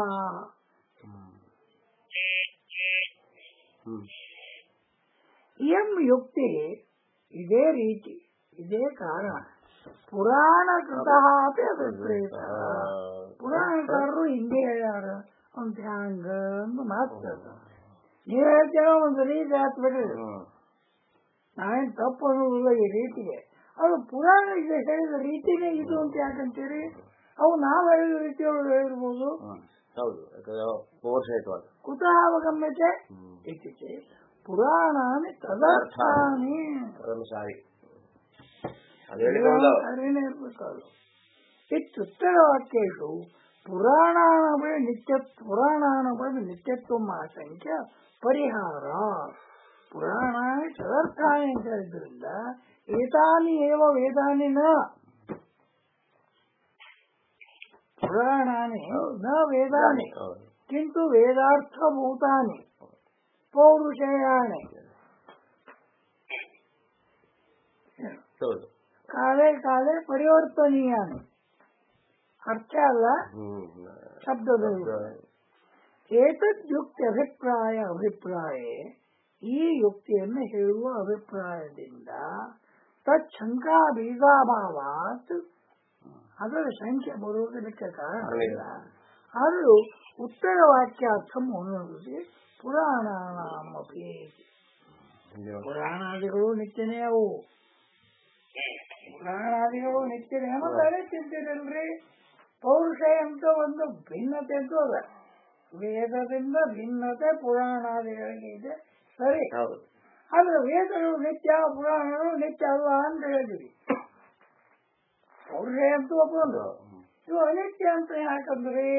ಹ್ಮ್ ಇಯಂ ಯುಕ್ತಿ ಇದೇ ರೀತಿ ಇದೇ ಕಾರಣ ಪುರಾಣ ಕೃತಃ ಅಪಿ ಅಭಿಪ್ರೇತ ಪುರಾಣಕಾರರು ಹಿಂಗೆ ಹೇಳ್ಯಾರ ಅಂತ ಹ್ಯಾಂಗ ಅಂತ ಮಾತು ನೀವ್ ಹೇಳ್ತೀರ ಒಂದು ರೀತಿ ಆತ್ ಬಿಡ್ರಿ ಹ್ಮ್ ನಾವೇನ್ ತಪ್ಪು ಅನ್ನೋದಿಲ್ಲ ಈ ರೀತಿಗೆ ಅದು ಪುರಾಣ ಈಗ ಹೇಳಿದ ರೀತಿನೇ ಇದು ಅಂತ ಯಾಕಂತೀರಿ ಅವು ನಾವು ಹೇಳಿದ ರೀತಿಯೊಳಗೆ ಹೇಳಿರ್ಬೋದು ಹ್ಮ್ ಹೌದು ಯಾಕಂದ್ರೆ ಪೌರುಷಯುತವಾದ ಕುತಃ ಅವಗಮ್ಯತೆ ಹ್ಮ್ ಇತ್ತೀಚೆ ಪುರಾಣಾನಿ ತದರ್ಥಾನಿ ಅದನ್ನು ಸಾರಿ ಅದು ಹೇಳಿದ್ರಲ್ಲ ಸರಿನೇ ಇರ್ಬೇಕು ಅದು ಇತ್ಯುತ್ತರ ವಾಕ್ಯೇಶು ಪುರಾಣಾನವೇ ನಿತ್ಯ ಪುರಾಣಾನವೇ ನಿತ್ಯತ್ವ ಆಶಂಕ್ಯ ಪರಿಹಾರ ಪುರಾಣಾನಿ ತದರ್ಥಾನಿ ಅಂತ ಹೇಳಿದ್ರಿಂದ ಏತಾನಿ ಏವ ವೇದಾನಿ ನ ಪುರಾಣಾನಿ ನ ವೇದಾನಿ ಹೌದು ಕಿಂತು ವೇದಾರ್ಥಭೂತಾನಿ ಪೌರುಷೇಯಾಣಿ ಹೌದು ಕಾಲೇ ಕಾಲೇ ಪರಿವರ್ತನೀಯಾನಿ ಅರ್ಥ ಅಲ್ಲ ಹ್ಮ್ ಶಬ್ದದ ಏತದ್ಯುಕ್ತಿ ಅಭಿಪ್ರಾಯ ಅಭಿಪ್ರಾಯ ಈ ಯುಕ್ತಿಯನ್ನು ಹೇಳುವ ಅಭಿಪ್ರಾಯದಿಂದ ತತ್ಶಂಕಾ ಬೀಜಾಭಾವಾತ್ ಅದರ ಸಂಖ್ಯೆ ಬರುವುದಕ್ಕೆ ಕಾರಣವಿಲ್ಲ ಆದರೂ ಉತ್ತರ ವಾಕ್ಯಾರ್ಥಂ ಅನ್ನೋದು ಪುರಾಣಾಮಪಿ ಪುರಾಣಾದಿಗಳು ನಿತ್ಯನೇ ಅವು ಪುರಾಣಾದಿಗಳು ನಿತ್ಯನೇ ಮತ್ತೆ ಅದೇ ಚಿಂತಿರಲ್ರಿ ಪೌರುಷ ಅಂತ ಒಂದು ಭಿನ್ನತೆ ಅಂತೂ ಅದ ವೇದದಿಂದ ಭಿನ್ನತೆ ಪುರಾಣಾದಿಗಳಿಗೆ ಇದೆ ಸರಿ ಹೌದು ಆದ್ರೆ ವೇದಗಳು ನಿತ್ಯ ಪುರಾಣಗಳು ನಿತ್ಯ ಅಲ್ಲ ಅಂತ ಹೇಳಿದ್ವಿ ಪೌರುಷ ಅಂತೂ ಒಪ್ಪಂದು ಇವು ಅನಿತ್ಯ ಅಂತ ಯಾಕಂದ್ರೆ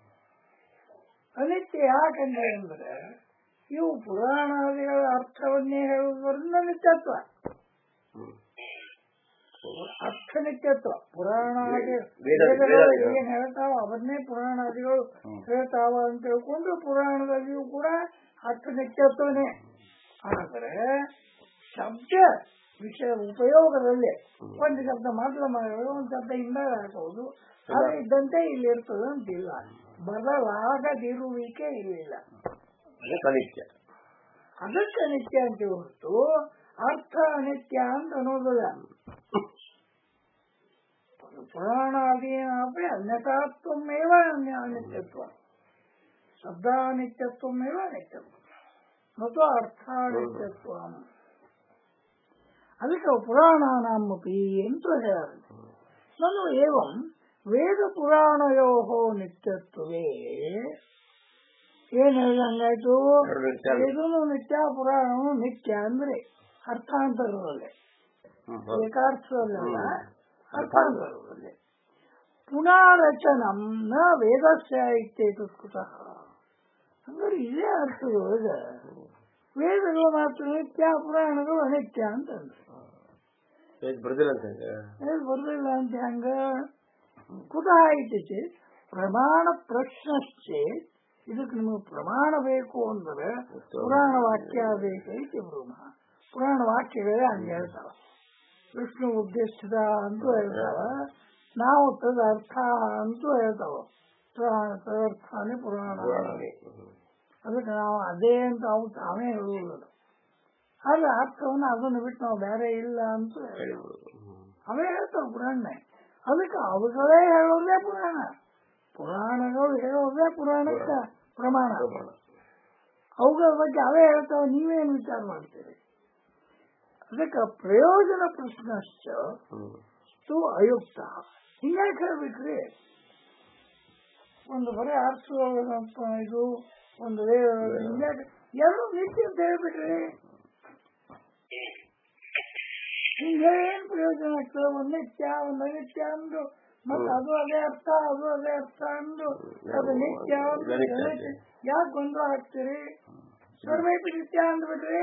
ಅನಿತ್ಯ ಯಾಕಂದ್ರೆ ಅಂದ್ರೆ ಇವು ಪುರಾಣಾದಿಗಳ ಅರ್ಥವನ್ನೇ ಹೇಳುವುದರಿಂದ ನಿತ್ಯತ್ವ ಹ್ಮ್ ಅರ್ಥ ನಿತ್ಯತ್ವ ಪುರಾಣಾದಿ ವೇದ- ವೇದಗಳು ವೇದ- ಏನ್ ಹೇಳ್ತಾವ ಅವನ್ನೇ ಪುರಾಣಾದಿಗಳು ಹ್ಮ್. ಹೇಳ್ತಾವ ಅಂತ ತಿಳ್ಕೊಂಡು ಪುರಾಣದಲ್ಲಿಯೂ ಕೂಡ ಅರ್ಥ ನಿತ್ಯತ್ವನೇ ಆದರೆ ಶಬ್ದ ವಿಷಯ ಉಪಯೋಗದಲ್ಲಿ ಒಂದು ಶಬ್ದ ಮಾತ್ರ ಮಾಡೋದು ಒಂದು ಶಬ್ದ ಹಿಂದಾಗ ಹಾಕೋದು ಅದು ಇದ್ದಂತೆ ಇಲ್ಲಿ ಇರ್ತದೆ ಅಂತಿಲ್ಲ ಬದಲಾಗದಿರುವಿಕೆ ಇಲ್ಲಿಲ್ಲ ಅದು ಕನಿಷ್ಠ ಅದಕ್ಕೆ ನಿತ್ಯ ಅಂತ ಹೊರತು ಅರ್ಥ ಅನಿತ್ಯ ಅಂತ ಅನ್ನೋದಿಲ್ಲ ಪುರಾಣಾದೀನಾಪಿ ಅನ್ಯತಾತ್ವಮೇವ ಅನ್ಯ ಅನಿತ್ಯತ್ವ ಶಬ್ದಾನಿತ್ಯತ್ವಮೇವ ಅನಿತ್ಯತ್ವ ಮತ್ತು ಅರ್ಥಾನಿತ್ಯತ್ವ ಅದಕ್ಕೆ ಪುರಾಣಾನಾಮಪಿ ಅಂತ ಹೇಳೋದು ನಾನು ಏವಂ ವೇದ ಪುರಾಣಯೋ ನಿತ್ಯತ್ವವೇ ಏನ್ ಹೇಳಿದಂಗಾಯ್ತು ಎರಡು ನಿತ್ಯ ಅಲ್ಲ. ಇದನ್ನು ನಿತ್ಯ ಪುರಾಣವು ನಿತ್ಯ ಅಂದ್ರೆ ಅರ್ಥಾಂತರದಲ್ಲೇ ಹ್ಮ್, ಹೌದು. ಏಕಾರ್ಥದಲ್ಲ ಅರ್ಥಾಂತರದಲ್ಲೇ ಪುನಾರಚನಂ ನ ವೇದಸ್ಯ ಇತ್ಯೇತತ್ ಕುತಃ ಅಂದ್ರೆ ಇದೇ ಅರ್ಥದೊಳಗ ವೇದಗಳು ಮಾತ್ರ ನಿತ್ಯ ಪುರಾಣಗಳು ಅನಿತ್ಯ ಅಂತಂದ್ರೆ ವೇದ ಬರ್ದಿಲ್ಲ ಅಂತ ಹೇಳಿ. ಏನ್ ಬರ್ಲಿಲ್ಲ ಅಂತ ಹಂಗ ಕುತಃ ಐತಿ ಚೇತ್ ಪ್ರಮಾಣ ಪ್ರಶ್ನಶ್ಚೇತ್ ಇದಕ್ಕೆ ನಿಮಗೆ ಪ್ರಮಾಣ ಬೇಕು ಅಂದ್ರೆ ಪುರಾಣ ವಾಕ್ಯ ಬೇಕೈತಿ ಬ್ರಹ್ಮ ಪುರಾಣ ವಾಕ್ಯಗಳೇ ಹಂಗೆ ಹೇಳ್ತಾವ ವಿಷ್ಣು ಉದ್ದೇಶಿತ ಅಂತೂ ಹೇಳ್ತಾವ ನಾವು ತದ ಅರ್ಥ ಅಂತೂ ಹೇಳ್ತಾವ ಪುರಾಣ ತದರ್ಥಾನೇ ಪುರಾಣ ಅದಕ್ಕೆ ನಾವು ಅದೇ ಅಂತ ಅವು ತಾವೇ ಹೇಳುವುದಿಲ್ಲ ಆದ್ರೆ ಅರ್ಥವನ್ನು ಅದನ್ನು ಬಿಟ್ಟು ನಾವು ಬೇರೆ ಇಲ್ಲ ಅಂತ ಹೇಳಿದ್ರು ಅವೇ ಹೇಳ್ತಾವ ಪುರಾಣ ಅದಕ್ಕೆ ಅವುಗಳೇ ಹೇಳೋದೇ ಪುರಾಣ ಪುರಾಣಗಳು ಹೇಳೋದೇ ಪುರಾಣಕ್ಕ ಪ್ರಮಾಣ ಪ್ರಮಾಣ. ಅವುಗಳ ಬಗ್ಗೆ ಅವೇ ಹೇಳ್ತಾವ ನೀವೇನು ವಿಚಾರ ಮಾಡ್ತೀರಿ ಅದಕ್ಕೆ ಪ್ರಯೋಜನ ಪ್ರಶ್ನಶ್ಚ ಹ್ಮ್. ತು ಅಯುಕ್ತ ಹಿಂಗ್ಯಾಕೆ ಹೇಳ್ಬೇಕ್ರಿ ಒಂದು ಬರೀ ಆರಿಸುವಂತ ಇದು ಒಂದು ವೇದ ಹಿಂಗ್ಯಾಕೆ ಎರಡು ನಿತ್ಯ ಅಂತ ಹೇಳ್ಬಿಟ್ರಿ ಹಿಂಗೆ ಏನ್ ಪ್ರಯೋಜನ ಆಗ್ತದೆ ಒಂದ್ ನಿತ್ಯ ಒಂದ್ ಅನಿತ್ಯ ಅಂದು ಮತ್ತೆ ಅದು ಅದೇ ಅರ್ಥ ಅದು ಅದೇ ಅರ್ಥ ಅಂದು ಅದು ನಿತ್ಯ ಅಂದು ಇದು ಅನಿತ್ಯ. ಯಾಕೆ ಗೊಂದಲ ಹಾಕ್ತೀರಿ ಸರ್ವೈಪಿ ನಿತ್ಯ ಅಂದ್ಬಿಟ್ರಿ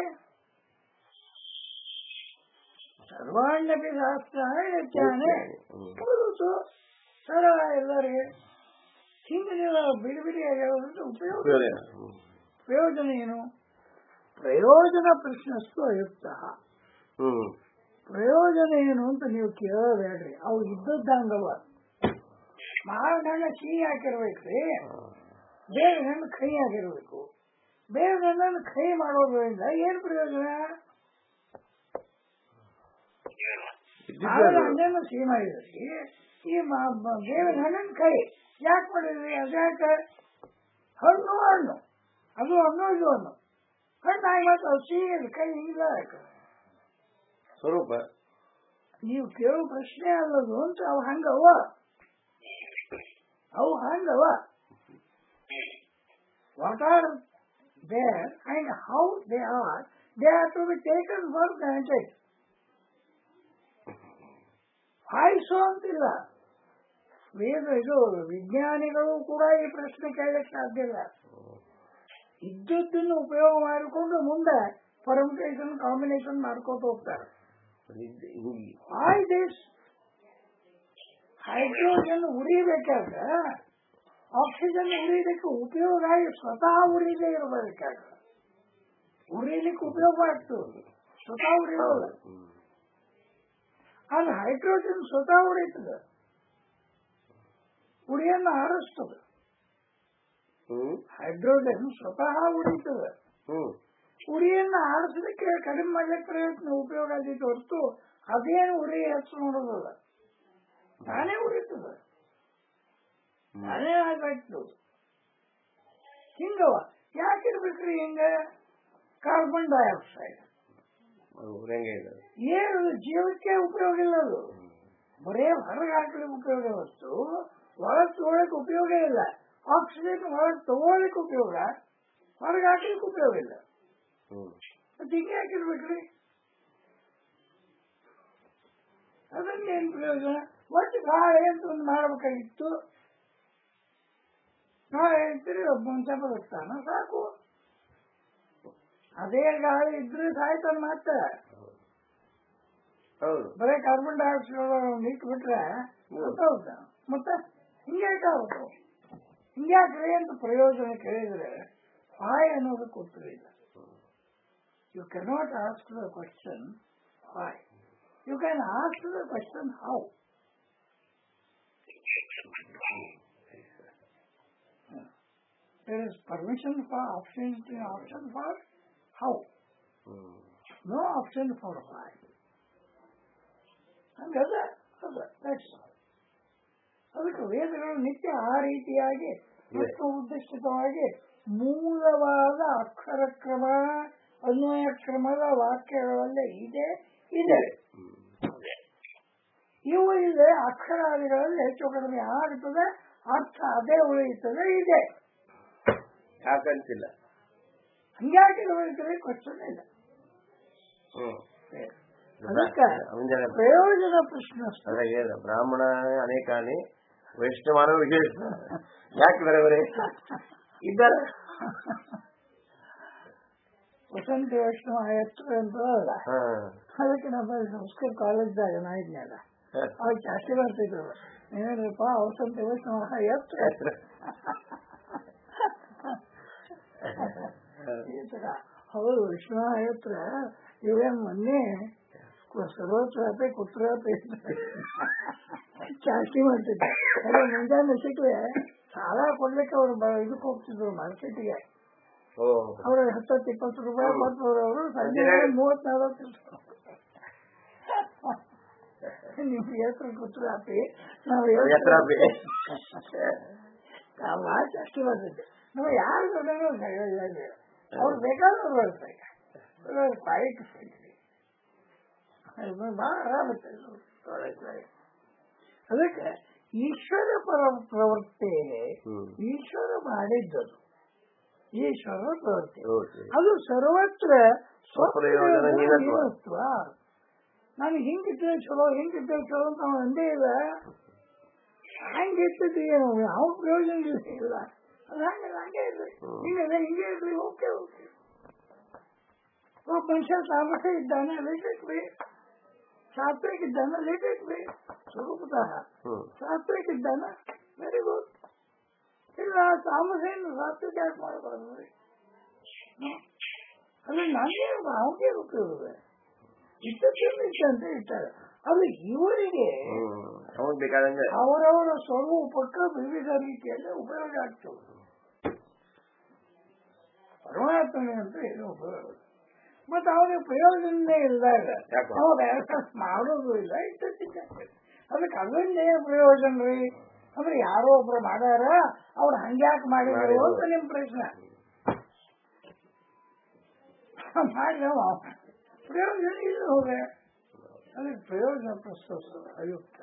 ಸರ್ವಾಣ್ಯಪಿ ಶಾಸ್ತ್ರ ನಿತ್ಯಾನೇ ಹ್ಮ್. ಹೌದು ಸರಳ ಎಲ್ಲರಿಗೆ ಹಿಂಗೆ ನೀವು ಬಿಡಿ ಬಿಡಿಯಾಗಿ ಹೇಳೋದ್ರಿಂದ ಉಪಯೋಗ ಉಪಯೋಗ ಇಲ್ಲ. ಹ್ಮ್. ಪ್ರಯೋಜನ ಏನು ಪ್ರಯೋಜನ ಪ್ರಶ್ನಸ್ತು ಅಯುಕ್ತ ಹ್ಮ್ ಪ್ರಯೋಜನ ಏನು ಅಂತ ನೀವು ಕೇಳಬೇಡ್ರಿ ಅವು ಇದ್ದದ್ದಂಗವ ಮಾವಿನ ಹಣ್ಣು ಸಿಹಿ ಹಾಕಿರ್ಬೇಕ್ರಿ ಬೇವಿನ ಹಣ್ಣು ಕೈ ಹಾಕಿರ್ಬೇಕು ಬೇವಿನ ಹಣ್ಣನ್ನು ಕೈ ಮಾಡೋದ್ರಿಂದ ಏನ್ ಪ್ರಯೋಜನ ಇದ್ದಿದ್ದೇ ಮಾವಿನ ಅದು. ಹಣ್ಣನ್ನು ಸಿಹಿ ಮಾಡಿದ್ರಿ ಈ ಮ- ಮ- ಬೇವಿನ ಹಣ್ಣಿನ ಕೈ ಯಾಕೆ ಮಾಡಿದ್ರಿ ಅದ್ಯಾಕೆ ಹಣ್ಣು ಹಣ್ಣು ಅದು ಹಣ್ಣು ಇದು ಹಣ್ಣು ಹಣ್ಣು ಆಗಿ ಮತ್ತೆ ಅದು ಸಿಹಿ ಇದೆ, ಕೈ ಇಲ್ಲ ಯಾಕೆ ಸ್ವರೂಪ ನೀವು ಕೇಳೋ ಪ್ರಶ್ನೆ ಅಲ್ಲದು ಅಂತ ಅವು ಹಂಗವ ಅವು ಹಂಗವ what are there and how they are they are to be taken for granted ಆಯ್ಸು ಅಂತಿಲ್ಲ ವೇದ ಇದು ವಿಜ್ಞಾನಿಗಳು ಕೂಡ ಈ ಪ್ರಶ್ನೆ ಕೇಳಲಿಕ್ಕೆ ಸಾಧ್ಯ ಇಲ್ಲ ಇದ್ದದ್ದನ್ನು ಉಪಯೋಗ ಮಾಡಿಕೊಂಡು ಮುಂದೆ ಪರ್ಮಿಟೇಷನ್ ಕಾಂಬಿನೇಷನ್ ಮಾಡ್ಕೋತ ಹೋಗ್ತಾರೆ ಇದ್- ಹಿಂಗ್- why this ಹೈಡ್ರೋಜನ್ ಉರಿಬೇಕಾದ್ರೆ ಆಕ್ಸಿಜನ್ ಉರಿಲಿಕ್ಕೆ ಉಪಯೋಗ ಆಗಿ ಸ್ವತಃ ಉರಿದೇ ಇರಬೇಕಾಗ ಉರಿಲಿಕ್ಕೆ ಉಪಯೋಗ ಆಗ್ತದೆ ಸ್ವತಃ ಉರಿಯೋಲ್ಲ ಹ್ಮ್. ಅಲ್ಲಿ ಹೈಡ್ರೋಜನ್ ಸ್ವತಃ ಉರಿತದೆ ಉರಿಯನ್ನು ಆರಿಸ್ತದೆ ಹ್ಮ್ ಹೈಡ್ರೋಜನ್ ಸ್ವತಃ ಉರಿತದೆ ಹ್ಮ್ ಉರಿಯನ್ನು ಆರಿಸಲಿಕ್ಕೆ ಕಡಿಮೆ ಮಾಡ್ಲಿಕ್ಕೆ ಪ್ರಯತ್ನ ಉಪಯೋಗ ಆಗಿದ್ದು ಹೊರತು ಅದೇನು ಉರಿ ಹೆಚ್ಚು ನೋಡೋದಲ್ಲ ತಾನೇ ಉರಿತದೆ ತಾನೇ ಆಗಾಯ್ತು ಹಿಂಗವ ಯಾಕಿರ್ಬೇಕ್ರಿ ಹಿಂಗ ಕಾರ್ಬನ್ ಡೈಆಕ್ಸೈಡ್ ಅದು ಉರಿಯಂಗೆ ಇದೆ ಅದು. ಏನು ಜೀವಕ್ಕೆ ಉಪಯೋಗ ಇಲ್ಲ ಅದು ಬರೇ ಹೊರಗೆ ಹಾಕ್ಲಿಕ್ಕೆ ಉಪಯೋಗ ಹೊತ್ತು ಒಳಗೆ ತಗೊಳಕ್ ಉಪಯೋಗ ಇಲ್ಲ ಆಕ್ಸಿಜನ್ ಒಳಗೆ ತಗೊಳ್ಳಿಕ್ಕೆ ಉಪಯೋಗ ಹೊರಗೆ ಹಾಕ್ಲಿಕ್ಕೆ ಉಪಯೋಗ ಇಲ್ಲ ಹ್ಮ್ ಮತ್ತೆ ಹಿಂಗೆ ಹಾಕಿರ್ಬೇಕ್ರಿ ಅದನ್ನೇನು ಪ್ರಯೋಜನ ಒಟ್ಟು ಗಾಳಿ ಅಂತ ಒಂದು ಮಾಡ್ಬೇಕಾಗಿತ್ತು ನಾಳೆ ಹೇಳ್ತೀರಿ ಒಬ್ಬ ಮನುಷ್ಯ ಬದುಕ್ತಾನ ಸಾಕು ಅದೇ ಗಾಳಿ ಇದ್ರೆ ಸಾಯ್ತಾನ ಮತ್ತೆ ಹೌದು ಬರೀ ಕಾರ್ಬನ್ ಡೈಆಕ್ಸೈಡ್ ನಿಂತು ಬಿಟ್ರೆ ಗೊತ್ತಾಗುತ್ತ ಮತ್ತೆ ಹಿಂಗ್ಯಾಕೆ ಆಗುತ್ತೆ ಹಿಂಗ್ಯಾಕ್ರಿ ಅಂತ ಪ್ರಯೋಜನ ಕೇಳಿದ್ರೆ ವಾಯ್ ಅನ್ನೋದಕ್ಕೆ ಉತ್ತರ ಇಲ್ಲ you cannot ask the question why you can ask the question how There is permission for option option for how hmm no option for why ಹಂಗದ ಅದ that's all. ಅದಕ್ಕೆ ವೇದಗಳು ನಿತ್ಯ ಆ ರೀತಿಯಾಗಿ ಮತ್ತು ಉದ್ದೇಶಿತವಾಗಿ ಮೂಲವಾದ ಅಕ್ಷರ ಕ್ರಮ ಅನ್ವಯ ಕ್ರಮದ ವಾಕ್ಯಗಳಲ್ಲೇ ಇದೆ ಇದೆ ಇವು ಇದೆ ಅಕ್ಷರಾದಿಗಳಲ್ಲಿ ಹೆಚ್ಚು ಕಡಿಮೆ ಆಗ್ತದೆ ಅರ್ಥ ಅದೇ ಉಳಿಯುತ್ತದೆ ಇದೆ ಯಾಕಂತಿಲ್ಲ ಹಂಗಾಗಿ ಉಳಿಯುತ್ತದೆ ಕ್ವಶನ್ ಇಲ್ಲ ಹ್ಮ್ ಅದಕ್ಕೆ ಮುಂಜಾನೆ ಪ್ರಯೋಜನ ಪ್ರಶ್ನೆ ಅಷ್ಟೇ. ಅದಾಗ ಹೇಳಿದ ಬ್ರಾಹ್ಮಣ ಅನೇಕಾನಿ ವೈಷ್ಣವನ ವಿಶೇಷ ಯಾಕೆ ಬೇರೆ ಬೇರೆ ಇದ್ದಾರೆ ವಸಂತ ವೈಷ್ಣವ ಎತ್ತರ ಅಂತ ಅಲ್ಲ ಹಾ ಅದಕ್ಕೆ ನಮ್ಮ ಸಂಸ್ಕೃತ ಕಾಲೇಜ್ದಾಗ ನಾ ಇದ್ನಲ್ಲ ಅವಾಗ ಜಾಸ್ತಿ ಬರ್ತಿದ್ರು ಏನ್ರಪ್ಪ ವಸಂತ ವೈಷ್ಣವ ಎತ್ತರ ಈ ತರ ಹೌದು ವಿಷ್ಣು ಎತ್ತರ ಇವೇನ್ ಮೊನ್ನೆ ಸರ್ವೋತ್ರಾಪೆ ಕುತ್ರಾಪೆ ಜಾಸ್ತಿ ಮಾಡ್ತಿದ್ದೆ ಅದೇ ಮುಂಜಾನೆ ಸಿಕ್ಕರೆ ಸಾಲ ಕೊಡ್ಲಿಕ್ಕೆ ಅವ್ರು ಬ- ಇದಕ್ಕೆ ಹೋಗ್ತಿದ್ರು ಮಾರ್ಕೆಟಿಗೆ ಓ ಅವ್ರ ಹತ್ತತ್ತು ಇಪ್ಪತ್ತು ರೂಪಾಯಿ ಕೊಡ್ತವ್ರು ಅವರು ಸಂಜೆ ಮೂವತ್ ನಲ್ವತ್ತು ನಿಮ್ಗೆ ಹೆಸರು ಕೂತ್ರು ಹಾಕಿ ನಾವು ಎತ್ತರ ಬೇ. ನಾವು ಜಾಸ್ತಿ ಬರ್ತಿದ್ದೆ ನಾವು ಯಾರು ದೊಡ್ಡವರು ಅವ್ರು ಬೇಕಾದವ್ರು ಬರ್ತಾರೆ ಕ್ವಾಲಿಟಿ ಬಹಳ ಆರಾಮತ್ತೆ ಅದಕ್ಕೆ ಈಶ್ವರ ಪರ ಪ್ರವೃತ್ತಿ ಹ್ಮ್ ಈಶ್ವರ ಮಾಡಿದ್ದದು ಈಶ್ವರ ಪ್ರವೃತ್ತಿ ಓಕೆ ಅದು ಸರ್ವತ್ರ ಸ್ವಪ್ರಯೋಜನ ಹೀನತ್ವ. ಹೀನತ್ವ ನಾನು ಹಿಂಗಿದ್ರೆ ಚಲೋ ಹಿಂಗಿದ್ರೆ ಚಲೋ ಅಂತ ಅವನು ಅಂದೇ ಇಲ್ಲ ಹಂಗಿರ್ತದೆ ಏನು ಯಾವ ಪ್ರಯೋಜನ ಇಲ್ಲ ಅದು ಹಂಗೆ ಹಂಗೆ ಇರ್ಲಿ ಹ್ಮ್. ಹಿಂಗಿದೆ ಹಿಂಗೆ ಇರ್ಲಿ ಓಕೆ ಓಕೆ ಒಬ್ಬ ಮನುಷ್ಯ ತಾಮಸ ಇದ್ದಾನೆ ಲೇಟೆಕ್ವಿ ಸಾತ್ವಿಕ ಇದ್ದಾನೆ ಲೇಟೆಕ್ವಿ ಸ್ವರೂಪತಃ ಹ್ಮ್ ಸಾತ್ವಿಕ ಇದ್ದಾನೆ ವೆರಿ ಗುಡ್ ಇಲ್ಲ ತಾಮಸೇನು ಸಾತ್ವಿಕ ಯಾಕೆ ಮಾಡಬಾರ್ದು ಅಲ್ಲ ನನಗೆ ಅವನಿಗೆ ಉಪಯೋಗ ಇದ್ದದ್ದೇನು ಇಷ್ಟ ಅಂತ ಇರ್ತಾರೆ ಅದು ಇವರಿಗೆ ಹ್ಮ್ ಅವಾಗ ಬೇಕಾದಂಗೆ ಅವರವರ ಸ್ವರೂಪಕ್ಕೆ ವಿವಿಧ ರೀತಿಯಲ್ಲಿ ಉಪಯೋಗ ಆಗ್ತದೆ ಪರಮಾತ್ಮನೆ ಅಂತ ಏನು ಉಪಯೋಗ ಇಲ್ಲ. ಮತ್ತೆ ಅವನಿಗೆ ಪ್ರಯೋಜನನೇ ಇಲ್ದಾಗ ಯಾಕೆ? ಅವ್ರ ಮಾಡೋದು ಇಲ್ಲ ಇದ್ದದ್ದಿಲ್ಲ ಅದಕ್ಕೆ ಅದನ್ನೇ ಪ್ರಯೋಜನ ರೀ ಅಂದ್ರೆ ಯಾರೋ ಒಬ್ರು ಮಾಡ್ಯಾರ ಅವ್ರು ಹಂಗ್ಯಾಕೆ ಮಾಡಿದ್ರು ಮಾಡಿದ್ರು. ಅಂತ ನಿಮ್ ಪ್ರಶ್ನೆ ಮಾಡಿ ನಾವು ಪ್ರಯೋಜನ ಇಲ್ಲ ಹೋದೆ ಅದಕ್ಕೆ ಪ್ರಯೋಜನ ಪ್ರಸ್ತುತ ಅಯುಕ್ತ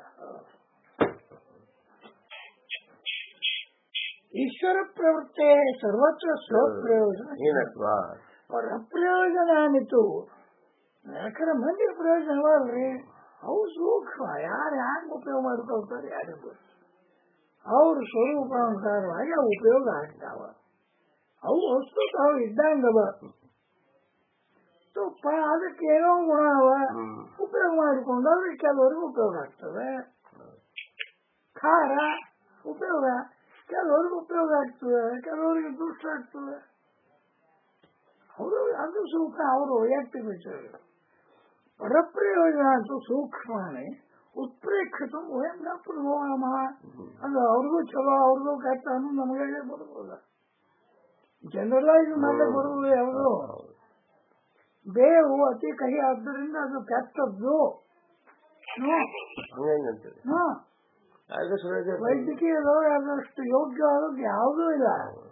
ಈಶ್ವರ ಪ್ರವೃತ್ತಿ ಸರ್ವತ್ರ ಸ್ವಪ್ರಯೋಜನ ಹೀನತ್ವ ಅವರ ಪ್ರಯೋಜನ ಅನಿತು ಯಾಕಂದ್ರೆ ಮಂದಿ ಪ್ರಯೋಜನವಲ್ರಿ ಅವು ಸೂಕ್ಷ್ಮ ಯಾರು ಹ್ಯಾಂಗ ಉಪಯೋಗ ಮಾಡ್ಕೊಳ್ತಾರೆ ಯಾರಿಗೂ ಗೊತ್ತು. ಅವ್ರ ಸ್ವರೂಪಾನುಸಾರವಾಗಿ ಅವು ಉಪಯೋಗ ಆಗ್ತಾವ ಅವು ವಸ್ತು ತಾವು ಇದ್ದಂಗವ ತುಪ್ಪ ಅದಕ್ಕೆ ಏನೋ ಗುಣ ಅವ ಹ್ಮ್ ಉಪಯೋಗ ಮಾಡಿಕೊಂಡು ಅದಕ್ಕೆ ಕೆಲವರಿಗೆ ಉಪಯೋಗ ಆಗ್ತದೆ ಖಾರ ಉಪಯೋಗ ಕೆಲವರಿಗೆ ಉಪಯೋಗ ಆಗ್ತದೆ ಕೆಲವರಿಗೆ ದುಷ್ಟ ಆಗ್ತದೆ ಅವರು ಅದು ಸೂಕ್ಷ್ಮ ಅವರು ವೈಯಕ್ತಿಕ ವಿಚಾರ ಪರಪ್ರಯೋಜನ ಅಂತೂ ಸೂಕ್ಷ್ಮನೇ ಉತ್ಪ್ರೇಕ್ಷಿತ ವಯಂ ನ ಪ್ರಭೋಮ ಅದು ಅವ್ರಿಗೂ ಚಲೋ ಅವ್ರಿಗೂ ಕೆಟ್ಟ ಅನ್ನೋ ನಮಗೆ ಬರುವುದಿಲ್ಲ ಜನರಲೈಸ್ ಮಾಡಕ್ಕೆ ಬರುವುದು ಯಾವುದು ಹೌದು. ಬೇವು ಅತಿ ಕಹಿ ಆದ್ದರಿಂದ ಅದು ಕೆಟ್ಟದ್ದು ಹ್ಮ್. ಹಂಗಂತೇಳಿ ಹ್ಮ್. ಆಗ ಸುರೇಶ ವೈದ್ಯಕೀಯದವರು ಅದಷ್ಟು ಯೋಗ್ಯವಾದದ್ದು ಯಾವುದೂ ಇಲ್ಲ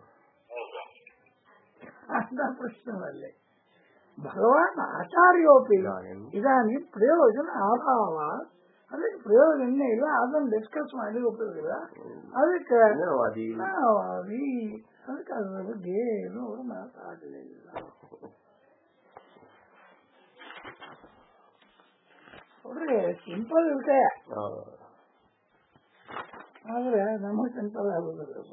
ಅಂತ ಪ್ರಶ್ನೆಯಲ್ಲಿ ಭಗವಾನ್ ಆಚಾರ್ಯೋಪಿ ಇದಾನಿ ಪ್ರಯೋಜನ ಅಭಾವ ಅದಕ್ಕೆ ಪ್ರಯೋಜನ ಇಲ್ಲ ಅದನ್ನು ಡಿಸ್ಕಸ್ ಮಾಡಿ ಉಪಯೋಗ ಇಲ್ಲ ಅದಕ್ಕೆ ಧನ್ಯವಾದಿ ನಾವು ಈ ಅದಕ್ಕೆ ಅದ್ರ ಬಗ್ಗೆ ಏನು ಅವ್ರು ಮಾತಾಡಲಿಲ್ಲ ನೋಡ್ರಿ ಸಿಂಪಲ್ ವಿಷಯ ಹೌದು. ಆದ್ರೆ ನಮಗೆ ಸಿಂಪಲ್ ಆಗುದಿಲ್ಲ ಅದು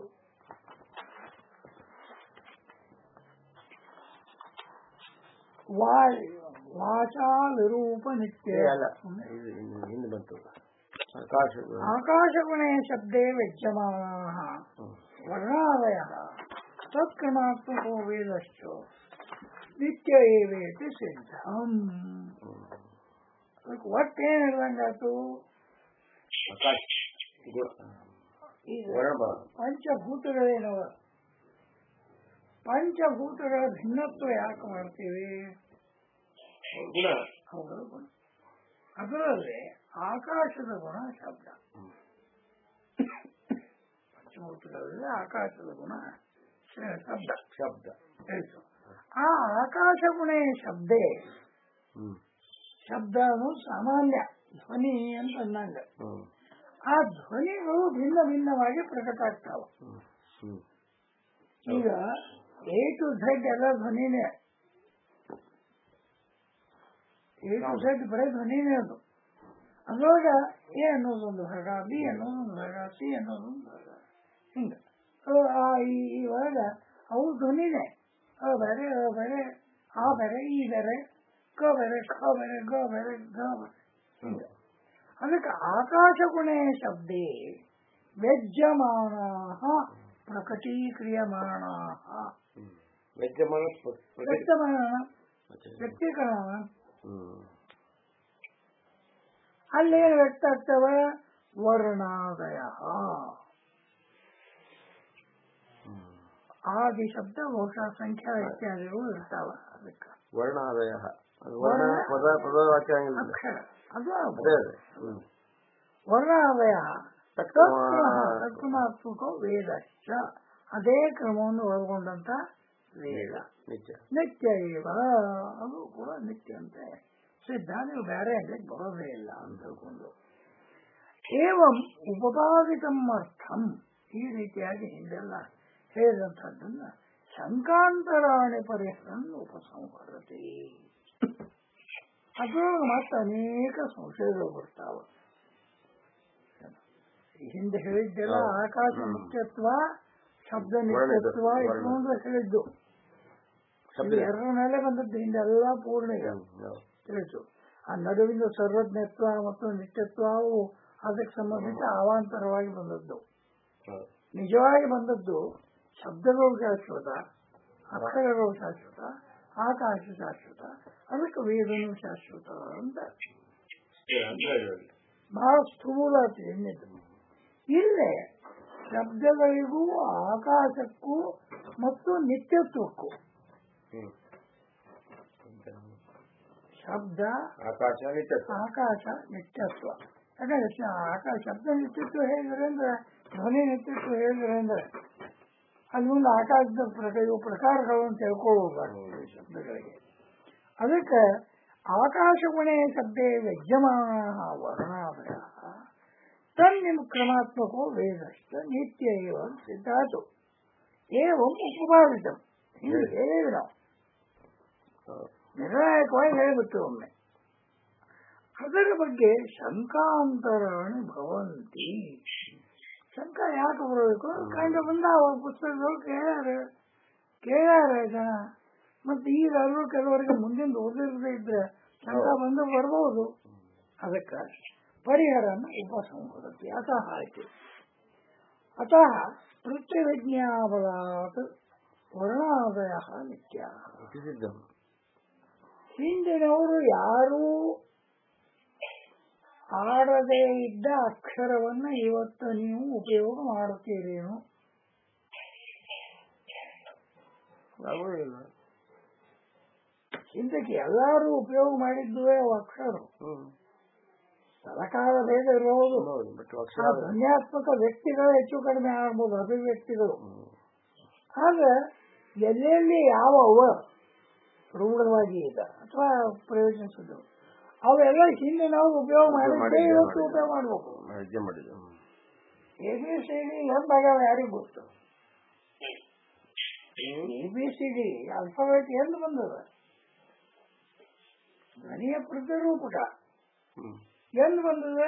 ವಾಯ್ ವಾಚಾ ವಿರೂಪ ನಿತ್ಯ ಏ ಅಲ್ಲ ಇದು ಇನ್ನು ಹಿಂದೆ ಬಂತು ಆಕಾಶ ಆಕಾಶಗುಣೇ ಶಬ್ದೇ ವ್ಯಜ್ಯಮಾನ ಹ್ಮ್. ವರ್ಣಾಲಯ ತತ್ಕ್ರಮಾತ್ಮಕೋ ವೇದಶ್ಚ ನಿತ್ಯ ಏವೇತಿ ಸಿದ್ಧಂ ಅದಕ್ಕೆ ಒಟ್ಟೇನ್ ಹೇಳ್ದಂಗಾತು ಆಕಾಶ ಇದು ಈಗ ವರ್ಣ ಬ- ಪಂಚಭೂತಗಳೇನವ ಪಂಚಭೂತಗಳ ಭಿನ್ನತ್ವ ಯಾಕೆ ಮಾಡ್ತೀವಿ ಗುಣ ಅವುಗಳ ಗುಣ ಅದರಲ್ಲಿ ಆಕಾಶದ ಗುಣ ಶಬ್ದ ಪಂಚಭೂತಗಳಲ್ಲಿ ಆಕಾಶದ ಗುಣ ಶ- ಶಬ್ದ ಶಬ್ದ ಆಯ್ತು ಆ ಆಕಾಶ ಗುಣೇ ಶಬ್ದೇ ಹ್ಮ್ ಶಬ್ದ ಅನ್ನೋದು ಸಾಮಾನ್ಯ ಧ್ವನಿ ಅಂತ ಅನ್ನಂಗ ಹ್ಮ್ ಆ ಧ್ವನಿಗಳು ಭಿನ್ನ ಭಿನ್ನವಾಗಿ ಪ್ರಕಟ ಆಗ್ತಾವ ಹ್ಮ್ ಹ್ಮ್ ಈಗ ಎ ಟು ಝೆಡ್ ಎಲ್ಲ ಧ್ವನಿನೇ ಎ ಟು ಝೆಡ್ ಬರೀ ಧ್ವನಿನೇ ಅದು ಅದ್ರೊಳಗ ಎ ಅನ್ನೋದೊಂದು ಭಾಗ ಬಿ ಅನ್ನೋದೊಂದು ಭಾಗ ಸಿ ಅನ್ನೋದೊಂದು ಭಾಗ ಹಿಂಗ ಅವು ಆ ಈ ಈ ಒಳಗ ಅವು ಧ್ವನಿನೇ ಅ ಬೇರೆ ಅ ಬೇರೆ ಆ ಬೇರೆ ಈ ಬೇರೆ ಕ ಬೇರೆ ಖ ಬೇರೆ ಗ ಬೇರೆ ಗ ಬೇರೆ ಹಿಂಗ ಅದಕ್ಕೆ ಆಕಾಶ ಗುಣೇ ಶಬ್ದೇ ವ್ಯಜ್ಯಮಾನ ಪ್ರಕಟೀಕ್ರಿಯಮಾಣ ಹ್ಮ್ ವ್ಯಜ್ಯಮಾನ ಸ್ವ- ಪ್ರಕಟ- ವ್ಯಕ್ತಮಾನ ಮತ್ತೆ? ವ್ಯಕ್ತೀಕರಣ ಹ್ಮ್ ಅಲ್ಲೇನು ವ್ಯಕ್ತ ಆಗ್ತವೆ ವರ್ಣಾದಯ ಹ್ಮ್ ಆದಿ ಶಬ್ದ ಬಹುಶಃ ಸಂಖ್ಯಾ ಇತ್ಯಾದಿಗಳು ಇರ್ತಾವ ಅದಕ್ಕೆ ವರ್ಣಾದಯ ಅದು ವರ್ಣ ಪದ ಪದ ವಾಕ್ಯ ಹಂಗಿಲ್ಲ ಅಕ್ಷರ ಅದು ಅದೇ ಅದೇ ಹ್ಮ್ ವರ್ಣಾದಯ ತತ್ವ- ತತ್ವಮಾತ್ಮಕ ವೇದಶ್ಚ ಅದೇ ಕ್ರಮವನ್ನು ಒಳಗೊಂಡಂತ ವೇದ ನಿತ್ಯ ನಿತ್ಯ ಇವ ಅದು ಕೂಡ ನಿತ್ಯ ಅಂತೆ ಸಿದ್ಧ ನೀವು ಬೇರೆ ಆಗ್ಲಿಕ್ಕೆ ಬರೋದೇ ಇಲ್ಲ ಅಂತ ತಿಳ್ಕೊಂಡು ಏವಂ ಉಪಪಾದಿತಂ ಅರ್ಥಂ ಈ ರೀತಿಯಾಗಿ ಹಿಂದೆಲ್ಲ ಹೇಳಿದಂಥದ್ದನ್ನ ಶಂಕಾಂತರಾಣಿ ಪರಿಹರನ್ ಉಪಸಂಹರತಿ ಅದ್ರೊಳಗೆ ಮತ್ತೆ ಅನೇಕ ಸಂಶಯಗಳು ಬರ್ತಾವ ಹಿಂದೆ ಹೇಳಿದ್ದೆಲ್ಲ ಹೌದು. ಆಕಾಶ ಹ್ಮ್. ನಿತ್ಯತ್ವ ಶಬ್ದ ವರ್ಣ ಇದು, ನಿತ್ಯತ್ವ ವರ್ಣ. ಇಟ್ಕೊಂಡು ಹೇಳಿದ್ದು ಶಬ್ದ ಇದು ಎರಡರ ಮೇಲೆ ಬಂದದ್ದು ಹಿಂದೆಲ್ಲ ಪೂರ್ಣ ಇದೆ ಹ್ಮ್, ಹೌದು. ತಿಳಿಸು ಆ ನಡುವಿನ ಸರ್ವಜ್ಞತ್ವ ಮತ್ತು ನಿತ್ಯತ್ವವು ಅದಕ್ಕೆ ಸಂಬಂಧಿತ ಅವಾಂತರವಾಗಿ ಬಂದದ್ದು ಹೌದು. ನಿಜವಾಗಿ ಬಂದದ್ದು ಶಬ್ದಗಳು ಶಾಶ್ವತ ಅಕ್ಷರಗಳು ಶಾಶ್ವತ ಆಕಾಶ ಶಾಶ್ವತ ಅದಕ್ಕೆ ವೇದನು ಶಾಶ್ವತ ಅಂತ ಸ್ಥಿರ ಅಂತ ಹೇಳಿದ್ರು. ಬಹಳ ಸ್ಥೂಲ ಅದು ಎನ್ನಿದ್ದು ಇಲ್ಲೇ ಶಬ್ದಗಳಿಗೂ ಆಕಾಶಕ್ಕೂ ಮತ್ತು ನಿತ್ಯತ್ವಕ್ಕೂ ಹ್ಮ್ ಶಬ್ದ ಆಕಾಶ ನಿತ್ಯ ಆಕಾಶ ನಿತ್ಯತ್ವ ಯಾಕಂದ್ರೆ ಶ- ಆಕಾಶ ಶಬ್ದ ನಿತ್ಯತ್ವ ಹೇಳಿದ್ರೆ ಅಂದ್ರೆ ಧ್ವನಿ ನಿತ್ಯತ್ವ ಹೇಳಿದ್ರೆ ಅಂದ್ರೆ ಅಲ್ಲಿ ಮುಂದೆ ಆಕಾಶದ ಪ್ರಕಾರ ಇವು ಪ್ರಕಾರಗಳನ್ನು ತಿಳ್ಕೊಳ್ಳೋದು ಈ ಶಬ್ದಗಳಿಗೆ ಅದಕ್ಕೆ ಆಕಾಶ ಗುಣೇ ಶಬ್ದೇ ವ್ಯಜ್ಯಮಾನ ವರ್ಣಾದಯ ತನ್ನಿಮ್ ಕ್ರಮಾತ್ಮಕೋ ವೇದಶ್ಚ ನಿತ್ಯ ಇವ ಸಿದ್ಧಾತು ಏವಂ ಉಪಭಾವಿತ ಹಿಂಗೆ ಹೇಳಿವಿ ನಾವು ಹೌದು. ನಿರ್ಣಾಯಕವಾಗಿ ಹೇಳಿಬಿಟ್ಟು ಒಮ್ಮೆ ಅದರ ಬಗ್ಗೆ ಶಂಕಾಂತರಾಣಿ ಭವಂತಿ ಶಂಕ ಯಾಕೆ ಬರಬೇಕು ಕಂಡು ಬಂದಾವ ಪುಸ್ತಕಗಳು ಕೇಳ್ಯಾರ ಕೇಳ್ಯಾರ ಜನ ಮತ್ತೆ ಈಗ ಅಲ್ಲೂ ಕೆಲವರಿಗೆ ಮುಂದಿನ ಓದಿರದೇ ಇದ್ರೆ ಶಂಕ ಬಂದು ಬರ್ಬೋದು ಅದಕ್ಕೆ ಪರಿಹಾರನ ಉಪಸಂಹರತಿ ಅತಃ ಆಯ್ತು ಅತಃ ಪೃಥ್ವಿಜ್ಞಾಬಲಾತ್ ವರ್ಣಾದಯ ನಿತ್ಯ ಇದು ಸಿದ್ಧ ಹಿಂದಿನವರು ಯಾರೂ ಆಡದೇ ಇದ್ದ ಅಕ್ಷರವನ್ನ ಇವತ್ತು ನೀವು ಉಪಯೋಗ ಮಾಡುತ್ತೀರೇನು ಆಗೋದಿಲ್ಲ ಹಿಂದಕ್ಕೆ ಎಲ್ಲರೂ ಉಪಯೋಗ ಮಾಡಿದ್ದುವೇ ಅವು ಅಕ್ಷರ ಹ್ಮ್ ಸರಕಾರ ಭೇದ ಇರಬಹುದು ಹೌದು ಬಟ್ ಆ ಅಕ್ಷರ ಧ್ವನ್ಯಾತ್ಮಕ ವ್ಯಕ್ತಿಗಳು ಹೆಚ್ಚು ಕಡಿಮೆ ಆಗ್ಬೋದು ಅಭಿವ್ಯಕ್ತಿಗಳು ಹ್ಮ್. ಆದ್ರೆ ಎಲ್ಲೆಲ್ಲಿ ಯಾವ ಅವ ರೂಢವಾಗಿ ಇದೆ ಅಥವಾ ಪ್ರಯೋಜನಿಸಿದ್ರು ಅವೆಲ್ಲ ಹಿಂದೆ ನಾವು ಉಪಯೋಗ ಮಾಡಿದ್ದೇ ಮಾಡಿದ್ದೆ, ಇವತ್ತು ಮಾಡಿದ್ದೆ. ಉಪಯೋಗ ಮಾಡ್ಬೇಕು ಹೆಜ್ಜೆ ಮಾಡಿದ್ದು hmm. A B C D ಎಂಬಾಗ್ಯಾವ ಯಾರಿಗೂ ಗೊತ್ತು A B C D alphabet ಎಂದು ಬಂದದ ಧ್ವನಿಯ ಪ್ರತಿರೂಪಕ ಹ್ಮ್. ಎಂದು ಬಂದದ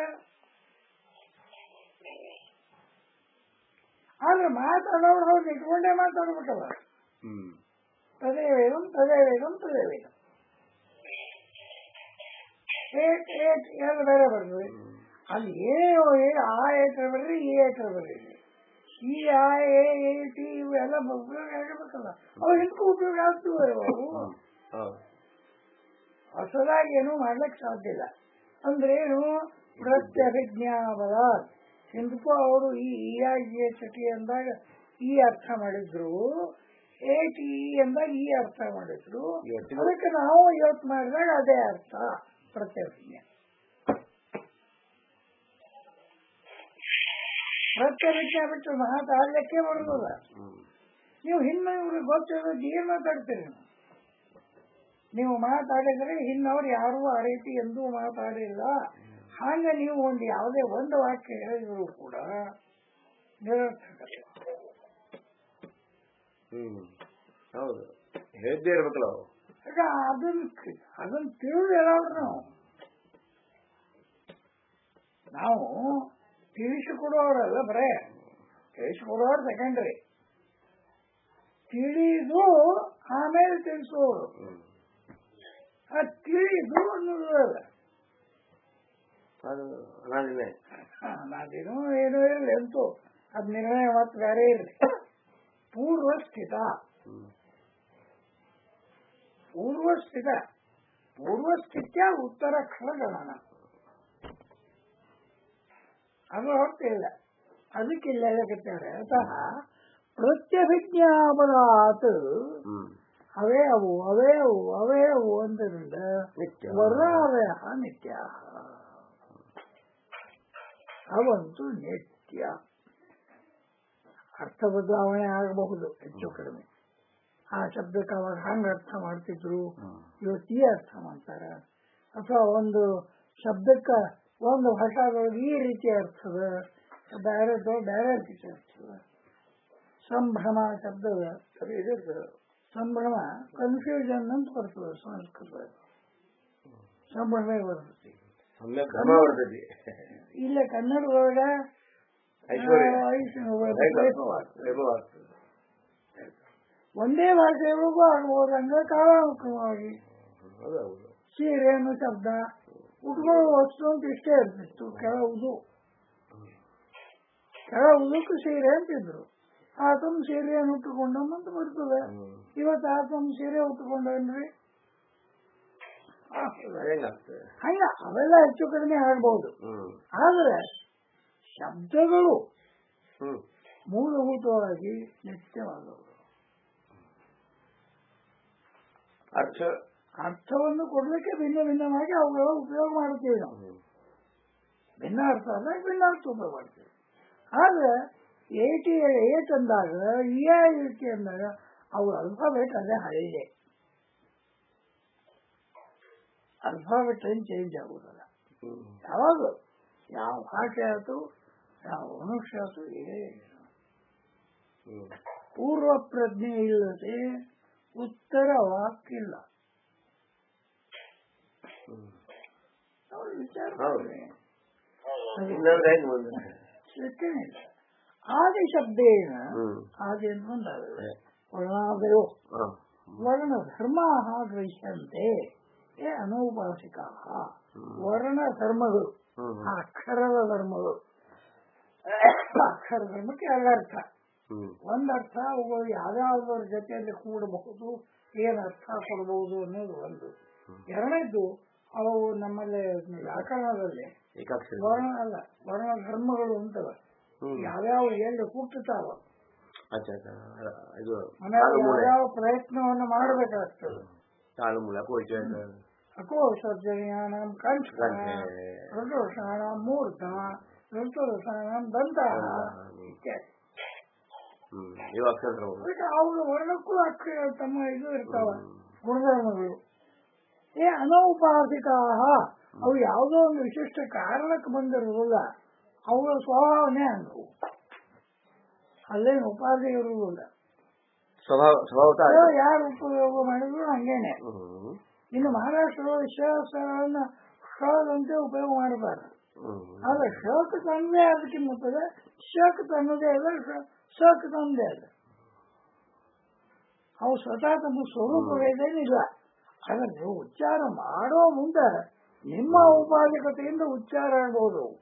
ಆದ್ರೆ ಮಾತಾಡೋರು ಹೌದು ಇಟ್ಕೊಂಡೇ ಮಾತಾಡ್ಬೇಕಲ್ಲ ಹ್ಮ್. ತದೇವೇದಂ ತದೇವೇದಂ ತದೇವೇದಂ ಏಟ್ ಏಟ್ ಎರಡು ಬೇರೆ ಬರ್ತದೆ ಹ್ಮ್. ಅಲ್ಲಿ ಏನು ಏನು ಆ ಏಟ್ರ ಬರ್ರಿ ಈ ಏಟ್ರ ಬರ್ರಿ ಈ ಆ ಎ ಎ ಟಿ ಇವು ಎಲ್ಲ ಉಪಯೋಗ ಆಗಿರ್ಬೇಕಲ್ಲ ಅವು ಹಿಂದಕ್ಕೂ ಉಪಯೋಗ ಆಗ್ತವೆ ಅವು ಹ್ಮ್. ಹೌದು. ಹೊಸದಾಗಿ ಏನು ಮಾಡ್ಲಿಕ್ಕೆ ಸಾಧ್ಯ ಇಲ್ಲ ಅಂದ್ರೆ ಏನು ಪ್ರತ್ಯಭಿಜ್ಞಾಬಲ ಹಿಂದಕ್ಕೂ ಅವರು ಈ ಈ ಆಗಿ ಚಟಿ ಅಂದಾಗ ಈ ಅರ್ಥ ಮಾಡಿದ್ರು ಏಟ್ ಈ ಎಂದಾಗ ಈ ಅರ್ಥ ಮಾಡಿದ್ರು ಇವತ್ತಿಗೂ- ಅದಕ್ಕೆ ನಾವು ಇವತ್ತು ಮಾಡಿದಾಗ ಅದೇ ಅರ್ಥ ಪ್ರತ್ಯಭಿಜ್ಞೆ ಪ್ರತ್ಯಭಿಜ್ಞೆ ಬಿಟ್ಟು ಮಾತಾಡ್ಲಿಕ್ಕೆ ಬರುದಿಲ್ಲ ಹ್ಮ್ ನೀವು ಹಿಂದೆ ಇವ್ರಿಗೆ ಗೊತ್ತಿರೋದು ಏನ್ ಮಾತಾಡ್ತೀರಿ ನೀವು? ನೀವು ಮಾತಾಡಿದ್ರೆ ಹಿಂದವ್ರು ಯಾರು ಆ ರೀತಿ ಎಂದೂ ಮಾತಾಡಿಲ್ಲ ಹಾಗ ನೀವು ಒಂದು ಯಾವುದೇ ಒಂದು ವಾಕ್ಯ ಹೇಳಿದ್ರು ಕೂಡ ನಿರರ್ಥಕ ಹ್ಮ್ ಹೌದು ಹೇಳಿದ್ದೇ ಇರ್ಬೇಕಲ್ಲ ಅವು ಈಗ ಅದನ್ನ ಅದನ್ನ ತಿಳಿದು ಹೇಳೋರು ನಾವು ನಾವು ತಿಳಿಸಿಕೊಡೋರಲ್ಲ ಬರೇ ತಿಳಿಸಿಕೊಡೋರು ಸೆಕೆಂಡ್ರಿ ತಿಳಿದು ಆಮೇಲೆ ತಿಳಿಸೋರು ಹ್ಮ್ ಆ ತಿಳಿದು ಅನ್ನೋದಲ್ಲ ಅದು ಅನಾದಿನೇ ನಾನೇನು ಏನೋ ಇರಲಿ ಅಂತೂ ಅದ್ ನಿರ್ಣಯ ಮತ್ತೆ ಬೇರೆ ಇರಲಿ ಪೂರ್ವ ಸ್ಥಿತ ಹ್ಮ್ ಪೂರ್ವ ಸ್ಥಿತ ಪೂರ್ವ ಸ್ಥಿತ್ಯ ಉತ್ತರ ಖಳಗಣನ ಅದು ಹೊರತಿಲ್ಲ ಅದಕ್ಕೆ ಇಲ್ಲ ಹೇಳಕತ್ತಾರೆ ಅತಃ ಪ್ರತ್ಯಭಿಜ್ಞಾಪದಾತ್ ಹ್ಮ್ ಅವೇ ಅವು ಅವೇ ಅವು ಅವೇ ಅವು ಅಂದ್ರಿಂದ ನಿತ್ಯ ವರ್ಣಾವಯ ನಿತ್ಯ ಅವಂತೂ ನಿತ್ಯ ಅರ್ಥ ಬದಲಾವಣೆ ಆಗಬಹುದು ಹೆಚ್ಚು ಕಡಿಮೆ ಆ ಶಬ್ದಕ್ಕೆ ಅವಾಗ ಹಂಗ ಅರ್ಥ ಮಾಡ್ತಿದ್ರು ಹ್ಮ್ ಇವತ್ತು ಈ ಅರ್ಥ ಮಾಡ್ತಾರ ಅಥವಾ ಒಂದು ಶಬ್ದಕ್ಕ ಒಂದು ಭಾಷಾದೊಳಗೆ ಈ ರೀತಿ ಅರ್ಥದ ಬೇರೆ ಬೇರೆ ರೀತಿ ಅರ್ಥದ ಸಂಭ್ರಮ ಶಬ್ದದ ಇದು ಸಂಭ್ರಮ ಕನ್ಫ್ಯೂಷನ್ ಅಂತ ಬರ್ತದೆ ಸಂಸ್ಕೃತ ಸಂಭ್ರಮ ಬರ್ತದೆ ಸಮ್ಯಕ್ ಕ್ರಮ ಬರ್ತೈತಿ ಇಲ್ಲೇ ಕನ್ನಡದೊಳಗ ಐಶ್ವರ್ಯ ಆ, ಐಶ್ವರ್ಯ ವೈಭವ. ವೈಭವ ಆಗ್ತದೆ. ವೈಭವ ಆಗ್ತದೆ. ಒಂದೇ ಭಾಷೆಯೊಳಗೂ ಆಗ್ಬೋದು ಹಂಗ ಕಾಲಾನುಕ್ರಮವಾಗಿ ಅದು ಹೌದು ಸೀರೆ ಅನ್ನೋ ಶಬ್ದ ಉಟ್ಕೊಳ್ಳೋ ವಸ್ತು ಅಂತ ಇಷ್ಟೇ ಇರ್ತಿತ್ತು ಕೆಲವುದು ಕೆಲವುದಕ್ಕೂ ಸೀರೆ ಅಂತಿದ್ರು ಆತನ ಸೀರೆಯನ್ನು ಉಟ್ಟುಕೊಂಡಮ್ಮ ಅಂತ ಬರ್ತದೆ ಹ್ಮ್ ಇವತ್ತು ಆತನ ಸೀರೆ ಉಟ್ಟುಕೊಂಡನ್ರಿ ಹೆಂಗಾಗ್ತದೆ ಹಂಗ ಅವೆಲ್ಲ ಹೆಚ್ಚು ಕಡಿಮೆ ಆಗ್ಬಹುದು ಹ್ಮ್ ಆದ್ರೆ ಶಬ್ದಗಳು ಹ್ಮ್ ಮೂಲಭೂತವಾಗಿ ನಿತ್ಯವಾದವು ಅರ್ಥ ಅರ್ಥವನ್ನು ಕೊಡ್ಲಿಕ್ಕೆ ಭಿನ್ನ ಭಿನ್ನವಾಗಿ ಅವುಗಳ ಉಪಯೋಗ ಮಾಡ್ತೀವಿ ನಾವು ಹ್ಮ್ ಭಿನ್ನ ಅರ್ಥ ಆದಾಗ ಭಿನ್ನ ಅರ್ಥ ಉಪಯೋಗ ಮಾಡ್ತೀವಿ ಆದ್ರೆ ಏಟಿ ಏಟ್ ಅಂದಾಗ ಇ ಐ ಅಂದಾಗ ಅವು ಅಲ್ಫಾಬೆಟ್ ಅದೇ ಹಳೆಯದೇ ಅಲ್ಫಾಬೆಟ್ ಏನು ಚೇಂಜ್ ಆಗುದಿಲ್ಲ ಹ್ಮ್ ಯಾವಾಗ ಯಾವ ಭಾಷೆ ಆಯ್ತು ಯಾವ ಮನುಷ್ಯ ಆಯ್ತು ಏ ಹ್ಮ್ ಪೂರ್ವ ಪ್ರಜ್ಞೆ ಇಲ್ಲದೆ ಉತ್ತರ ವಾಕ್ಯಿಲ್ಲ ಹ್ಮ್ ನಾವು ವಿಚಾರ ಹೌದು. ಮಾಡ್ರಿ. ಇನ್ನೊಂದು ಹೆಂಗ್ ಮುಂದೆ ಶಕ್ಯನೇ ಇಲ್ಲ ಆದಿ ಶಬ್ದೇನ ಹ್ಮ್ ಆದಿ ಅಂತ ಬಂದಾಗ ಹೇ. ವರ್ಣಾದಯೋ ಹಾ. ವರ್ಣ ಧರ್ಮ ಗೃಹ್ಯಂತೆ ಏ ಅನೌಪಾಸಿಕಾ ಹ್ಮ್. ವರ್ಣ ಧರ್ಮಗಳು ಹ್ಮ್ ಆ ಅಕ್ಷರದ ಧರ್ಮಗಳು ಅಕ್ಷರ ಧರ್ಮಕ್ಕೆ ಎರಡು ಅರ್ಥ ಹ್ಮ್ ಒಂದ್ ಅರ್ಥ ಅವುಗಳು ಯಾವ್ಯಾವ್ದರ ಜೊತೆಯಲ್ಲಿ ಕೂಡಬಹುದು ಏನ್ ಅರ್ಥ ಕೊಡಬಹುದು ಅನ್ನೋದು ಒಂದು ಎರಡನೇದು ಅವು ನಮ್ಮಲ್ಲಿ ವ್ಯಾಕರಣದಲ್ಲಿ ಏಕಾಕ್ಷರ ವರ್ಣ ಅಲ್ಲ ವರ್ಣ ಧರ್ಮಗಳು ಅಂತವ ಹ್ಮ್ ಯಾವ್ಯಾವ ಎಲ್ಲಿ ಹುಟ್ಟುತ್ತಾವ ಅಚ್ಚಾ ಅಚ್ಚಾ ಇದು ಮನೆಯಲ್ಲಿ ತಾಳು ಮೂಳೆ ಯಾವ್ಯಾವ ಪ್ರಯತ್ನವನ್ನು ಮಾಡಬೇಕಾಗ್ತದೆ ತಾಳು ಮೂಳೆ ಕೋಚ ಅಕೋ ಸರ್ಜನಿಯಾನಂ ಕಂಠ ಕಂಠೆ. ಋತುಷಾಣ ಮೂರ್ಧ ಋತುರಸಾಣಂ ದಂತ ಇತ್ಯಾದಿ ಹ್ಮ್ ಇವು ಅಕ್ಷರ ಅದಕ್ಕೆ ಅವುಗಳ ವರ್ಣಕ್ಕೂ ಅಕ್ಷ ತಮ್ಮ ಇದು ಇರ್ತಾವ ಗುಣಧರ್ಮಗಳು ಏ ಅನೌಪಾಸಿಕಾ ಅವು ಯಾವುದೋ ಒಂದು ವಿಶಿಷ್ಟ ಕಾರಣಕ್ಕೆ ಬಂದಿರುವುದಿಲ್ಲ ಅವುಗಳ ಸ್ವಭಾವನೆ ಹಂಗವು ಅಲ್ಲೇನು ಉಪಾಧಿ ಇರುವುದಿಲ್ಲ ಸ್ವಭಾವ ಸ್ವಭಾವತ ಅಯ್ಯೋ ಯಾರು ಉಪಯೋಗ ಮಾಡಿದ್ರು ಹಂಗೇನೆ ಹ್ಮ್ ಇನ್ನು ಮಹಾರಾಷ್ಟ್ರದೊಳಗೆ ಶಗಳನ್ನು ಶದಂತೆ ಉಪಯೋಗ ಮಾಡಬಾರ್ದು ಹ್ಮ್ ಆದ್ರೆ ಶೋಕ ತಂದೆ ಅದಕ್ಕೆ ಮುಟ್ಟದೆ ಶೋಕ ತನ್ನದೇ ಅಲ್ಲ ಶೋಕ ತಂದೆ ಅಲ್ಲ ಅವು ಸ್ವತಃ ತಮ್ಮ ಸ್ವರೂಪವೇದೇನಿಲ್ಲ ಆದ್ರೆ ನೀವು ಉಚ್ಚಾರ ಮಾಡೋ ಮುಂದೆ ನಿಮ್ಮ ಉಪಾಧಿಕತೆಯಿಂದ ಉಚ್ಚಾರ ಆಗ್ಬೋದು ಅವು.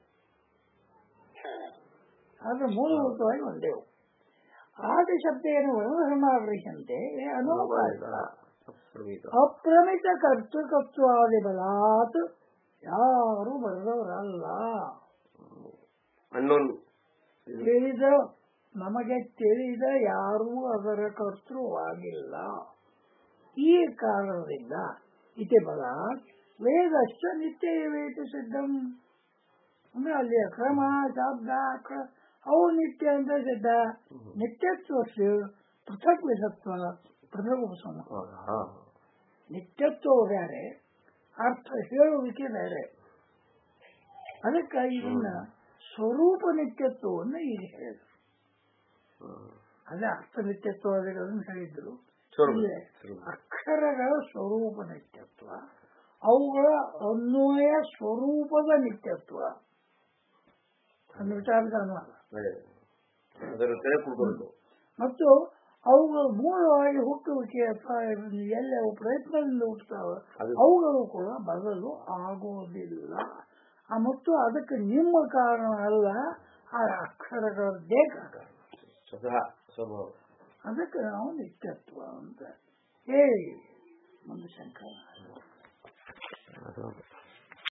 ಆದ್ರೆ ಮೂಲಭೂತವಾಗಿ ಒಂದೇವು ಆದಿ ಶಬ್ದ ಏನು ವರ್ಣಧರ್ಮಾಗ್ರಹ್ಯಂತೆ ಅನುಪಾಲಿಕ ಅಪ್ರಮಿತ ಕರ್ತೃಕತ್ವಾದಿ ಬಲಾತ್ ಯಾರು ಬರೆದವರಲ್ಲ ಅನ್ನೊಂದು ತಿಳಿದ ನಮಗೆ ತಿಳಿದ ಯಾರೂ ಅದರ ಕರ್ತೃವಾಗಿಲ್ಲ ಈ ಕಾರಣದಿಂದ ಇತಿ ಬಲ ವೇದಶ್ಚ ನಿತ್ಯ ವೇದ ಸಿದ್ಧಂ ಅಂದ್ರೆ ಅಲ್ಲಿ ಕ್ರಮ ಶಬ್ದ ಅಕ್ರ ಅವು ನಿತ್ಯ ಅಂತ ಸಿದ್ಧ ನಿತ್ಯತ್ವ ಪೃಥಕ್ ವಿಧತ್ವ ಪೃಥಕ್ ಉಪಸಮ ಹಾ ನಿತ್ಯತ್ವ ಬೇರೆ ಅರ್ಥ ಹೇಳುವಿಕೆ ಬೇರೆ ಅದಕ್ಕಾಗಿ ಇದನ್ನ ಸ್ವರೂಪ ನಿತ್ಯತ್ವವನ್ನು ಈಗ ಹೇಳಿದ್ರು ಹ್ಮ್. ಅದೇ ಅರ್ಥ ನಿತ್ಯತ್ವಗಳನ್ನು ಹೇಳಿದ್ರು ಸ್ವರೂಪ. ಇಲ್ಲಿ ಸ್ವರೂಪ. ಅಕ್ಷರಗಳ ಸ್ವರೂಪ ನಿತ್ಯತ್ವ ಅವುಗಳ ಅನ್ವಯ ಸ್ವರೂಪದ ನಿತ್ಯತ್ವ ಒಂದು ವಿಚಾರದ ಅನುವಾದ ಅದೇ. ಅದರ ತೆರೆ ಕುಡ್ಕೊಳ್ತು ಮತ್ತು ಅವುಗಳು ಮೂಲವಾಗಿ ಹುಟ್ಟುವಿಕೆ ಅಥವಾ ಎಲ್ಲ ಪ್ರಯತ್ನದಿಂದ ಹುಟ್ಟುತ್ತಾವೆ ಅದು- ಅವುಗಳು ಕೂಡ ಬದಲು ಆಗುವುದಿಲ್ಲ ಆ ಮತ್ತು ಅದಕ್ಕೆ ನಿಮ್ಮ ಕಾರಣ ಅಲ್ಲ ಆ ಅಕ್ಷರಗಳದ್ದೇ ಕಾರಣ ಸ್ವತಃ ಸ್ವಭಾವ ಅದಕ್ಕೆ ನಾವು ನಿತ್ಯತ್ವ ಅಂತ ಹೇಳಿ ಒಂದು ಶಂಕರ